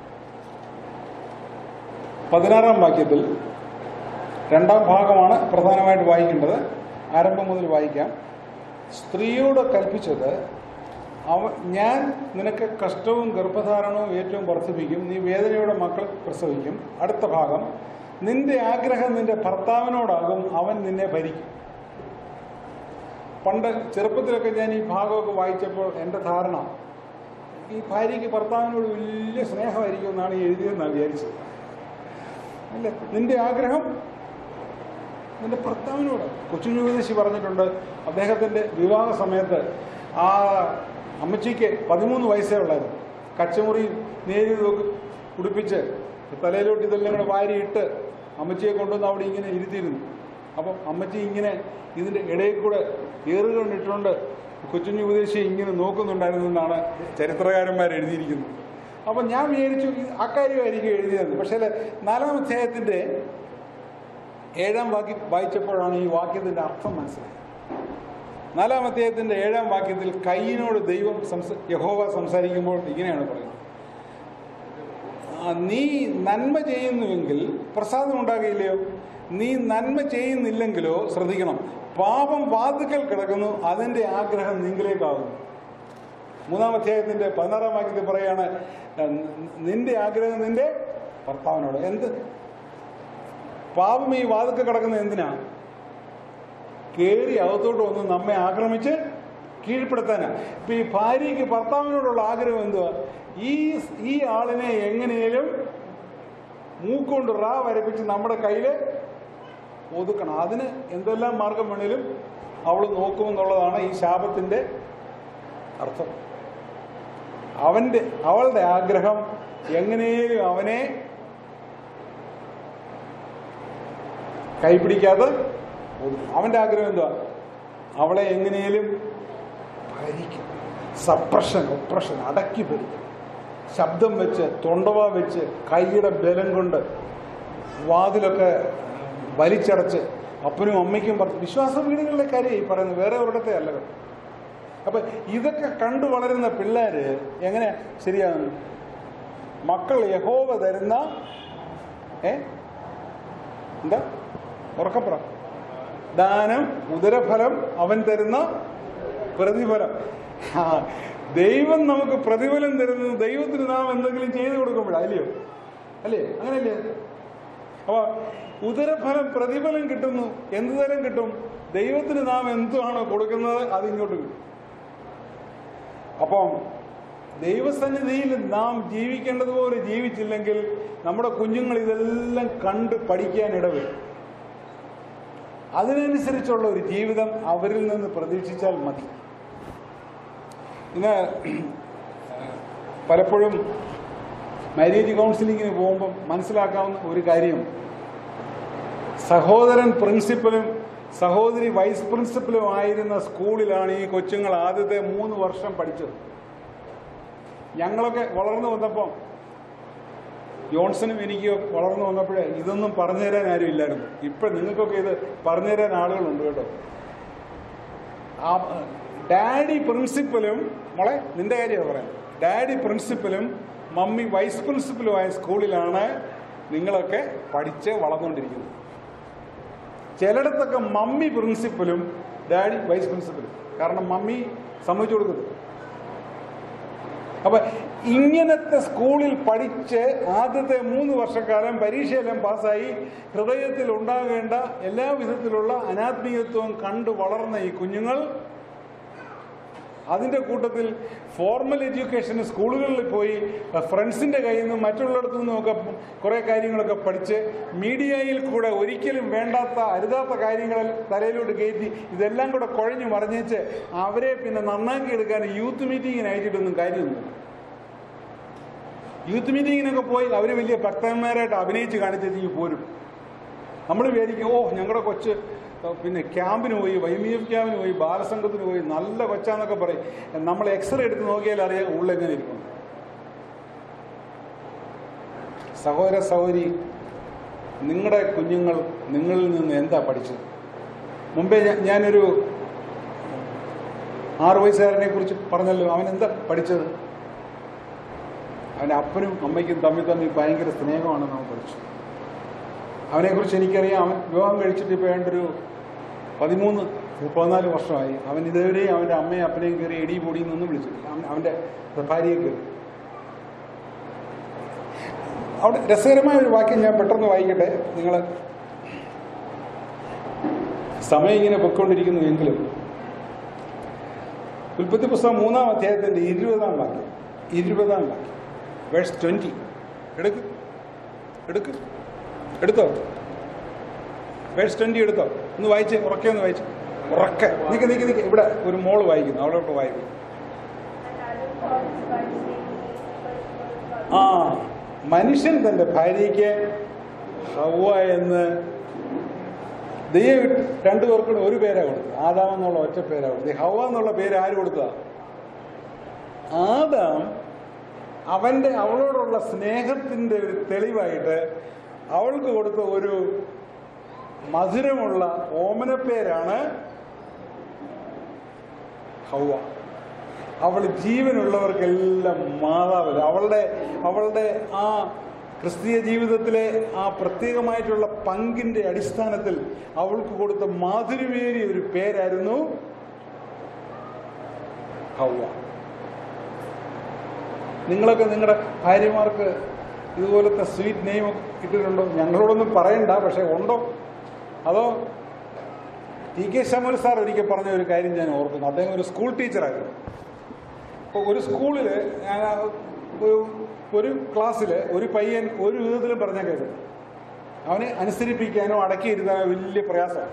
പതിനാറാം വാക്യത്തിൽ രണ്ടാം ഭാഗമാണ് പ്രധാനമായിട്ട് വായിക്കേണ്ടത് ആരംഭം മുതൽ വായിക്കാം സ്ത്രീയോട് കൽപ്പിച്ചത് അവ ഞാൻ നിനക്ക് കഷ്ടവും ഗർഭധാരണവും ഏറ്റവും വർദ്ധിപ്പിക്കും നീ വേദനയോടെ മക്കൾ പ്രസവിക്കും അടുത്ത ഭാഗം നിന്റെ ആഗ്രഹം നിന്റെ ഭർത്താവിനോടാകും അവൻ നിന്നെ ഭരിക്കും പണ്ട് ചെറുപ്പത്തിലൊക്കെ ഞാൻ ഈ ഭാഗമൊക്കെ വായിച്ചപ്പോൾ എൻ്റെ ധാരണ ഈ ഭാര്യയ്ക്ക് ഭർത്താവിനോട് വലിയ സ്നേഹമായിരിക്കും എന്നാണ് ഈ എഴുതിയതെന്നാണ് വിചാരിച്ചത് അല്ല നിന്റെ ആഗ്രഹം നിന്റെ ഭർത്താവിനോട് കൊച്ചിൻ ജ്യോതിഷി പറഞ്ഞിട്ടുണ്ട് അദ്ദേഹത്തിൻ്റെ വിവാഹ സമയത്ത് ആ അമ്മച്ചിക്ക് പതിമൂന്ന് വയസ്സേ ഉള്ളായിരുന്നു കച്ചമുറിയും നേരിയതൊക്കെ ഉടുപ്പിച്ച് തലയിലോട്ട് ഇതെല്ലാം കൂടെ വാരിയിട്ട് അമ്മച്ചിയെ കൊണ്ടുവന്ന് അവിടെ ഇങ്ങനെ ഇരുത്തിയിരുന്നു അപ്പം അമ്മച്ചി ഇങ്ങനെ ഇതിൻ്റെ ഇടയിൽ കൂടെ ഏറുകൊണ്ടിട്ടുകൊണ്ട് കൊച്ചിൻ ജ്യോതിഷി ഇങ്ങനെ നോക്കുന്നുണ്ടായിരുന്നു എന്നാണ് ചരിത്രകാരന്മാർ എഴുതിയിരിക്കുന്നത് അപ്പം ഞാൻ വിചാരിച്ചു ഇത് അക്കാര്യമായിരിക്കും എഴുതിയത് പക്ഷേ നാലാം അധ്യായത്തിൻ്റെ ഏഴാം വാക്യം വായിച്ചപ്പോഴാണ് ഈ വാക്യത്തിൻ്റെ അർത്ഥം മനസ്സിലായത് നാലാം അധ്യായത്തിൻ്റെ ഏഴാം വാക്യത്തിൽ കയ്യിനോട് ദൈവം സംസ യഹോവ സംസാരിക്കുമ്പോൾ ഇങ്ങനെയാണ് പറയുന്നത് ആ, നീ നന്മ ചെയ്യുന്നുവെങ്കിൽ പ്രസാദം ഉണ്ടാകില്ലയോ നീ നന്മ ചെയ്യുന്നില്ലെങ്കിലോ ശ്രദ്ധിക്കണം പാപം വാതുക്കൽ കിടക്കുന്നു അതിൻ്റെ ആഗ്രഹം നിങ്ങളിലേക്കാകുന്നു മൂന്നാം അധ്യായത്തിൻ്റെ പതിനാറാം വാക്യത്തിൽ പറയാണ് നിന്റെ ആഗ്രഹം നിന്റെ ഭർത്താവിനോട് എന്ത് പാപം ഈ വാതുക്ക കിടക്കുന്നത് എന്തിനാ കയറി അകത്തോട്ട് വന്ന് നമ്മെ ആക്രമിച്ച് കീഴ്പ്പെടുത്താനാ ഇപ്പൊ ഈ ഭാര്യയ്ക്ക് ഭർത്താവിനോടുള്ള ആഗ്രഹം എന്തുവാ ഈ ഈ ആളിനെ എങ്ങനെയും മൂക്കൊണ്ട് റാ വരപ്പിച്ച് നമ്മുടെ കയ്യിൽ ഒതുക്കണം അതിന് എന്തെല്ലാം മാർഗം വേണേലും അവൾ നോക്കുമെന്നുള്ളതാണ് ഈ ശാപത്തിന്റെ അർത്ഥം അവന്റെ അവളുടെ ആഗ്രഹം എങ്ങനെയും അവനെ കൈപിടിക്കാതെ ഒതുക്കും. അവന്റെ ആഗ്രഹം എന്തുവാ അവളെ എങ്ങനെയും ഭരിക്കും സപ്രഷൻ ഒപ്രഷൻ അടക്കി ഭരിക്കും ശബ്ദം വെച്ച് തൊണ്ടവ വെച്ച് കൈയുടെ ബലം കൊണ്ട് വാതിലൊക്കെ വലിച്ചടച്ച് അപ്പനും അമ്മയ്ക്കും പറഞ്ഞു വിശ്വാസ വീടുകളിലെ കാര്യം ഈ പറയുന്നത് വേറെ ഒരിടത്തെ അല്ല കേട്ടോ. അപ്പൊ ഇതൊക്കെ കണ്ടു വളരുന്ന പിള്ളേര് എങ്ങനെ ശരിയാകുന്നു മക്കൾ യഹോവ തരുന്ന ഏ എന്താ ഉറക്കപ്പുറം ദാനം ഉദരഫലം അവൻ തരുന്ന പ്രതിഫലം ആ, ദൈവം നമുക്ക് പ്രതിഫലം തരുന്നത് ദൈവത്തിന് നാം എന്തെങ്കിലും ചെയ്തു കൊടുക്കുമ്പോഴാ അല്ലയോ അല്ലേ അങ്ങനെയല്ലേ അപ്പൊ ഉദരഫലം പ്രതിഫലം കിട്ടുന്നു എന്ത് തരം കിട്ടും ദൈവത്തിന് നാം എന്തുവാണോ കൊടുക്കുന്നത് അത് ഇങ്ങോട്ട് കിട്ടും അപ്പം ദൈവസന്നിധിയിൽ നാം ജീവിക്കേണ്ടതുപോലെ ജീവിച്ചില്ലെങ്കിൽ നമ്മുടെ കുഞ്ഞുങ്ങൾ ഇതെല്ലാം കണ്ട് പഠിക്കാൻ ഇടവരും അതിനനുസരിച്ചുള്ള ഒരു ജീവിതം അവരിൽ നിന്ന് പ്രതീക്ഷിച്ചാൽ മതി ഇന്ന് പലപ്പോഴും മാരേജ് കൗൺസിലിങ്ങിന് പോകുമ്പം മനസ്സിലാക്കാവുന്ന ഒരു കാര്യം സഹോദരൻ പ്രിൻസിപ്പലും സഹോദരി വൈസ് പ്രിൻസിപ്പലും ആയിരുന്ന സ്കൂളിലാണ് ഈ കൊച്ചുങ്ങൾ ആദ്യത്തെ മൂന്ന് വർഷം പഠിച്ചത് ഞങ്ങളൊക്കെ വളർന്നു വന്നപ്പം ജോൺസണും എനിക്കോ വളർന്നു വന്നപ്പോഴേ ഇതൊന്നും പറഞ്ഞു തരാൻ ആരും ഇല്ലായിരുന്നു ഇപ്പം നിങ്ങൾക്കൊക്കെ ഇത് പറഞ്ഞു തരാൻ ആളുകളുണ്ട് കേട്ടോ ആ ഡാഡി പ്രിൻസിപ്പലും മോളെ നിന്റെ കാര്യമാണ് പറയാം ഡാഡി പ്രിൻസിപ്പലും മമ്മി വൈസ് പ്രിൻസിപ്പലുമായ സ്കൂളിലാണ് നിങ്ങളൊക്കെ പഠിച്ച് വളർന്നുകൊണ്ടിരിക്കുന്നത് ചിലയിടത്തൊക്കെ മമ്മി പ്രിൻസിപ്പലും ഡാഡി വൈസ് പ്രിൻസിപ്പലും കാരണം മമ്മി സമ്മതിച്ചു കൊടുക്കുന്നു അപ്പൊ ഇങ്ങനത്തെ സ്കൂളിൽ പഠിച്ച് ആദ്യത്തെ മൂന്ന് വർഷക്കാലം പരീക്ഷയെല്ലാം പാസ്സായി ഹൃദയത്തിൽ ഉണ്ടാകേണ്ട എല്ലാ വിധത്തിലുള്ള അനാത്മീയത്വവും കണ്ടു വളർന്ന ഈ കുഞ്ഞുങ്ങൾ അതിൻ്റെ കൂട്ടത്തിൽ ഫോർമൽ എഡ്യൂക്കേഷന് സ്കൂളുകളിൽ പോയി ഫ്രണ്ട്സിൻ്റെ കയ്യിൽ നിന്നും മറ്റുള്ളിടത്തു നിന്നുമൊക്കെ കുറേ കാര്യങ്ങളൊക്കെ പഠിച്ച് മീഡിയയിൽ കൂടെ ഒരിക്കലും വേണ്ടാത്ത അരുതാത്ത കാര്യങ്ങൾ തലയിലോട്ട് കയറ്റി ഇതെല്ലാം കൂടെ കുഴഞ്ഞു മറിഞ്ഞേച്ച് അവരെ പിന്നെ നന്നാക്കി എടുക്കാൻ യൂത്ത് മീറ്റിങ്ങിന് അയച്ചിട്ടൊന്നും കാര്യമൊന്നുമില്ല യൂത്ത് മീറ്റിങ്ങിനൊക്കെ പോയി അവർ വലിയ ഭക്തന്മാരായിട്ട് അഭിനയിച്ച് കാണിച്ചു പോരും നമ്മൾ വിചാരിക്കും ഓ ഞങ്ങളുടെ കൊച്ച് പിന്നെ ക്യാമ്പിന് പോയി വൈ എം എഫ് ക്യാമ്പിന് പോയി ബാലസംഘത്തിന് പോയി നല്ല കൊച്ചാന്നൊക്കെ പറയും നമ്മൾ എക്സ്റേ എടുത്ത് നോക്കിയാൽ അറിയാം ഉള്ളെങ്ങനെ ഇരിക്കും സഹോദര സഹോദരി നിങ്ങളുടെ കുഞ്ഞുങ്ങൾ നിങ്ങളിൽ നിന്ന് എന്താ പഠിച്ചത് മുമ്പേ ഞാൻ- ഞാനൊരു ആറു വയസ്സുകാരനെ കുറിച്ച് പറഞ്ഞല്ലോ അവൻ എന്താ പഠിച്ചത് അവൻ്റെ അപ്പനും അമ്മയ്ക്കും തമ്മിൽ തമ്മിൽ ഭയങ്കര സ്നേഹമാണെന്ന് അവൻ പഠിച്ചു അവനെക്കുറിച്ച് എനിക്കറിയാം അവൻ വിവാഹം കഴിച്ചിട്ട് ഇപ്പോൾ ഏണ്ടൊരു പതിമൂന്ന് പതിനാല് വർഷമായി അവൻ ഇതുവരെയും അവൻ്റെ അമ്മയും അപ്പനെയും കയറി എടി പൊടി എന്നൊന്നും വിളിച്ചിട്ടില്ല അവൻ അവൻ്റെ ഭാര്യയെ കയറി അവിടെ രസകരമായ ഒരു വാക്യം ഞാൻ പെട്ടെന്ന് വായിക്കട്ടെ നിങ്ങൾ സമയം ഇങ്ങനെ പൊയ്ക്കൊണ്ടിരിക്കുന്നു എങ്കിലും ഉൽപ്പത്തി പുസ്തകം മൂന്നാം അധ്യായത്തിന്റെ ഇരുപതാം വാക്യം ഇരുപതാം വാക്യം വേഴ്സ് ട്വന്റി എടുക്ക് എടുക്ക് എടുത്തോ വേഴ്സ് ട്വന്റി എടുത്തോ ഒന്ന് വായിച്ച് ഉറക്കെ ഒന്ന് വായിച്ച് ഉറക്കെ നിക്ക് നിക്ക് നിക്ക് ഇവിടെ ഒരു മോള് വായിക്കുന്നു അവളോട്ട് വായിക്കും ആ മനുഷ്യൻ തന്റെ ഭാര്യയ്ക്ക് ഹവ എന്ന് ദൈവം രണ്ടു പേർക്കും ഒരു പേരാ കൊടുത്തത് ആദാം എന്നുള്ള ഒറ്റ പേരാ കൊടുത്തത് ഹവ എന്നുള്ള പേര് ആര് കൊടുത്തതാ ആദാം അവന്റെ അവളോടുള്ള സ്നേഹത്തിന്റെ ഒരു തെളിവായിട്ട് അവൾക്ക് കൊടുത്ത ഒരു മധുരമുള്ള ഓമനപ്പേരാണ് ഹൗവ അവൾ ജീവനുള്ളവർക്കെല്ലാം മാതാവ് അവളുടെ അവളുടെ ആ ക്രിസ്തീയ ജീവിതത്തിലെ ആ പ്രത്യേകമായിട്ടുള്ള പങ്കിന്റെ അടിസ്ഥാനത്തിൽ അവൾക്ക് കൊടുത്ത മാധുര്യമേറിയ ഒരു പേരായിരുന്നു ഹൗവ നിങ്ങളൊക്കെ നിങ്ങളുടെ ഭാര്യമാർക്ക് ഇതുപോലത്തെ സ്വീറ്റ് നെയിം ഇട്ടിട്ടുണ്ടോ ഞങ്ങളോടൊന്നും പറയണ്ട പക്ഷെ ഉണ്ടോ അതോ ടി കെ ശമൽ സാർ ഒരിക്കൽ പറഞ്ഞ ഒരു കാര്യം ഞാൻ ഓർക്കുന്നു അദ്ദേഹം ഒരു സ്കൂൾ ടീച്ചറായിരുന്നു അപ്പോൾ ഒരു സ്കൂളിൽ ഞാൻ ആ ഒരു ഒരു ക്ലാസ്സിൽ ഒരു പയ്യൻ ഒരു വിധത്തിലും പറഞ്ഞാൽ കേൾക്കും അവനെ അനുസരിപ്പിക്കാനോ അടക്കിയിരുത്താനോ വലിയ പ്രയാസമാണ്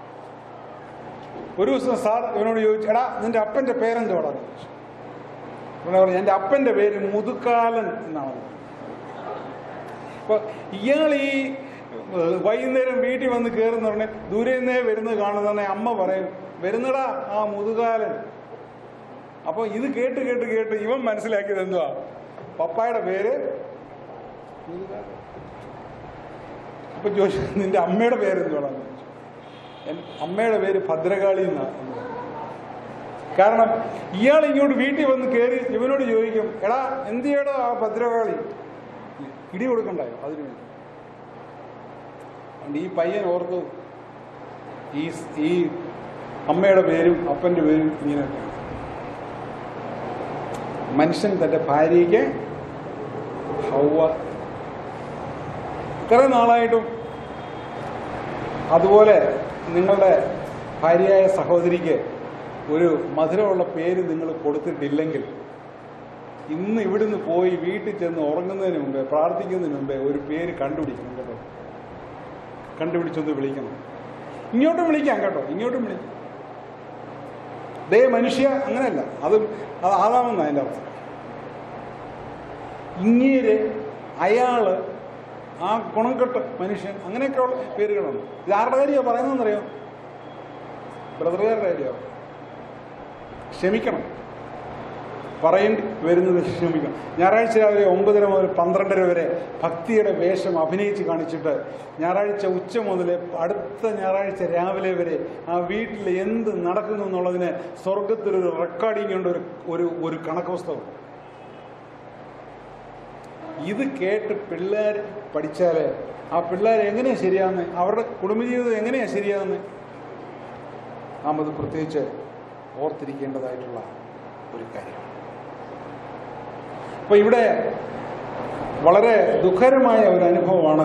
ഒരു ദിവസം സാർ ഇവനോട് ചോദിച്ചു എടാ നിന്റെ അപ്പൻ്റെ പേരെന്തോടാ എന്ന് ചോദിച്ചു ഇവനെ പറഞ്ഞു എൻ്റെ അപ്പൻ്റെ പേര് മുതുക്കാലൻ എന്നാണ് അപ്പൊ ഇയാൾ ഈ ഏഹ്, വൈകുന്നേരം വീട്ടിൽ വന്ന് കയറുന്ന ഉടനെ ദൂരെ നിന്നേ വരുന്നത് കാണുന്ന അമ്മ പറയും വരുന്നടാ ആ മുതുകാലൻ അപ്പൊ ഇത് കേട്ട് കേട്ട് കേട്ട് ഇവൻ മനസ്സിലാക്കിയത് എന്തുവാ പപ്പായുടെ പേര് മുതുകാലൻ. അപ്പൊ ചോദിച്ചു നിന്റെ അമ്മയുടെ പേര് എന്തുവാണെന്ന് ചോദിച്ചു എൻ- അമ്മയുടെ പേര് ഭദ്രകാളി എന്നാണ് കാരണം ഇയാൾ ഇങ്ങോട്ട് വീട്ടിൽ വന്ന് കയറി ഇവനോട് ചോദിക്കും എടാ എന്ത് ചെയ്യടാ ആ ഭദ്രകാളി ഇടി കൊടുക്കണ്ടായോ അതിനു വേണ്ടി അതുകൊണ്ട് ഈ പയ്യൻ ഓർത്തു ഈ ഈ അമ്മയുടെ പേരും അപ്പന്റെ പേരും ഇങ്ങനെയൊക്കെയാണ് മനുഷ്യൻ തന്റെ ഭാര്യയ്ക്ക് ഹൗവ ഇത്ര നാളായിട്ടും അതുപോലെ നിങ്ങളുടെ ഭാര്യയായ സഹോദരിക്ക് ഒരു മധുരമുള്ള പേര് നിങ്ങൾ കൊടുത്തിട്ടില്ലെങ്കിൽ ഇന്ന് ഇവിടുന്ന് പോയി വീട്ടിൽ ചെന്ന് ഉറങ്ങുന്നതിന് മുമ്പേ പ്രാർത്ഥിക്കുന്നതിന് മുമ്പേ ഒരു പേര് കണ്ടുപിടിക്കണം കേട്ടോ കണ്ടുപിടിച്ചൊന്ന് വിളിക്കണം ഇങ്ങോട്ടും വിളിക്കാം കേട്ടോ ഇങ്ങോട്ടും വിളിക്കാം ദേ മനുഷ്യ അങ്ങനെയല്ല അത് അത് ആദാമെന്നാണ് അതിൻ്റെ അർത്ഥം ഇങ്ങേര് അയാള് ആ ഗുണംകെട്ട മനുഷ്യൻ അങ്ങനെയൊക്കെയുള്ള പേരുകളുണ്ട് ഇത് ആരുടെ കാര്യമാണ് പറയുന്നതെന്നറിയോ ബ്രദറുകാരുടെ കാര്യമാണ് ക്ഷമിക്കണം പറയേണ്ടി വരുന്നത് ക്ഷമിക്കണം ഞായറാഴ്ച രാവിലെ ഒമ്പതര മുതൽ പന്ത്രണ്ടര വരെ ഭക്തിയുടെ വേഷം അഭിനയിച്ച് കാണിച്ചിട്ട് ഞായറാഴ്ച ഉച്ച മുതൽ അടുത്ത ഞായറാഴ്ച രാവിലെ വരെ ആ വീട്ടിൽ എന്ത് നടക്കുന്നു എന്നുള്ളതിന് സ്വർഗത്തിലൊരു റെക്കോർഡിംഗ് ഉണ്ട് ഒരു ഒരു ഒരു കണക്ക് പുസ്തകം ഇത് കേട്ട് പിള്ളേർ പഠിച്ചാൽ ആ പിള്ളേർ എങ്ങനെയാ ശരിയാകുന്നത് അവരുടെ കുടുംബജീവിതം എങ്ങനെയാ ശരിയാകുന്നത് നാം അത് പ്രത്യേകിച്ച് ഓർത്തിരിക്കേണ്ടതായിട്ടുള്ള ഒരു കാര്യമാണ് അപ്പൊ ഇവിടെ വളരെ ദുഃഖകരമായ ഒരു അനുഭവമാണ്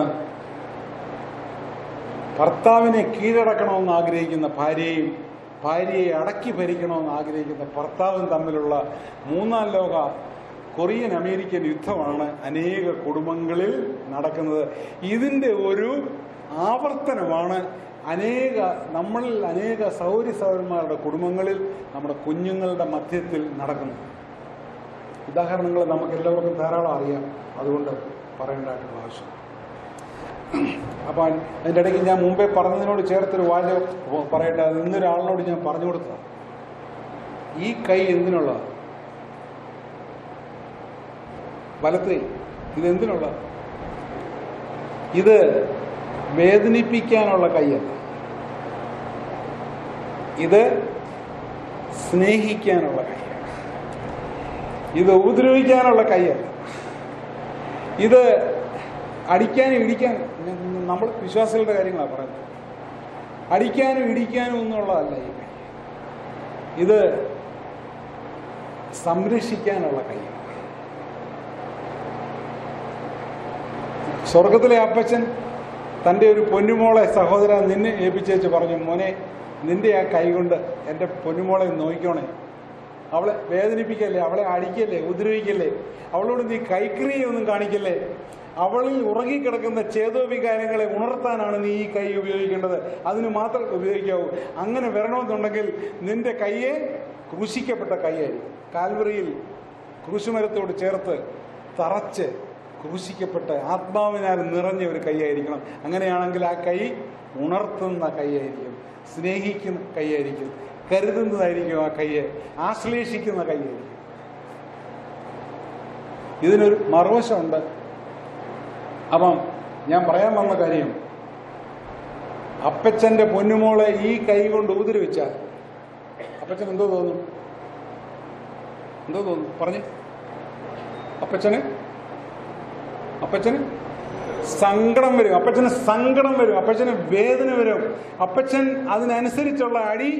ഭർത്താവിനെ കീഴടക്കണമെന്ന് ആഗ്രഹിക്കുന്ന ഭാര്യയും ഭാര്യയെ അടക്കി ഭരിക്കണമെന്ന് ആഗ്രഹിക്കുന്ന ഭർത്താവും തമ്മിലുള്ള മൂന്നാം ലോക കൊറിയൻ അമേരിക്കൻ യുദ്ധമാണ് അനേക കുടുംബങ്ങളിൽ നടക്കുന്നത് ഇതിൻ്റെ ഒരു ആവർത്തനമാണ് അനേക നമ്മളിൽ അനേക സൗരി സൗരന്മാരുടെ കുടുംബങ്ങളിൽ നമ്മുടെ കുഞ്ഞുങ്ങളുടെ മധ്യത്തിൽ നടക്കുന്നത് ഉദാഹരണങ്ങൾ നമുക്ക് എല്ലാവർക്കും ധാരാളം അറിയാം അതുകൊണ്ട് പറയേണ്ടതായിട്ടുള്ള ആവശ്യം അപ്പോൾ അതിൻ്റെ ഇടയ്ക്ക് ഞാൻ മുമ്പേ പറഞ്ഞതിനോട് ചേർത്തൊരു വാചകം പറയട്ടെ അത് ഇന്നൊരാളിനോട് ഞാൻ പറഞ്ഞു കൊടുത്തതാണ് ഈ കൈ എന്തിനുള്ളതാണ് വലത്ത് കൈ ഇത് എന്തിനുള്ള ഇത് വേദനിപ്പിക്കാനുള്ള കൈയല്ല ഇത് സ്നേഹിക്കാനുള്ള കൈ ഇത് ഉപദ്രവിക്കാനുള്ള കൈയല്ല ഇത് അടിക്കാനും ഇടിക്കാനും നമ്മൾ വിശ്വാസികളുടെ കാര്യങ്ങളാണ് പറയുന്നത് അടിക്കാനും ഇടിക്കാനും ഒന്നുള്ളതല്ല ഈ കൈ ഇത് സംരക്ഷിക്കാനുള്ള കൈ സ്വർഗത്തിലെ അപ്പച്ചൻ തൻ്റെ ഒരു പൊന്നുമോളെ സഹോദര നിന്നെ ഏൽപ്പിച്ചേച്ച് പറഞ്ഞു മോനെ നിന്റെ ആ കൈ കൊണ്ട് എൻ്റെ പൊന്നുമോളെ നോക്കിക്കോണേ അവളെ വേദനിപ്പിക്കല്ലേ അവളെ അടിക്കല്ലേ ഉപദ്രവിക്കല്ലേ അവളോട് നീ കൈക്രിയൊന്നും കാണിക്കല്ലേ അവളിൽ ഉറങ്ങിക്കിടക്കുന്ന ചേതോവികാരങ്ങളെ ഉണർത്താനാണ് നീ ഈ കൈ ഉപയോഗിക്കേണ്ടത് അതിന് മാത്രം ഉപയോഗിക്കാവൂ അങ്ങനെ വരണമെന്നുണ്ടെങ്കിൽ നിന്റെ കൈയെ ക്രൂശിക്കപ്പെട്ട കൈയായിരിക്കും കാൽവറിയിൽ ക്രൂശുമരത്തോട് ചേർത്ത് തറച്ച് ക്രൂശിക്കപ്പെട്ട ആത്മാവിനാൽ നിറഞ്ഞ ഒരു കൈയായിരിക്കണം അങ്ങനെയാണെങ്കിൽ ആ കൈ ഉണർത്തുന്ന കൈയായിരിക്കും സ്നേഹിക്കുന്ന കൈയായിരിക്കും കരുതുന്നതായിരിക്കും ആ കയ്യെ ആശ്ലേഷിക്കുന്ന കൈയായിരിക്കും ഇതിനൊരു മറുവശമുണ്ട് അപ്പം ഞാൻ പറയാൻ വന്ന കാര്യം അപ്പച്ചന്റെ പൊന്നുമോളെ ഈ കൈ കൊണ്ട് ഉപദ്രവിച്ചാൽ അപ്പച്ചൻ എന്തോ തോന്നും എന്തോ തോന്നും പറഞ്ഞു അപ്പച്ചന് അപ്പച്ചന് സങ്കടം വരും അപ്പച്ചന് സങ്കടം വരും അപ്പച്ചന് വേദന വരും അപ്പച്ചൻ അതിനനുസരിച്ചുള്ള അടി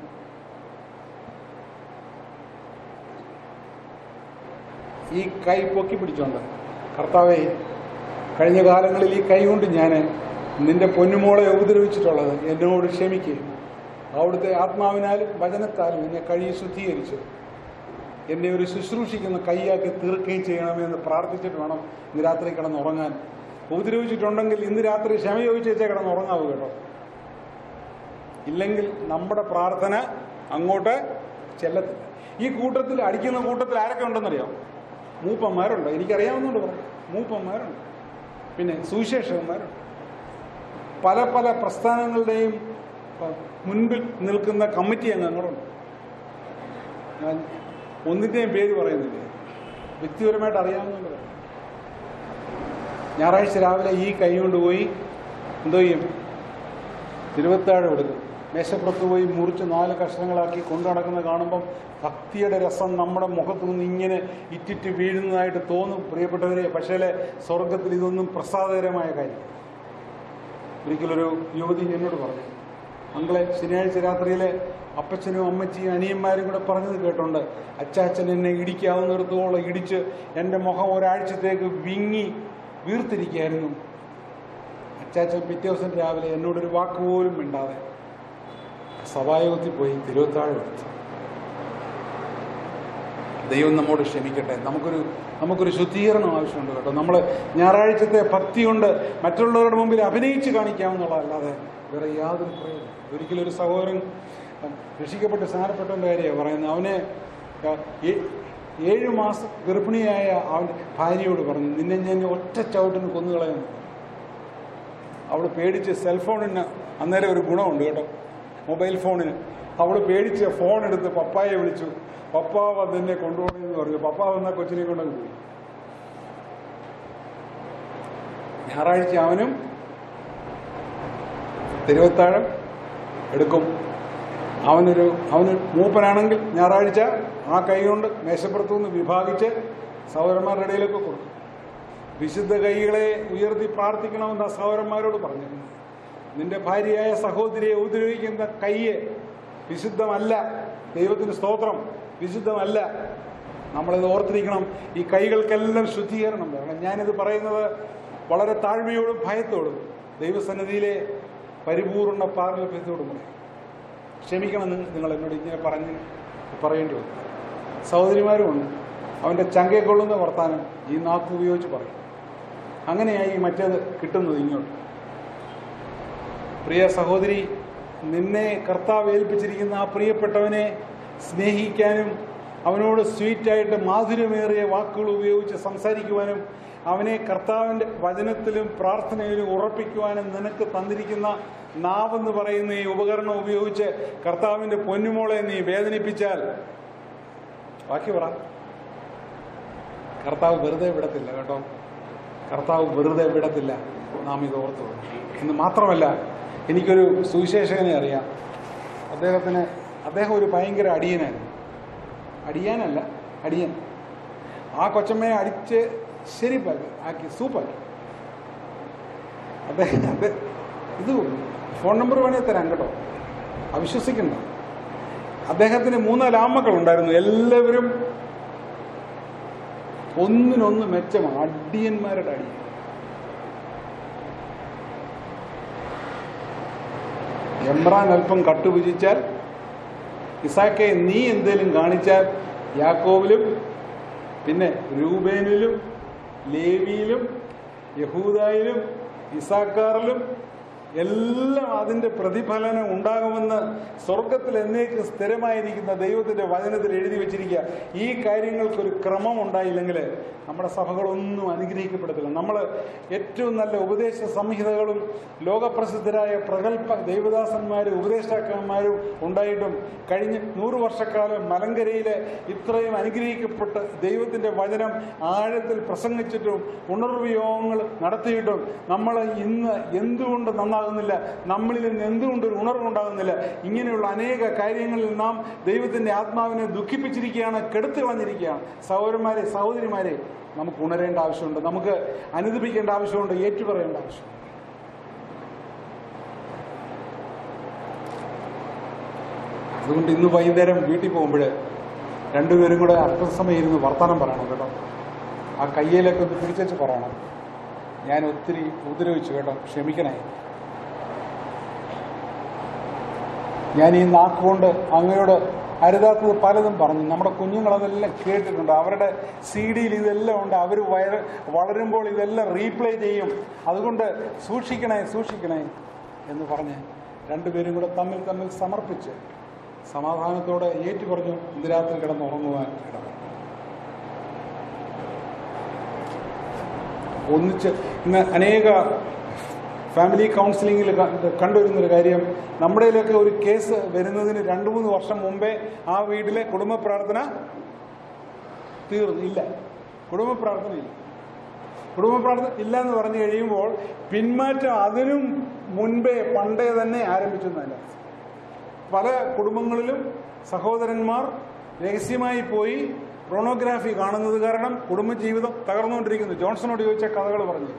ഈ കൈ പൊക്കി പിടിച്ചോണ്ട് കർത്താവേ കഴിഞ്ഞ കാലങ്ങളിൽ ഈ കൈ കൊണ്ട് ഞാൻ നിന്റെ പൊന്നുമോളെ ഉപദ്രവിച്ചിട്ടുള്ളത് എന്നോട് ക്ഷമിക്കുകയും അവിടുത്തെ ആത്മാവിനാലും വചനത്താലും എന്നെ കഴി ശുദ്ധീകരിച്ചു എന്നെ ഒരു ശുശ്രൂഷിക്കുന്ന കൈയാക്കി തീർക്കുകയും ചെയ്യണമെന്ന് പ്രാർത്ഥിച്ചിട്ട് വേണം ഇന്ന് രാത്രി കിടന്ന് ഉറങ്ങാൻ ഉപദ്രവിച്ചിട്ടുണ്ടെങ്കിൽ ഇന്ന് രാത്രി ക്ഷമ ചോദിച്ചേച്ചേ കിടന്ന് ഉറങ്ങാവൂ കേട്ടോ ഇല്ലെങ്കിൽ നമ്മുടെ പ്രാർത്ഥന അങ്ങോട്ട് ചെല്ലത്തില്ല ഈ കൂട്ടത്തിൽ അടിക്കുന്ന കൂട്ടത്തിൽ ആരൊക്കെ ഉണ്ടെന്നറിയാം മൂപ്പന്മാരുണ്ട് എനിക്കറിയാവുന്നതുകൊണ്ട് പറയാം മൂപ്പന്മാരുണ്ട് പിന്നെ സുവിശേഷകന്മാരുണ്ട് പല പല പ്രസ്ഥാനങ്ങളുടെയും പ- മുൻപിൽ നിൽക്കുന്ന കമ്മിറ്റി അംഗങ്ങളുണ്ട് ഞാൻ ഒന്നിൻ്റെയും പേര് പറയുന്നില്ല വ്യക്തിപരമായിട്ട് അറിയാവുന്നതുകൊണ്ട് പറയാം ഞായറാഴ്ച രാവിലെ ഈ കൈ കൊണ്ട് പോയി എന്തോ ചെയ്യും തിരുവത്താഴം എടുക്കും മേശപ്പുറത്ത് പോയി മുറിച്ച് നാല് കഷ്ണങ്ങളാക്കി കൊണ്ടു നടക്കുന്നത് കാണുമ്പം ഭക്തിയുടെ രസം നമ്മുടെ മുഖത്തു നിന്ന് ഇങ്ങനെ ഇറ്റിറ്റ് വീഴുന്നതായിട്ട് തോന്നും പ്രിയപ്പെട്ടവരെ പക്ഷേ സ്വർഗത്തിൽ ഇതൊന്നും പ്രസാദകരമായ കാര്യം ഒരിക്കലൊരു യുവതി എന്നോട് പറഞ്ഞു അങ്ങളെ ശനിയാഴ്ച രാത്രിയിലെ അപ്പച്ചനും അമ്മച്ചിയും അനിയന്മാരും കൂടെ പറഞ്ഞത് കേട്ടുണ്ട് അച്ചാച്ചൻ എന്നെ ഇടിക്കാവുന്നിടത്തോളം ഇടിച്ച് എൻ്റെ മുഖം ഒരാഴ്ചത്തേക്ക് വിങ്ങി വീർത്തിരിക്കുകയായിരുന്നു അച്ചാച്ചൻ പിറ്റേ ദിവസം രാവിലെ എന്നോടൊരു വാക്ക് പോലും മിണ്ടാതെ സഭായോഗത്തിൽ പോയി തിരുവത്താഴം എടുത്തു ദൈവം നമ്മോട് ക്ഷമിക്കട്ടെ നമുക്കൊരു നമുക്കൊരു ശുദ്ധീകരണം ആവശ്യമുണ്ട് കേട്ടോ നമ്മൾ ഞായറാഴ്ചത്തെ ഭക്തി കൊണ്ട് മറ്റുള്ളവരുടെ മുമ്പിൽ അഭിനയിച്ച് കാണിക്കാമെന്നുള്ളതല്ലാതെ വേറെ യാതൊരു പ്രയോജനം ഒരിക്കലും ഒരു സഹോദരൻ അഹ്, രക്ഷിക്കപ്പെട്ട് സ്നാനപ്പെട്ടവൻ്റെ കാര്യമാണ് പറയുന്നത് അവനെ അഹ്, ഏ- ഏഴ് മാസം ഗർഭിണിയായ അവൻ്റെ ഭാര്യയോട് പറഞ്ഞു നിന്നെ ഞാൻ ഒറ്റ ചവിട്ടിന് കൊന്നുകളയുന്നു അവൾ പേടിച്ച് സെൽഫോണിന് അന്നേരം ഒരു ഗുണമുണ്ട് കേട്ടോ മൊബൈൽ ഫോണിന് അവൾ പേടിച്ച് ഫോൺ എടുത്ത് പപ്പായെ വിളിച്ചു പപ്പ വന്ന് എന്നെ കൊണ്ടുപോകണമെന്ന് പറഞ്ഞു പപ്പ വന്ന കൊച്ചിനെ കൊണ്ടങ്ങ് പോയി ഞായറാഴ്ച അവനും തിരുവത്താഴം എടുക്കും അവനൊരു അവന് മൂപ്പനാണെങ്കിൽ ഞായറാഴ്ച ആ കൈ കൊണ്ട് മേശപ്പുറത്തു നിന്ന് വിഭാഗിച്ച് സഹോദരന്മാരുടെ ഇടയിലൊക്കെ കൊടുക്കും വിശുദ്ധ കൈകളെ ഉയർത്തി പ്രാർത്ഥിക്കണമെന്ന് ആ സഹോദരന്മാരോട് പറഞ്ഞിരുന്നു നിന്റെ ഭാര്യയായ സഹോദരിയെ ഉപദ്രവിക്കുന്ന കയ്യ് വിശുദ്ധമല്ല ദൈവത്തിന് സ്തോത്രം വിശുദ്ധമല്ല നമ്മളിത് ഓർത്തിരിക്കണം ഈ കൈകൾക്കെല്ലാം ശുദ്ധീകരണം വേണം ഞാനിത് പറയുന്നത് വളരെ താഴ്മയോടും ഭയത്തോടും ദൈവസന്നിധിയിലെ പരിപൂർണ പാരലഭ്യത്തോടും കൂടെ ക്ഷമിക്കണം നിങ്ങൾ നിങ്ങൾ എന്നോട് ഇങ്ങനെ പറഞ്ഞ് പറയേണ്ടി വന്നു സഹോദരിമാരുമുണ്ട് അവൻ്റെ ചങ്കയെ കൊള്ളുന്ന വർത്താനം ഈ നാക്ക് ഉപയോഗിച്ച് പറയും അങ്ങനെയായി മറ്റേത് കിട്ടുന്നത് ഇങ്ങോട്ട് പ്രിയ സഹോദരി നിന്നെ കർത്താവ് ഏൽപ്പിച്ചിരിക്കുന്ന ആ പ്രിയപ്പെട്ടവനെ സ്നേഹിക്കാനും അവനോട് സ്വീറ്റായിട്ട് മാധുര്യമേറിയ വാക്കുകൾ ഉപയോഗിച്ച് സംസാരിക്കുവാനും അവനെ കർത്താവിൻ്റെ വചനത്തിലും പ്രാർത്ഥനയിലും ഉറപ്പിക്കുവാനും നിനക്ക് തന്നിരിക്കുന്ന നാവെന്ന് പറയുന്ന ഈ ഉപകരണം ഉപയോഗിച്ച് കർത്താവിൻ്റെ പൊന്നുമോളെ നീ വേദനിപ്പിച്ചാൽ ബാക്കി പറ കർത്താവ് വെറുതെ വിടത്തില്ല കേട്ടോ കർത്താവ് വെറുതെ വിടത്തില്ല നാം ഇത് ഓർത്തു എന്ന് മാത്രമല്ല എനിക്കൊരു സുവിശേഷകനെ അറിയാം അദ്ദേഹത്തിന് അദ്ദേഹം ഒരു ഭയങ്കര അടിയനായിരുന്നു അടിയാനല്ല അടിയൻ ആ കൊച്ചമ്മയെ അടിച്ച് ശരിപ്പാക്കി ആക്കി സൂപ്പാക്കി അദ്ദേഹം അത് ഇത് ഫോൺ നമ്പർ വേണേൽ തരാം കേട്ടോ അവിശ്വസിക്കണ്ട അദ്ദേഹത്തിന് മൂന്നാല് ആമക്കളുണ്ടായിരുന്നു എല്ലാവരും ഒന്നിനൊന്ന് മെച്ചമാണ് അടിയന്മാരുടെ അടിയൻ എമ്രാൻ അല്പം കട്ടുപുജിച്ചാൽ ഇസാക്കെ നീ എന്തേലും കാണിച്ചാൽ യാക്കോവിലും പിന്നെ രൂപേനിലും ലേവിയിലും യഹൂദായിലും ഇസാക്കാറിലും എല്ലാം അതിൻ്റെ പ്രതിഫലനം ഉണ്ടാകുമെന്ന് സ്വർഗത്തിൽ എന്നേക്ക് സ്ഥിരമായിരിക്കുന്ന ദൈവത്തിൻ്റെ വചനത്തിൽ എഴുതി വെച്ചിരിക്കുക ഈ കാര്യങ്ങൾക്കൊരു ക്രമം ഉണ്ടായില്ലെങ്കിൽ നമ്മുടെ സഭകളൊന്നും അനുഗ്രഹിക്കപ്പെടത്തില്ല നമ്മൾ ഏറ്റവും നല്ല ഉപദേശ സംഹിതകളും ലോകപ്രസിദ്ധരായ പ്രഗത്ഭ ദൈവദാസന്മാരും ഉപദേഷ്ടാക്കന്മാരും ഉണ്ടായിട്ടും കഴിഞ്ഞ നൂറ് വർഷക്കാലം മലങ്കരയിലെ ഇത്രയും അനുഗ്രഹിക്കപ്പെട്ട് ദൈവത്തിൻ്റെ വചനം ആഴത്തിൽ പ്രസംഗിച്ചിട്ടും ഉണർവ് യോഗങ്ങൾ നടത്തിയിട്ടും നമ്മൾ ഇന്ന് എന്തുകൊണ്ട് നന്നാകുന്നില്ല നമ്മളിൽ നിന്ന് എന്തുകൊണ്ട് ഒരു ഉണർവുണ്ടാകുന്നില്ല ഇങ്ങനെയുള്ള അനേക കാര്യങ്ങളിൽ നാം ദൈവത്തിൻ്റെ ആത്മാവിനെ ദുഃഖിപ്പിച്ചിരിക്കുകയാണ് കെടുത്തു കളഞ്ഞിരിക്കുകയാണ് സഹോദരന്മാരെ സഹോദരിമാരെ നമുക്ക് ഉണരേണ്ട ആവശ്യമുണ്ട് നമുക്ക് അനുദപിക്കേണ്ട ആവശ്യമുണ്ട് ഏറ്റുപറയേണ്ട ആവശ്യമുണ്ട് അതുകൊണ്ട് ഇന്ന് വൈകുന്നേരം വീട്ടിൽ പോകുമ്പോൾ രണ്ടുപേരും കൂടെ അല്പസമയം ഇരുന്ന് വർത്തമാനം പറയണം കേട്ടോ ആ കയ്യിലൊക്കെ ഒന്ന് പിടിച്ചു പറയണം ഞാൻ ഒത്തിരി ഉപദ്രവിച്ചു കേട്ടോ ക്ഷമിക്കണേ ഞാൻ ഈ നാക്കുകൊണ്ട് അങ്ങയോട് അരുതാത്തത് പലതും പറഞ്ഞു നമ്മുടെ കുഞ്ഞുങ്ങളതെല്ലാം കേട്ടിട്ടുണ്ട് അവരുടെ സി ഡിയിൽ ഇതെല്ലാം ഉണ്ട് അവർ വയറ് വളരുമ്പോൾ ഇതെല്ലാം റീപ്ലേ ചെയ്യും അതുകൊണ്ട് സൂക്ഷിക്കണേ സൂക്ഷിക്കണേ എന്ന് പറഞ്ഞ് രണ്ടുപേരും കൂടെ തമ്മിൽ തമ്മിൽ സമർപ്പിച്ച് സമാധാനത്തോടെ ഏറ്റു പറഞ്ഞു ഇന്ന് രാത്രി കിടന്ന് ഉറങ്ങുവാൻ ഇടവന്നു ഒന്നിച്ച് ഇന്ന് അനേക ഫാമിലി കൗൺസിലിങ്ങിൽ കണ്ടുവരുന്നൊരു കാര്യം നമ്മുടെയിലൊക്കെ ഒരു കേസ് വരുന്നതിന് രണ്ട് മൂന്ന് വർഷം മുമ്പേ ആ വീട്ടിലെ കുടുംബ പ്രാർത്ഥന തീർന്നു ഇല്ല കുടുംബ പ്രാർത്ഥന ഇല്ല കുടുംബ പ്രാർത്ഥന ഇല്ല എന്ന് പറഞ്ഞു കഴിയുമ്പോൾ പിന്മാറ്റം അതിനും മുൻപേ പണ്ടേ തന്നെ ആരംഭിച്ചു എന്നല്ല പല കുടുംബങ്ങളിലും സഹോദരന്മാർ രഹസ്യമായി പോയി പ്രോണോഗ്രാഫി കാണുന്നത് കാരണം കുടുംബജീവിതം തകർന്നുകൊണ്ടിരിക്കുന്നു ജോൺസണോട് ചോദിച്ച കഥകൾ പറഞ്ഞു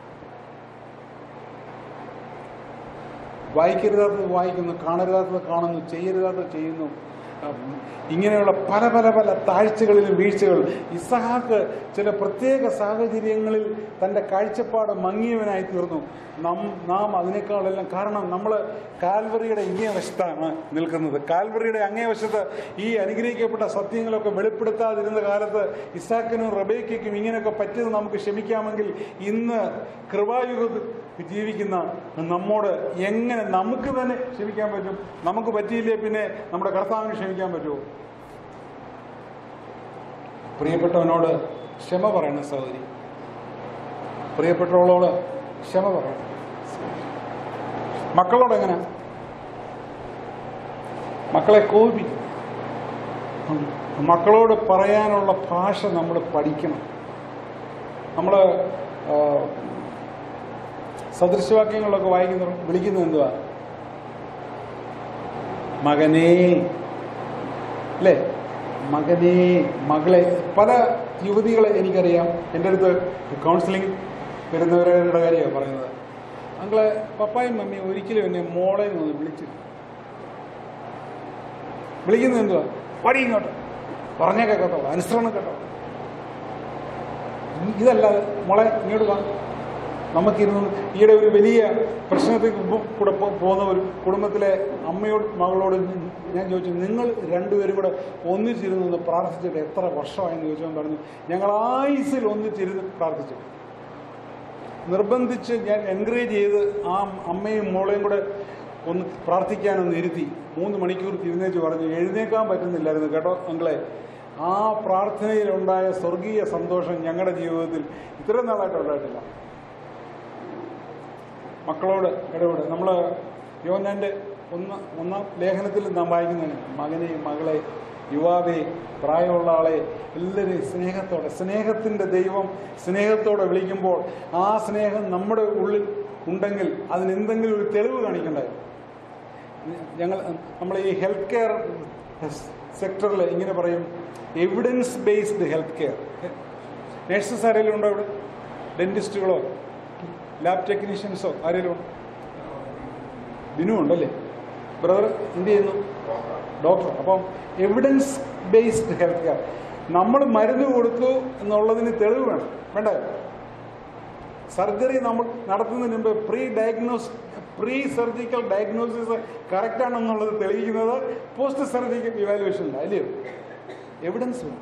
വായിക്കരുതാത്തത് വായിക്കുന്നു കാണരുതാത്തത് കാണുന്നു ചെയ്യരുതാത്തത് ചെയ്യുന്നു ഇങ്ങനെയുള്ള പല പല പല താഴ്ചകളിലും വീഴ്ചകളും ഇസഹാക്ക് ചില പ്രത്യേക സാഹചര്യങ്ങളിൽ തൻ്റെ കാഴ്ചപ്പാട് മങ്ങിയവനായി തീർന്നു നം നാം അതിനേക്കാളെല്ലാം കാരണം നമ്മൾ കാൽവറിയുടെ ഇങ്ങേ വശത്താണ് നിൽക്കുന്നത് കാൽവറിയുടെ അങ്ങേ വശത്ത് ഈ അനുഗ്രഹിക്കപ്പെട്ട സത്യങ്ങളൊക്കെ വെളിപ്പെടുത്താതിരുന്ന കാലത്ത് ഇസാക്കിനും റബേക്കും ഇങ്ങനെയൊക്കെ പറ്റിയത് നമുക്ക് ക്ഷമിക്കാമെങ്കിൽ ഇന്ന് കൃപായുഗത്തിൽ ജീവിക്കുന്ന നമ്മോട് എങ്ങനെ നമുക്ക് തന്നെ ക്ഷമിക്കാൻ പറ്റും നമുക്ക് പറ്റിയില്ലേ പിന്നെ നമ്മുടെ കർത്താവിന് ക്ഷമിക്കാൻ പറ്റുമോ പ്രിയപ്പെട്ടവനോട് ക്ഷമ പറയണം സഹോദരി പ്രിയപ്പെട്ടവളോട് ക്ഷമ പറയണം മക്കളോട് എങ്ങനെ മക്കളെ കോപിക്കും മക്കളോട് പറയാനുള്ള ഭാഷ നമ്മൾ പഠിക്കണം നമ്മൾ സദൃശവാക്യങ്ങളൊക്കെ വായിക്കുന്ന വിളിക്കുന്നത് എന്തുവാ മകനേ അല്ലേ മകനേ മകളെ പല യുവതികളെ എനിക്കറിയാം എൻ്റെ അടുത്ത് കൗൺസിലിംഗ് വരുന്നവരുടെ കാര്യമാണ് പറയുന്നത് അങ്ങളെ പപ്പായും മമ്മിയും ഒരിക്കലും എന്നെ മോളെ ഒന്ന് വിളിച്ചു വിളിക്കുന്നത് എന്തുവാ പടി ഇങ്ങോട്ട് പറഞ്ഞേക്കെ കേട്ടോ അനുസരണം കേട്ടോ ഇതല്ലാതെ മോളെ ഇങ്ങോട്ട് വാ നമുക്കിരുന്ന് ഈയിടെ ഒരു വലിയ പ്രശ്നത്തിൽ കൂടെ പോകുന്ന ഒരു കുടുംബത്തിലെ അമ്മയോട് മകളോട് ഞാൻ ചോദിച്ചു നിങ്ങൾ രണ്ടുപേരും കൂടെ ഒന്നിച്ചിരുന്ന് പ്രാർത്ഥിച്ചിട്ട് എത്ര വർഷമായെന്ന് ചോദിച്ചവൻ പറഞ്ഞു ഞങ്ങൾ ആയുസിൽ ഒന്നിച്ചിരുന്ന് പ്രാർത്ഥിച്ചു നിർബന്ധിച്ച് ഞാൻ എൻകറേജ് ചെയ്ത് ആ അമ്മയും മോളെയും കൂടെ ഒന്ന് പ്രാർത്ഥിക്കാനൊന്ന് ഇരുത്തി മൂന്ന് മണിക്കൂർ തിരിഞ്ഞേച്ച് പറഞ്ഞു എഴുന്നേക്കാൻ പറ്റുന്നില്ലായിരുന്നു കേട്ടോ അങ്ങളെ ആ പ്രാർത്ഥനയിലുണ്ടായ സ്വർഗീയ സന്തോഷം ഞങ്ങളുടെ ജീവിതത്തിൽ ഇത്രയും നാളായിട്ട് ഉണ്ടായിട്ടില്ല മക്കളോട് ഇടപെട് നമ്മൾ യോനാൻ്റെ ഒന്ന് ഒന്നാം ലേഖനത്തിൽ നാം വായിക്കുന്നതിന് മകനെ മകളെ യുവാവെ പ്രായമുള്ള ആളെ എല്ലാവരെയും സ്നേഹത്തോടെ സ്നേഹത്തിൻ്റെ ദൈവം സ്നേഹത്തോടെ വിളിക്കുമ്പോൾ ആ സ്നേഹം നമ്മുടെ ഉള്ളിൽ ഉണ്ടെങ്കിൽ അതിന് എന്തെങ്കിലും ഒരു തെളിവ് കാണിക്കണ്ടേ ഞങ്ങൾ നമ്മൾ ഈ ഹെൽത്ത് കെയർ സെക്ടറിൽ ഇങ്ങനെ പറയും evidence based health care nurses ആരെങ്കിലും ഉണ്ടോ ഇവിടെ ഡെന്റിസ്റ്റുകളോ ലാബ് ടെക്നീഷ്യൻസോ ആരെങ്കിലും ഉണ്ടോ ബിനു ഉണ്ടല്ലേ ബ്രദർ എന്ത് ചെയ്യുന്നു ഡോക്ടർ അപ്പം എവിഡൻസ് ബേസ്ഡ് ഹെൽത്ത് കെയർ നമ്മൾ മരുന്ന് കൊടുത്തു എന്നുള്ളതിന് തെളിവ് വേണം വേണ്ടേ സർജറി നമ്മൾ നടത്തുന്നതിന് മുമ്പ് pre diagnose pre surgical diagnosis correct ആണെന്നുള്ളത് തെളിയിക്കുന്നത് പോസ്റ്റ് സർജിക്കൽ ഇവാലുവേഷനില്ല അല്ലയോ എവിഡൻസ് വേണം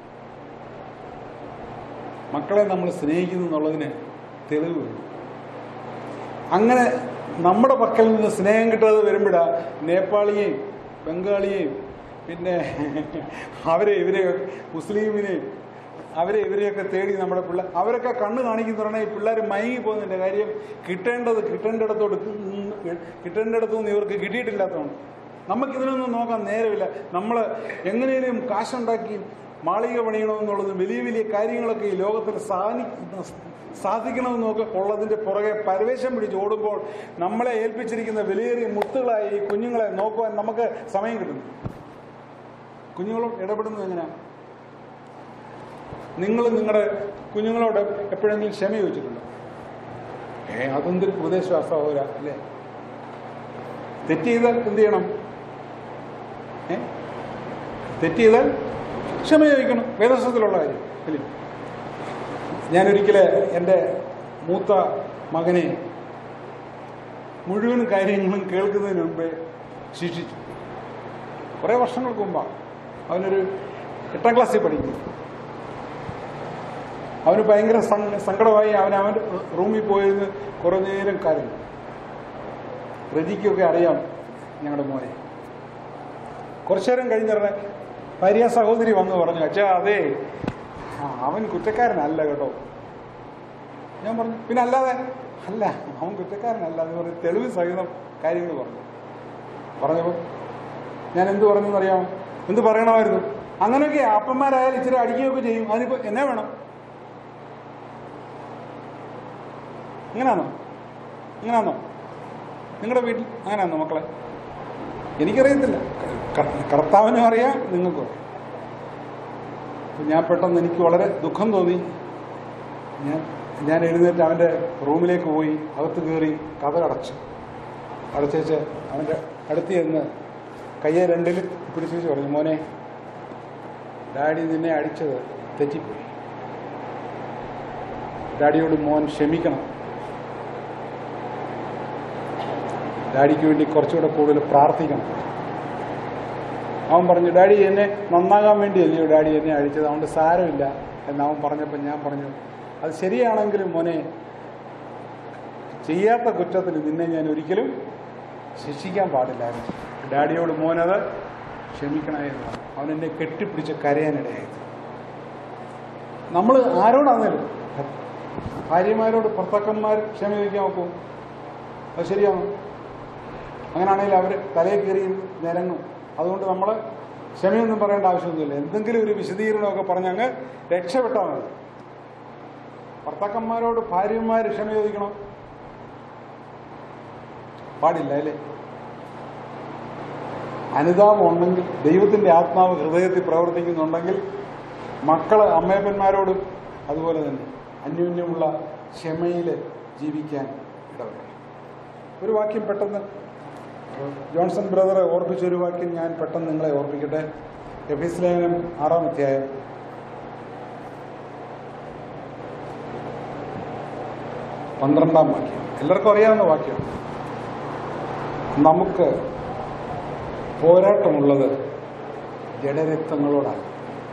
മക്കളെ നമ്മൾ സ്നേഹിക്കുന്നു എന്നുള്ളതിന് തെളിവ് വേണം അങ്ങനെ നമ്മുടെ പക്കൽ നിന്ന് സ്നേഹം കിട്ടാതെ വരുമ്പോഴാ നേപ്പാളിയെയും ബംഗാളിയെയും പിന്നെ അവരെ ഇവരെ മുസ്ലിമിനെയും അവരെ ഇവരെയൊക്കെ തേടി നമ്മുടെ പിള്ളേർ അവരൊക്കെ കണ്ണ് കാണിക്കുന്ന ഈ പിള്ളേർ മയങ്ങി പോകുന്നതിൻ്റെ കാര്യം കിട്ടേണ്ടത് കിട്ടേണ്ടിടത്തോട് കിട്ടേണ്ടിടത്തുനിന്ന് ഇവർക്ക് കിട്ടിയിട്ടില്ലാത്തതാണ് നമുക്കിതിനൊന്നും നോക്കാൻ നേരമില്ല നമ്മൾ എങ്ങനെയും കാശുണ്ടാക്കി മാളിക പണിയണമെന്നുള്ളതും വലിയ വലിയ കാര്യങ്ങളൊക്കെ ഈ ലോകത്തിൽ സാധി സാധിക്കണമെന്നൊക്കെ ഉള്ളതിൻ്റെ പുറകെ പരവേശം പിടിച്ച് ഓടുമ്പോൾ നമ്മളെ ഏൽപ്പിച്ചിരിക്കുന്ന വിലയേറിയ മുത്തുകളായി ഈ കുഞ്ഞുങ്ങളെ നോക്കുവാൻ നമുക്ക് സമയം കിട്ടുന്നു കുഞ്ഞുങ്ങളോട് ഇടപെടുന്നത് എങ്ങനെയാണ് നിങ്ങൾ നിങ്ങളുടെ കുഞ്ഞുങ്ങളോട് എപ്പോഴെങ്കിലും ക്ഷമ ചോദിച്ചിട്ടുണ്ടോ ഏ അതെന്തൊരു ഉപദേശ സഹോദര അല്ലേ തെറ്റ് ചെയ്താൽ എന്ത് ചെയ്യണം ഏ തെറ്റ് ചെയ്താൽ ക്ഷമ ചോദിക്കണം വേദസ്വത്തിലുള്ള കാര്യം അല്ലേ ഞാനൊരിക്കല് എൻ്റെ മൂത്ത മകനെ മുഴുവൻ കാര്യങ്ങളും കേൾക്കുന്നതിന് മുമ്പേ ശിക്ഷിച്ചു കുറേ വർഷങ്ങൾക്ക് മുമ്പാണ് അവനൊരു എട്ടാം ക്ലാസ്സിൽ പഠിക്കുന്നു അവന് ഭയങ്കര സങ്ക- സങ്കടമായി അവൻ അവൻ്റെ റൂമിൽ പോയിരുന്ന് കുറേ നേരം കരഞ്ഞു റജിക്കൊക്കെ അറിയാം ഞങ്ങളുടെ മോനെ കുറച്ചു നേരം കഴിഞ്ഞിറങ്ങി ഭാര്യ സഹോദരി വന്ന് പറഞ്ഞു അച്ഛാ അതെ ആ, അവൻ കുറ്റക്കാരനല്ല കേട്ടോ ഞാൻ പറഞ്ഞു പിന്നെ അല്ലാതെ അല്ല അവൻ കുറ്റക്കാരനല്ല എന്ന് പറഞ്ഞ് തെളിവ് സഹിതം കാര്യങ്ങൾ പറഞ്ഞു പറഞ്ഞപ്പോൾ ഞാൻ എന്ത് പറഞ്ഞു അറിയാമോ എന്ത് പറയണമായിരുന്നു അങ്ങനെയൊക്കെ അപ്പന്മാരായാലും ഇച്ചിരി അടിക്കുകയൊക്കെ ചെയ്യും അതിനിപ്പോൾ എന്നെ വേണം ഇങ്ങനാണോ ഇങ്ങനാണോ നിങ്ങളുടെ വീട്ടിൽ അങ്ങനെയാണോ മക്കളെ എനിക്കറിയത്തില്ല ക- കർത്താവിനും അറിയാം നിങ്ങൾക്കും അറിയാം അപ്പോൾ ഞാൻ പെട്ടെന്ന് എനിക്ക് വളരെ ദുഃഖം തോന്നി ഞാൻ ഞാൻ എഴുന്നേറ്റ് അവൻ്റെ റൂമിലേക്ക് പോയി അകത്ത് കയറി കഥ അടച്ചു അടച്ചേച്ച് അവൻ്റെ അടുത്ത് ചെന്ന് കയ്യെ രണ്ടിൽ പിടിച്ചു വെച്ച് പറഞ്ഞു മോനെ ഡാഡി നിന്നെ അടിച്ചത് തെറ്റിപ്പോയി ഡാഡിയോട് മോൻ ക്ഷമിക്കണം ഡാഡിക്ക് വേണ്ടി കുറച്ചുകൂടെ കൂടുതൽ പ്രാർത്ഥിക്കണം അവൻ പറഞ്ഞു ഡാഡി എന്നെ നന്നാകാൻ വേണ്ടിയല്ലയോ ഡാഡി എന്നെ അടിച്ചത് അതുകൊണ്ട് സാരമില്ല എന്ന് അവൻ പറഞ്ഞപ്പോൾ ഞാൻ പറഞ്ഞു അത് ശരിയാണെങ്കിലും മോനെ ചെയ്യാത്ത കുറ്റത്തിന് നിന്നെ ഞാൻ ഒരിക്കലും ശിക്ഷിക്കാൻ പാടില്ലായിരുന്നു ഡാഡിയോട് മോനത് ക്ഷമിക്കണേ എന്ന് പറഞ്ഞു. അവൻ എന്നെ കെട്ടിപ്പിടിച്ച് കരയാനിടയായി നമ്മൾ ആരോടാന്നല്ലോ ഭാര്യമാരോട് ഭർത്താക്കന്മാർ ക്ഷമ ചോദിക്കാൻ നോക്കൂ അത് ശരിയാണോ അങ്ങനെയാണെങ്കിൽ അവർ തലയിൽ കയറി നിരങ്ങും അതുകൊണ്ട് നമ്മൾ ക്ഷമയൊന്നും പറയേണ്ട ആവശ്യമൊന്നുമില്ല എന്തെങ്കിലും ഒരു വിശദീകരണമൊക്കെ പറഞ്ഞങ്ങ് രക്ഷപ്പെട്ടാൽ മതി ഭർത്താക്കന്മാരോട് ഭാര്യമാർ ക്ഷമ ചോദിക്കണം പാടില്ല അല്ലേ അനുതാപം ഉണ്ടെങ്കിൽ ദൈവത്തിന്റെ ആത്മാവ് ഹൃദയത്തിൽ പ്രവർത്തിക്കുന്നുണ്ടെങ്കിൽ മക്കള് അമ്മയപ്പന്മാരോടും അതുപോലെ തന്നെ അന്യോന്യമുള്ള ക്ഷമയിൽ ജീവിക്കാൻ ഇടവരും ഒരു വാക്യം പെട്ടെന്ന് ജോൺസൺ ബ്രദറെ ഓർപ്പിച്ച ഒരു വാക്യം ഞാൻ പെട്ടെന്ന് നിങ്ങളെ ഓർപ്പിക്കട്ടെ എഫീസ് ലേഖനം ആറാം അധ്യായം പന്ത്രണ്ടാം വാക്യം എല്ലാവർക്കും അറിയാവുന്ന വാക്യം നമുക്ക് പോരാട്ടമുള്ളത് ജഡരക്തങ്ങളോടാണ്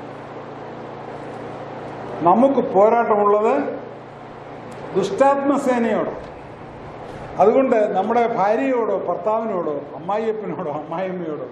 നമുക്ക് പോരാട്ടമുള്ളത് ദുഷ്ടാത്മസേനയോടാണ് അതുകൊണ്ട് നമ്മുടെ ഭാര്യയോടോ ഭർത്താവിനോടോ അമ്മായിയപ്പനോടോ അമ്മായിയമ്മയോടോ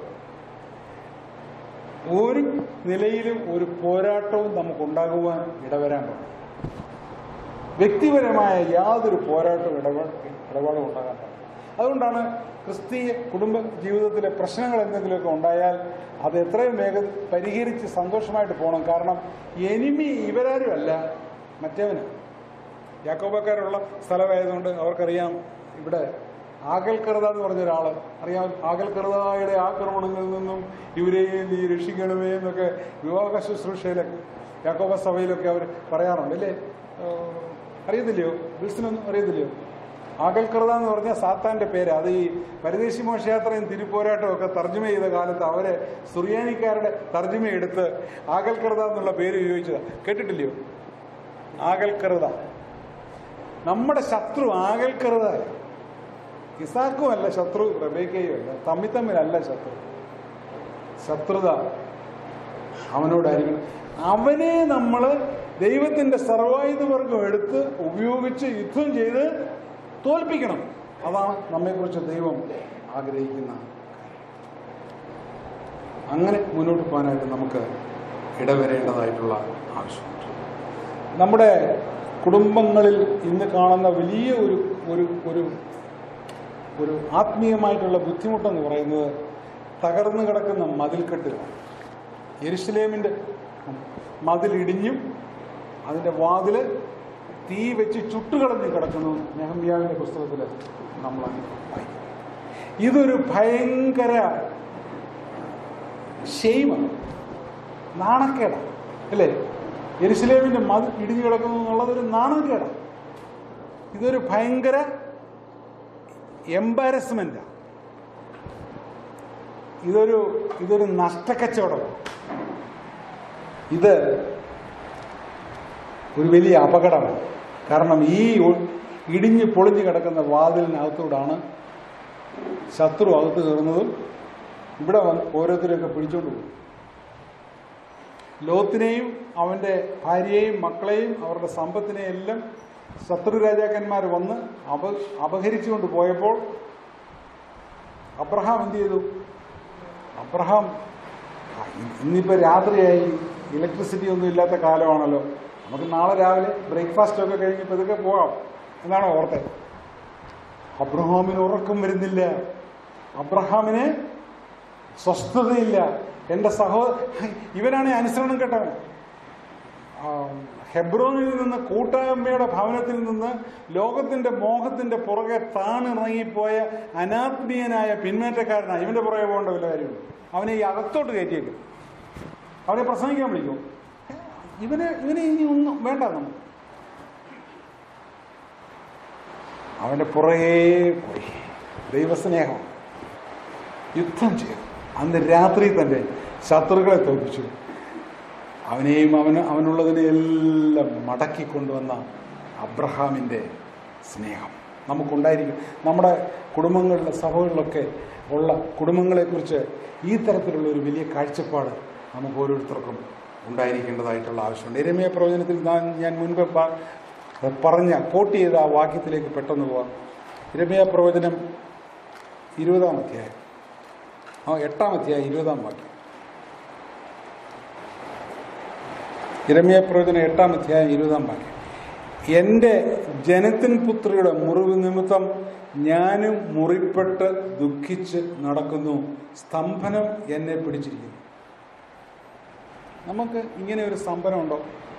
ഒരു നിലയിലും ഒരു പോരാട്ടവും നമുക്കുണ്ടാകുവാൻ ഇടവരാൻ പാടില്ല വ്യക്തിപരമായ യാതൊരു പോരാട്ടവും ഇടപാട് ഇടപാടും ഉണ്ടാകാൻ പാടില്ല അതുകൊണ്ടാണ് ക്രിസ്തീയ കുടുംബ ജീവിതത്തിലെ പ്രശ്നങ്ങൾ എന്തെങ്കിലുമൊക്കെ ഉണ്ടായാൽ അത് എത്രയും വേഗം പരിഹരിച്ച് സന്തോഷമായിട്ട് പോകണം കാരണം എനിമി ഇവരാരുമല്ല മറ്റവന് യാക്കോബക്കാരുള്ള സ്ഥലമായതുകൊണ്ട് അവർക്കറിയാം ഇവിടെ ആകൽക്കറുത എന്ന് പറഞ്ഞ ഒരാൾ അറിയാം ആകൽക്കറുതായുടെ ആക്രമണങ്ങളിൽ നിന്നും ഇവരെയും നീ രക്ഷിക്കണമേ എന്നൊക്കെ വിവാഹ ശുശ്രൂഷയിലൊക്കെ യാക്കോബ സഭയിലൊക്കെ അവർ പറയാറുണ്ട് അല്ലേ ഏഹ് അറിയത്തില്ലയോ ബിൽസിനൊന്നും അറിയത്തില്ലയോ ആകൽക്കറുത എന്ന് പറഞ്ഞാൽ സാത്താന്റെ പേര് അത് ഈ പരദേശി മോഷയാത്രയും തിരുപ്പോരാട്ടവും ഒക്കെ തർജ്ജമ ചെയ്ത കാലത്ത് അവരെ സുറിയാനിക്കാരുടെ തർജ്ജമ എടുത്ത് ആകൽക്കറുത എന്നുള്ള പേര് ഉപയോഗിച്ചതാണ് കേട്ടിട്ടില്ലയോ ആകൽക്കറുത നമ്മുടെ ശത്രു ആകൽക്കറുത ഇസാക്കും അല്ല ശത്രു റബേക്കയും അല്ല തമ്മി തമ്മിലല്ല ശത്രു ശത്രുത അവനോടായിരിക്കണം അവനെ നമ്മൾ ദൈവത്തിന്റെ സർവായുധവർഗം എടുത്ത് ഉപയോഗിച്ച് യുദ്ധം ചെയ്ത് തോൽപ്പിക്കണം അതാണ് നമ്മെക്കുറിച്ച് ദൈവം ആഗ്രഹിക്കുന്ന അങ്ങനെ മുന്നോട്ട് പോകാനായിട്ട് നമുക്ക് ഇടവരേണ്ടതായിട്ടുള്ള ആവശ്യമുണ്ട് നമ്മുടെ കുടുംബങ്ങളിൽ ഇന്ന് കാണുന്ന വലിയ ഒരു ഒരു ഒരു ഒരു ആത്മീയമായിട്ടുള്ള ബുദ്ധിമുട്ടെന്ന് പറയുന്നത് തകർന്നു കിടക്കുന്ന മതിൽക്കെട്ടുകളാണ് യെരുസലേമിൻ്റെ മതിലിടിഞ്ഞും അതിൻ്റെ വാതില് തീ വെച്ച് ചുട്ടുകളഞ്ഞ് കിടക്കുന്നു നെഹമ്യാവിൻ്റെ പുസ്തകത്തിൽ നമ്മൾ വായിക്കും ഇതൊരു ഭയങ്കര ഷെയ്മാണ് നാണക്കേടാണ് അല്ലേ യെരുസലേമിൻ്റെ മതിൽ ഇടിഞ്ഞു കിടക്കുന്നു എന്നുള്ളതൊരു നാണക്കേടാണ് ഇതൊരു ഭയങ്കര എംബാരസ്മെന്റാണ് ഇതൊരു ഇതൊരു നഷ്ടക്കച്ചവടമാണ് ഇത് ഒരു വലിയ അപകടമാണ് കാരണം ഈ ഒ- ഇടിഞ്ഞ് പൊളിഞ്ഞ് കിടക്കുന്ന വാതിലിനകത്തൂടാണ് ശത്രു അകത്ത് കയറുന്നതും ഇവിടെ വന്ന് ഓരോരുത്തരെയൊക്കെ പിടിച്ചോണ്ട് പോകും ലോത്തിനെയും അവൻ്റെ ഭാര്യയെയും മക്കളെയും അവരുടെ സമ്പത്തിനെയും എല്ലാം ശത്രു രാജാക്കന്മാർ വന്ന് അപ അപഹരിച്ചുകൊണ്ട് പോയപ്പോൾ അബ്രഹാം എന്ത് ചെയ്തു അബ്രഹാം ആ, ഇ- ഇന്നിപ്പോ രാത്രിയായി ഇലക്ട്രിസിറ്റി ഒന്നും ഇല്ലാത്ത കാലമാണല്ലോ നമുക്ക് നാളെ രാവിലെ ബ്രേക്ക്ഫാസ്റ്റ് ഒക്കെ കഴിഞ്ഞപ്പോൾ ഇതൊക്കെ പോകാം എന്നാണ് ഓർത്തെ അബ്രഹാമിന് ഉറക്കം വരുന്നില്ല അബ്രഹാമിന് സ്വസ്ഥതയില്ല എൻ്റെ സഹോ ഇവനാണ് അനുസരണം കേട്ടവൻ ആ, ഹെബ്രോനിൽ നിന്ന് കൂട്ടായ്മയുടെ ഭവനത്തിൽ നിന്ന് ലോകത്തിന്റെ മോഹത്തിന്റെ പുറകെ താണിറങ്ങിപ്പോയ അനാത്മീയനായ പിന്മാറ്റക്കാരനാണ് ഇവന്റെ പുറകെ പോകേണ്ട വല്ല കാര്യമുണ്ട് അവനെ ഈ അകത്തോട്ട് കയറ്റിയേക്കും അവനെ പ്രസംഗിക്കാൻ വിളിക്കും ഇവന് ഇവനെ ഇനി ഒന്നും വേണ്ട നമുക്ക് അവന്റെ പുറകെ പോയി ദൈവസ്നേഹം യുദ്ധം ചെയ്തു അന്ന് രാത്രി തന്നെ ശത്രുക്കളെ തോൽപ്പിച്ചു അവനെയും അവന് അവനുള്ളതിനെ എല്ലാം മടക്കി കൊണ്ടുവന്ന അബ്രഹാമിൻ്റെ സ്നേഹം നമുക്കുണ്ടായിരിക്കും നമ്മുടെ കുടുംബങ്ങളിലെ സഭകളിലൊക്കെ ഉള്ള കുടുംബങ്ങളെക്കുറിച്ച് ഈ തരത്തിലുള്ള ഒരു വലിയ കാഴ്ചപ്പാട് നമുക്ക് ഓരോരുത്തർക്കും ഉണ്ടായിരിക്കേണ്ടതായിട്ടുള്ള ആവശ്യമുണ്ട് ഇരമയ പ്രവചനത്തിൽ ഞാൻ ഞാൻ മുൻപ് പ- പറഞ്ഞ കോട്ട് ചെയ്ത ആ വാക്യത്തിലേക്ക് പെട്ടെന്ന് പോവാം ഇരമയ പ്രവചനം ഇരുപതാം അധ്യായം ആ എട്ടാം അധ്യായം ഇരുപതാം വാക്യം ഇരമ്യ പ്രവചനം എട്ടാം അധ്യായം ഇരുപതാം വാക്യം എൻ്റെ ജനത്തിൻ പുത്രിയുടെ മുറിവ് നിമിത്തം ഞാനും മുറിപ്പെട്ട് ദുഃഖിച്ച് നടക്കുന്നു സ്തംഭനം എന്നെ പിടിച്ചിരിക്കുന്നു നമുക്ക് ഇങ്ങനെ ഒരു സ്തംഭനം ഉണ്ടോ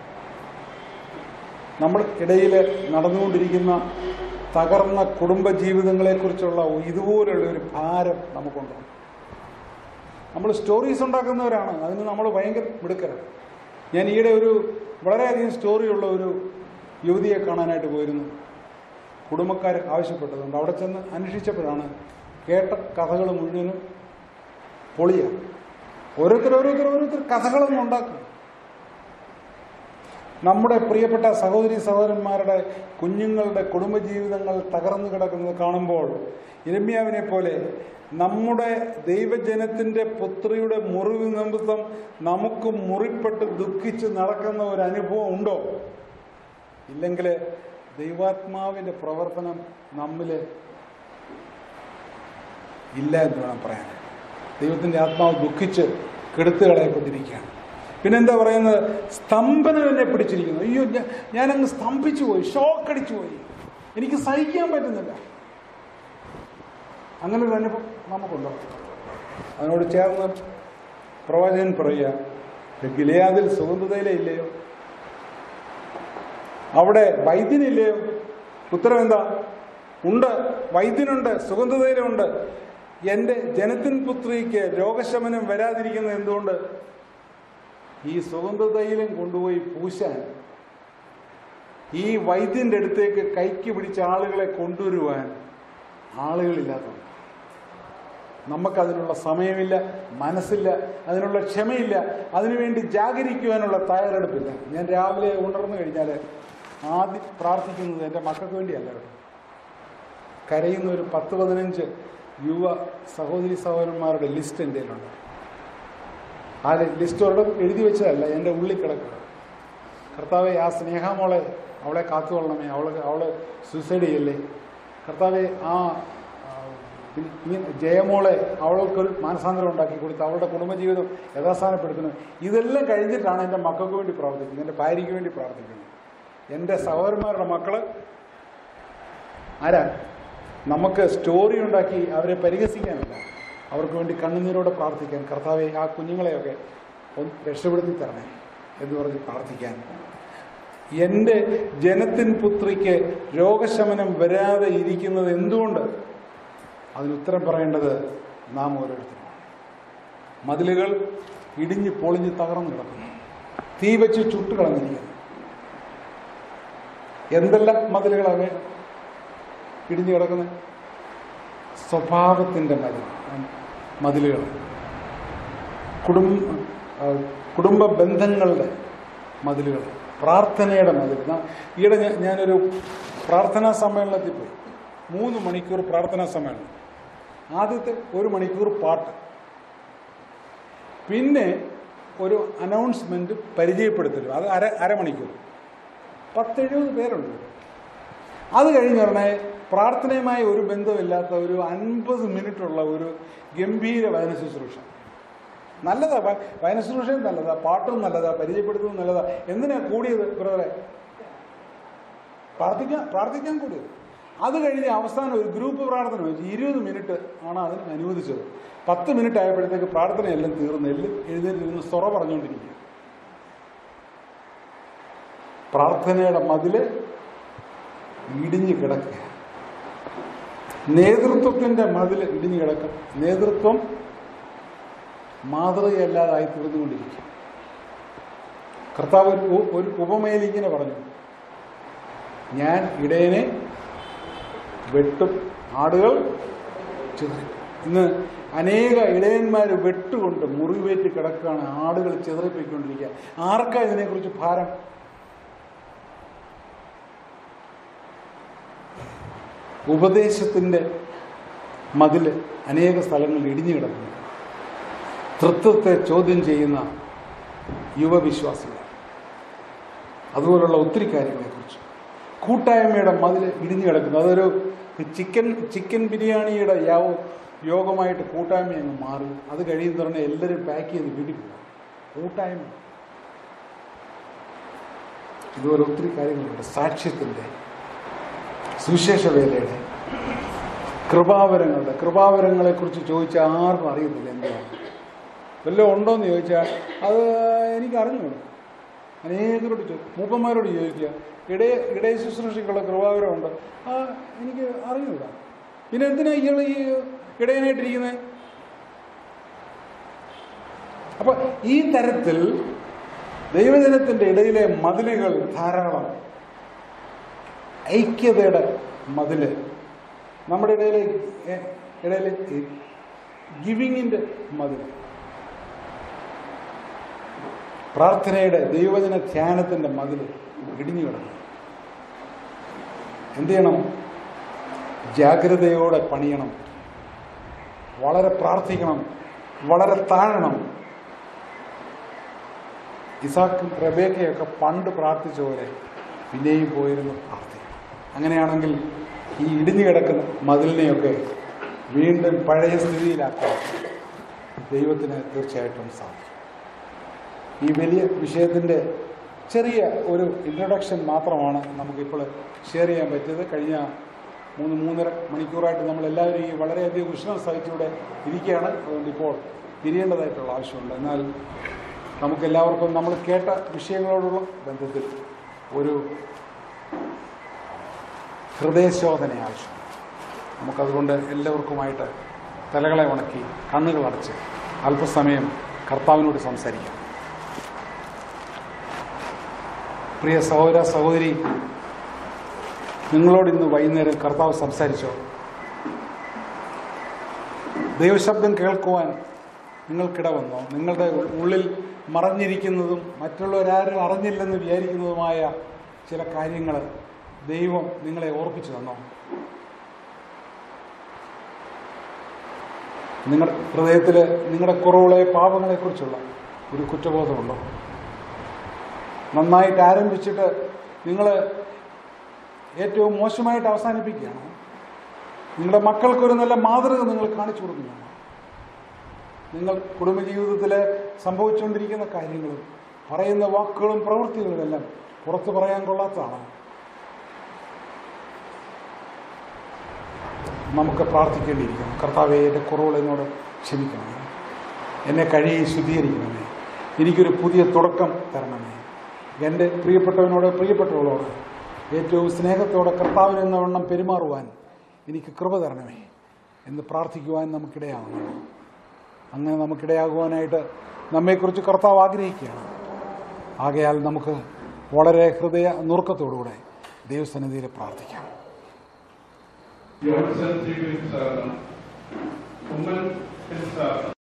നമ്മുടെ ഇടയിൽ നടന്നുകൊണ്ടിരിക്കുന്ന തകർന്ന കുടുംബ ജീവിതങ്ങളെക്കുറിച്ചുള്ള ഇതുപോലുള്ള ഒരു ഭാരം നമുക്കുണ്ടോ നമ്മൾ സ്റ്റോറീസ് ഉണ്ടാക്കുന്നവരാണ് അതിന് നമ്മൾ ഭയങ്കര മിടുക്കരാണ് ഞാൻ ഈയിടെ ഒരു വളരെയധികം സ്റ്റോറിയുള്ള ഒരു യുവതിയെ കാണാനായിട്ട് പോയിരുന്നു കുടുംബക്കാർ ആവശ്യപ്പെട്ടതുകൊണ്ട് അവിടെ ചെന്ന് അന്വേഷിച്ചപ്പോഴാണ് കേട്ട കഥകൾ മുഴുവനും പൊളിയാണ് ഓരോരുത്തർ ഓരോരുത്തർ ഓരോരുത്തർ കഥകളൊന്നും ഉണ്ടാക്കും നമ്മുടെ പ്രിയപ്പെട്ട സഹോദരി സഹോദരന്മാരുടെ കുഞ്ഞുങ്ങളുടെ കുടുംബജീവിതങ്ങൾ തകർന്നു കിടക്കുന്നത് കാണുമ്പോൾ ഇരമ്യാവിനെ പോലെ നമ്മുടെ ദൈവജനത്തിന്റെ പുത്രിയുടെ മുറിവ് നിമിത്തം നമുക്ക് മുറിപ്പെട്ട് ദുഃഖിച്ച് നടക്കുന്ന ഒരു അനുഭവം ഉണ്ടോ ഇല്ലെങ്കിൽ ദൈവാത്മാവിന്റെ പ്രവർത്തനം നമ്മിൽ ഇല്ല എന്ന് വേണം പറയാൻ ദൈവത്തിന്റെ ആത്മാവ് ദുഃഖിച്ച് കെടുത്തു കളയപ്പെട്ടിരിക്കുകയാണ് പിന്നെന്താ പറയുന്നത് സ്തംഭനം എന്നെ പിടിച്ചിരിക്കുന്നു അയ്യോ ഞാ- ഞാനങ്ങ് സ്തംഭിച്ചു പോയി ഷോക്ക് അടിച്ചു പോയി എനിക്ക് സഹിക്കാൻ പറ്റുന്നില്ല അങ്ങനെ ഒരു അനുഭവം നമുക്കുണ്ടോ അതിനോട് ചേർന്ന് പ്രവാചകൻ പറയുക ഗിലയാദിൽ സുഗന്ധതയില ഇല്ലയോ അവിടെ വൈദ്യനില്ലയോ ഉത്തരം എന്താ ഉണ്ട് വൈദ്യനുണ്ട് സുഗന്ധതൈലമുണ്ട് എൻ്റെ ജനത്തിൻ പുത്രിക്ക് രോഗശമനം വരാതിരിക്കുന്നത് എന്തുകൊണ്ട് ഈ സുഗന്ധതൈലം കൊണ്ടുപോയി പൂശാൻ ഈ വൈദ്യന്റെ അടുത്തേക്ക് കൈക്ക് പിടിച്ച ആളുകളെ കൊണ്ടുവരുവാൻ ആളുകളില്ലാത്തതുകൊണ്ട് നമുക്കതിനുള്ള സമയമില്ല മനസ്സില്ല അതിനുള്ള ക്ഷമയില്ല അതിനുവേണ്ടി ജാഗരിക്കുവാനുള്ള തയ്യാറെടുപ്പില്ല ഞാൻ രാവിലെ ഉണർന്നു കഴിഞ്ഞാൽ ആദ്യം പ്രാർത്ഥിക്കുന്നത് എൻ്റെ മക്കൾക്ക് വേണ്ടിയല്ല കേട്ടോ കരയുന്ന ഒരു പത്ത് പതിനഞ്ച് യുവ സഹോദരി സഹോദരന്മാരുടെ ലിസ്റ്റ് എൻ്റെ കയ്യിലുണ്ട് ആ ലിസ്റ്റ് ഒരിടം എഴുതി വെച്ചതല്ല എൻ്റെ ഉള്ളിൽ കിടക്കുക കർത്താവെ ആ സ്നേഹാമോളെ അവളെ കാത്തുകൊള്ളണമേ അവളെ അവള് സൂസൈഡ് ചെയ്യല്ലേ കർത്താവെ ആ ആ, പിന്നെ ഇങ്ങനെ ജയമോളെ അവൾക്കൊരു മാനസാന്തരം ഉണ്ടാക്കി കൊടുത്ത് അവളുടെ കുടുംബജീവിതം യഥാസ്ഥാനപ്പെടുത്തണം ഇതെല്ലാം കഴിഞ്ഞിട്ടാണ് എൻ്റെ മക്കൾക്ക് വേണ്ടി പ്രാർത്ഥിക്കുന്നത് എൻ്റെ ഭാര്യയ്ക്ക് വേണ്ടി പ്രാർത്ഥിക്കുന്നത് എൻ്റെ സഹോദരന്മാരുടെ മക്കള് ആരാ നമുക്ക് സ്റ്റോറി ഉണ്ടാക്കി അവരെ പരിഹസിക്കാനല്ല അവർക്ക് വേണ്ടി കണ്ണുനീരോടെ പ്രാർത്ഥിക്കാൻ കർത്താവെ ആ കുഞ്ഞുങ്ങളെയൊക്കെ ഒന്ന് രക്ഷപ്പെടുത്തി തരണേ എന്ന് പറഞ്ഞ് പ്രാർത്ഥിക്കാൻ എൻ്റെ ജനത്തിൻ പുത്രിക്ക് രോഗശമനം വരാതെ ഇരിക്കുന്നത് എന്തുകൊണ്ട് അതിന് ഉത്തരം പറയേണ്ടത് നാം ഓരോരുത്തരുമാണ് മതിലുകൾ ഇടിഞ്ഞ് പൊളിഞ്ഞ് തകർന്നു കിടക്കുന്നു തീ വെച്ച് ചുട്ടുകളഞ്ഞിരിക്കുന്നു എന്തെല്ലാം മതിലുകളാണ് ഇടിഞ്ഞു കിടക്കുന്നത് സ്വഭാവത്തിൻ്റെ മതിൽ മതിലുകൾ കുടുംബ ആ, കുടുംബ ബന്ധങ്ങളുടെ മതിലുകൾ പ്രാർത്ഥനയുടെ മതിൽ നാ- ഈയിടെ ഞാൻ- ഞാനൊരു പ്രാർത്ഥനാ സമ്മേളനത്തിൽ പോയി മൂന്ന് മണിക്കൂർ പ്രാർത്ഥനാ സമ്മേളനം ആദ്യത്തെ ഒരു മണിക്കൂർ പാട്ട് പിന്നെ ഒരു അനൗൺസ്മെന്റ് പരിചയപ്പെടുത്തലും അത് അര അരമണിക്കൂർ പത്തെഴുപത് പേരുണ്ട് ഇവിടെ. അത് കഴിഞ്ഞ ഉടനെ പ്രാർത്ഥനയുമായി ഒരു ബന്ധമില്ലാത്ത ഒരു അൻപത് മിനിറ്റുള്ള ഒരു ഗംഭീര വചന ശുശ്രൂഷ നല്ലതാ വ- വചന ശുശ്രൂഷയും നല്ലതാ പാട്ടും നല്ലതാ പരിചയപ്പെടുത്തുന്നതും നല്ലതാ എന്തിനാ കൂടിയത് ബ്രദറെ പ്രാർത്ഥിക്കാൻ പ്രാർത്ഥിക്കാൻ കൂടിയത് അത് കഴിഞ്ഞ് അവസാനം ഒരു ഗ്രൂപ്പ് പ്രാർത്ഥന വെച്ച് ഇരുപത് മിനിറ്റ് ആണ് അതിന് അനുവദിച്ചത് പത്ത് മിനിറ്റ് ആയപ്പോഴത്തേക്ക് പ്രാർത്ഥനയെല്ലാം തീർന്ന് എല്ലാം എഴുന്നേറ്റിരുന്ന് സൊറ പറഞ്ഞുകൊണ്ടിരിക്കുക പ്രാർത്ഥനയുടെ മതില് ഇടിഞ്ഞു കിടക്കുക നേതൃത്വത്തിന്റെ മതിൽ ഇടിഞ്ഞു കിടക്കും നേതൃത്വം മാതൃകയല്ലാതായി തീർന്നുകൊണ്ടിരിക്കും കർത്താവ് ഒരു ഉ- ഒരു ഉപമയിൽ ഇങ്ങനെ പറഞ്ഞു ഞാൻ ഇടയനെ വെട്ടും ആടുകൾ ചിതറി ഇന്ന് അനേക ഇടയന്മാർ വെട്ടുകൊണ്ട് മുറിവേറ്റ് കിടക്കുകയാണ് ആടുകൾ ചിതറിപ്പോയിക്കൊണ്ടിരിക്കുക ആർക്കാ ഇതിനെക്കുറിച്ച് ഭാരം ഉപദേശത്തിൻ്റെ മതിൽ അനേക സ്ഥലങ്ങളിൽ ഇടിഞ്ഞു കിടക്കുന്നു തൃത്വത്തെ ചോദ്യം ചെയ്യുന്ന യുവവിശ്വാസികൾ അതുപോലുള്ള ഒത്തിരി കാര്യങ്ങളെക്കുറിച്ച് കൂട്ടായ്മയുടെ മതിൽ ഇടിഞ്ഞു കിടക്കുന്നു അതൊരു ചിക്കൻ ചിക്കൻ ബിരിയാണിയുടെ യാവോ യോഗമായിട്ട് കൂട്ടായ്മ അങ്ങ് മാറി അത് കഴിയുന്ന പറഞ്ഞാൽ എല്ലാവരും പാക്ക് ചെയ്ത് വീട്ടിൽ പോകും കൂട്ടായ്മ ഇതുപോലെ ഒത്തിരി കാര്യങ്ങളുണ്ട് സാക്ഷ്യത്തിൻ്റെ സുവിശേഷ വേലയുടെ കൃപാവരങ്ങളുടെ കൃപാവരങ്ങളെക്കുറിച്ച് ചോദിച്ചാൽ ആർക്കും അറിയത്തില്ല എന്താണ് വല്ലതും ഉണ്ടോയെന്ന് ചോദിച്ചാൽ അത് എനിക്ക് അറിഞ്ഞുകൂടും അനേകരോട് ചോദിക്കും മൂപ്പന്മാരോട് ചോദിക്കുക ഇടയ ഇടയ ശുശ്രൂഷയ്ക്കുള്ള കൃപാവരമുണ്ട് ആ എനിക്ക് അറിഞ്ഞൂടാ പിന്നെ എന്തിനാ ഇയാൾ ഈ ഇടയനായിട്ടിരിക്കുന്നത് അപ്പൊ ഈ തരത്തിൽ ദൈവജനത്തിന്റെ ഇടയിലെ മതിലുകൾ ധാരാളം ഐക്യതയുടെ മതില് നമ്മുടെ ഇടയിലെ എ- ഇടയിലെ ഗിവിങ്ങിന്റെ മതില് പ്രാർത്ഥനയുടെ ദൈവജന ധ്യാനത്തിന്റെ മതില് ഇടിഞ്ഞു കിടന്നു എന്ത് ചെയ്യണം ജാഗ്രതയോടെ പണിയണം വളരെ പ്രാർത്ഥിക്കണം വളരെ താഴണം ഇസാക്കും റബേക്കയൊക്കെ പണ്ട് പ്രാർത്ഥിച്ച പോലെ പിന്നെയും പോയിരുന്നു പ്രാർത്ഥിക്കണം അങ്ങനെയാണെങ്കിൽ ഈ ഇടിഞ്ഞു കിടക്കുന്ന മതിലിനെയൊക്കെ വീണ്ടും പഴയ സ്ഥിതിയിലാക്കാൻ ദൈവത്തിന് തീർച്ചയായിട്ടും സാധിക്കും ഈ വലിയ വിഷയത്തിൻ്റെ ചെറിയ ഒരു ഇൻട്രൊഡക്ഷൻ മാത്രമാണ് നമുക്കിപ്പോൾ ഷെയർ ചെയ്യാൻ പറ്റിയത് കഴിഞ്ഞ മൂന്ന് മൂന്നര മണിക്കൂറായിട്ട് നമ്മൾ എല്ലാവരും ഈ വളരെയധികം ഉഷ്ണ സഹിച്ചിവിടെ ഇരിക്കുകയാണ് അതുകൊണ്ട് ഇപ്പോൾ പിരിയേണ്ടതായിട്ടുള്ള ആവശ്യമുണ്ട് എന്നാൽ നമുക്കെല്ലാവർക്കും നമ്മൾ കേട്ട വിഷയങ്ങളോടുള്ള ബന്ധത്തിൽ ഒരു ഹൃദയശോധന ആവശ്യം നമുക്കതുകൊണ്ട് എല്ലാവർക്കുമായിട്ട് തലകളെ ഉണക്കി കണ്ണുകൾ അടച്ച് അല്പസമയം കർത്താവിനോട് സംസാരിക്കാം പ്രിയ സഹോദര സഹോദരി നിങ്ങളോട് ഇന്ന് വൈകുന്നേരം കർത്താവ് സംസാരിച്ചോ ദൈവശബ്ദം കേൾക്കുവാൻ നിങ്ങൾക്കിട വന്നോ നിങ്ങളുടെ ഉള്ളിൽ മറഞ്ഞിരിക്കുന്നതും മറ്റുള്ളവരാരും അറിഞ്ഞില്ലെന്ന് വിചാരിക്കുന്നതുമായ ചില കാര്യങ്ങൾ ദൈവം നിങ്ങളെ ഓർപ്പിച്ചു തന്നോ നിങ്ങളുടെ ഹൃദയത്തിൽ നിങ്ങളുടെ കുറവുകളെ പാപങ്ങളെക്കുറിച്ചുള്ള ഒരു കുറ്റബോധമുണ്ടോ നന്നായിട്ട് ആരംഭിച്ചിട്ട് നിങ്ങൾ ഏറ്റവും മോശമായിട്ട് അവസാനിപ്പിക്കുകയാണ് നിങ്ങളുടെ മക്കൾക്കൊരു നല്ല മാതൃക നിങ്ങൾ കാണിച്ചു കൊടുക്കുകയാണ് നിങ്ങൾ കുടുംബജീവിതത്തിൽ സംഭവിച്ചുകൊണ്ടിരിക്കുന്ന കാര്യങ്ങളും പറയുന്ന വാക്കുകളും പ്രവൃത്തികളും എല്ലാം പുറത്തു പറയാൻ കൊള്ളാത്തതാണ് നമുക്ക് പ്രാർത്ഥിക്കേണ്ടിയിരിക്കുന്നു കർത്താവെ എൻ്റെ കുറവുകൾ എന്നോട് ക്ഷമിക്കണമേ എന്നെ കഴുകി ശുദ്ധീകരിക്കണമേ എനിക്കൊരു പുതിയ തുടക്കം തരണമേ എൻ്റെ പ്രിയപ്പെട്ടവനോട് പ്രിയപ്പെട്ടവളോട് ഏറ്റവും സ്നേഹത്തോടെ കർത്താവിന് എന്ന വണ്ണം പെരുമാറുവാൻ എനിക്ക് കൃപ തരണമേ എന്ന് പ്രാർത്ഥിക്കുവാൻ നമുക്കിടയാകുന്നു അങ്ങനെ നമുക്കിടയാകുവാനായിട്ട് നമ്മെക്കുറിച്ച് കർത്താവ് ആഗ്രഹിക്കുകയാണ് ആകയാൽ നമുക്ക് വളരെ ഹൃദയ നുറുക്കത്തോടുകൂടെ ദൈവസന്നിധിയിൽ പ്രാർത്ഥിക്കാം യോൺസൺ ടി വി സാറിനും ഉമ്മൻ സാറിനും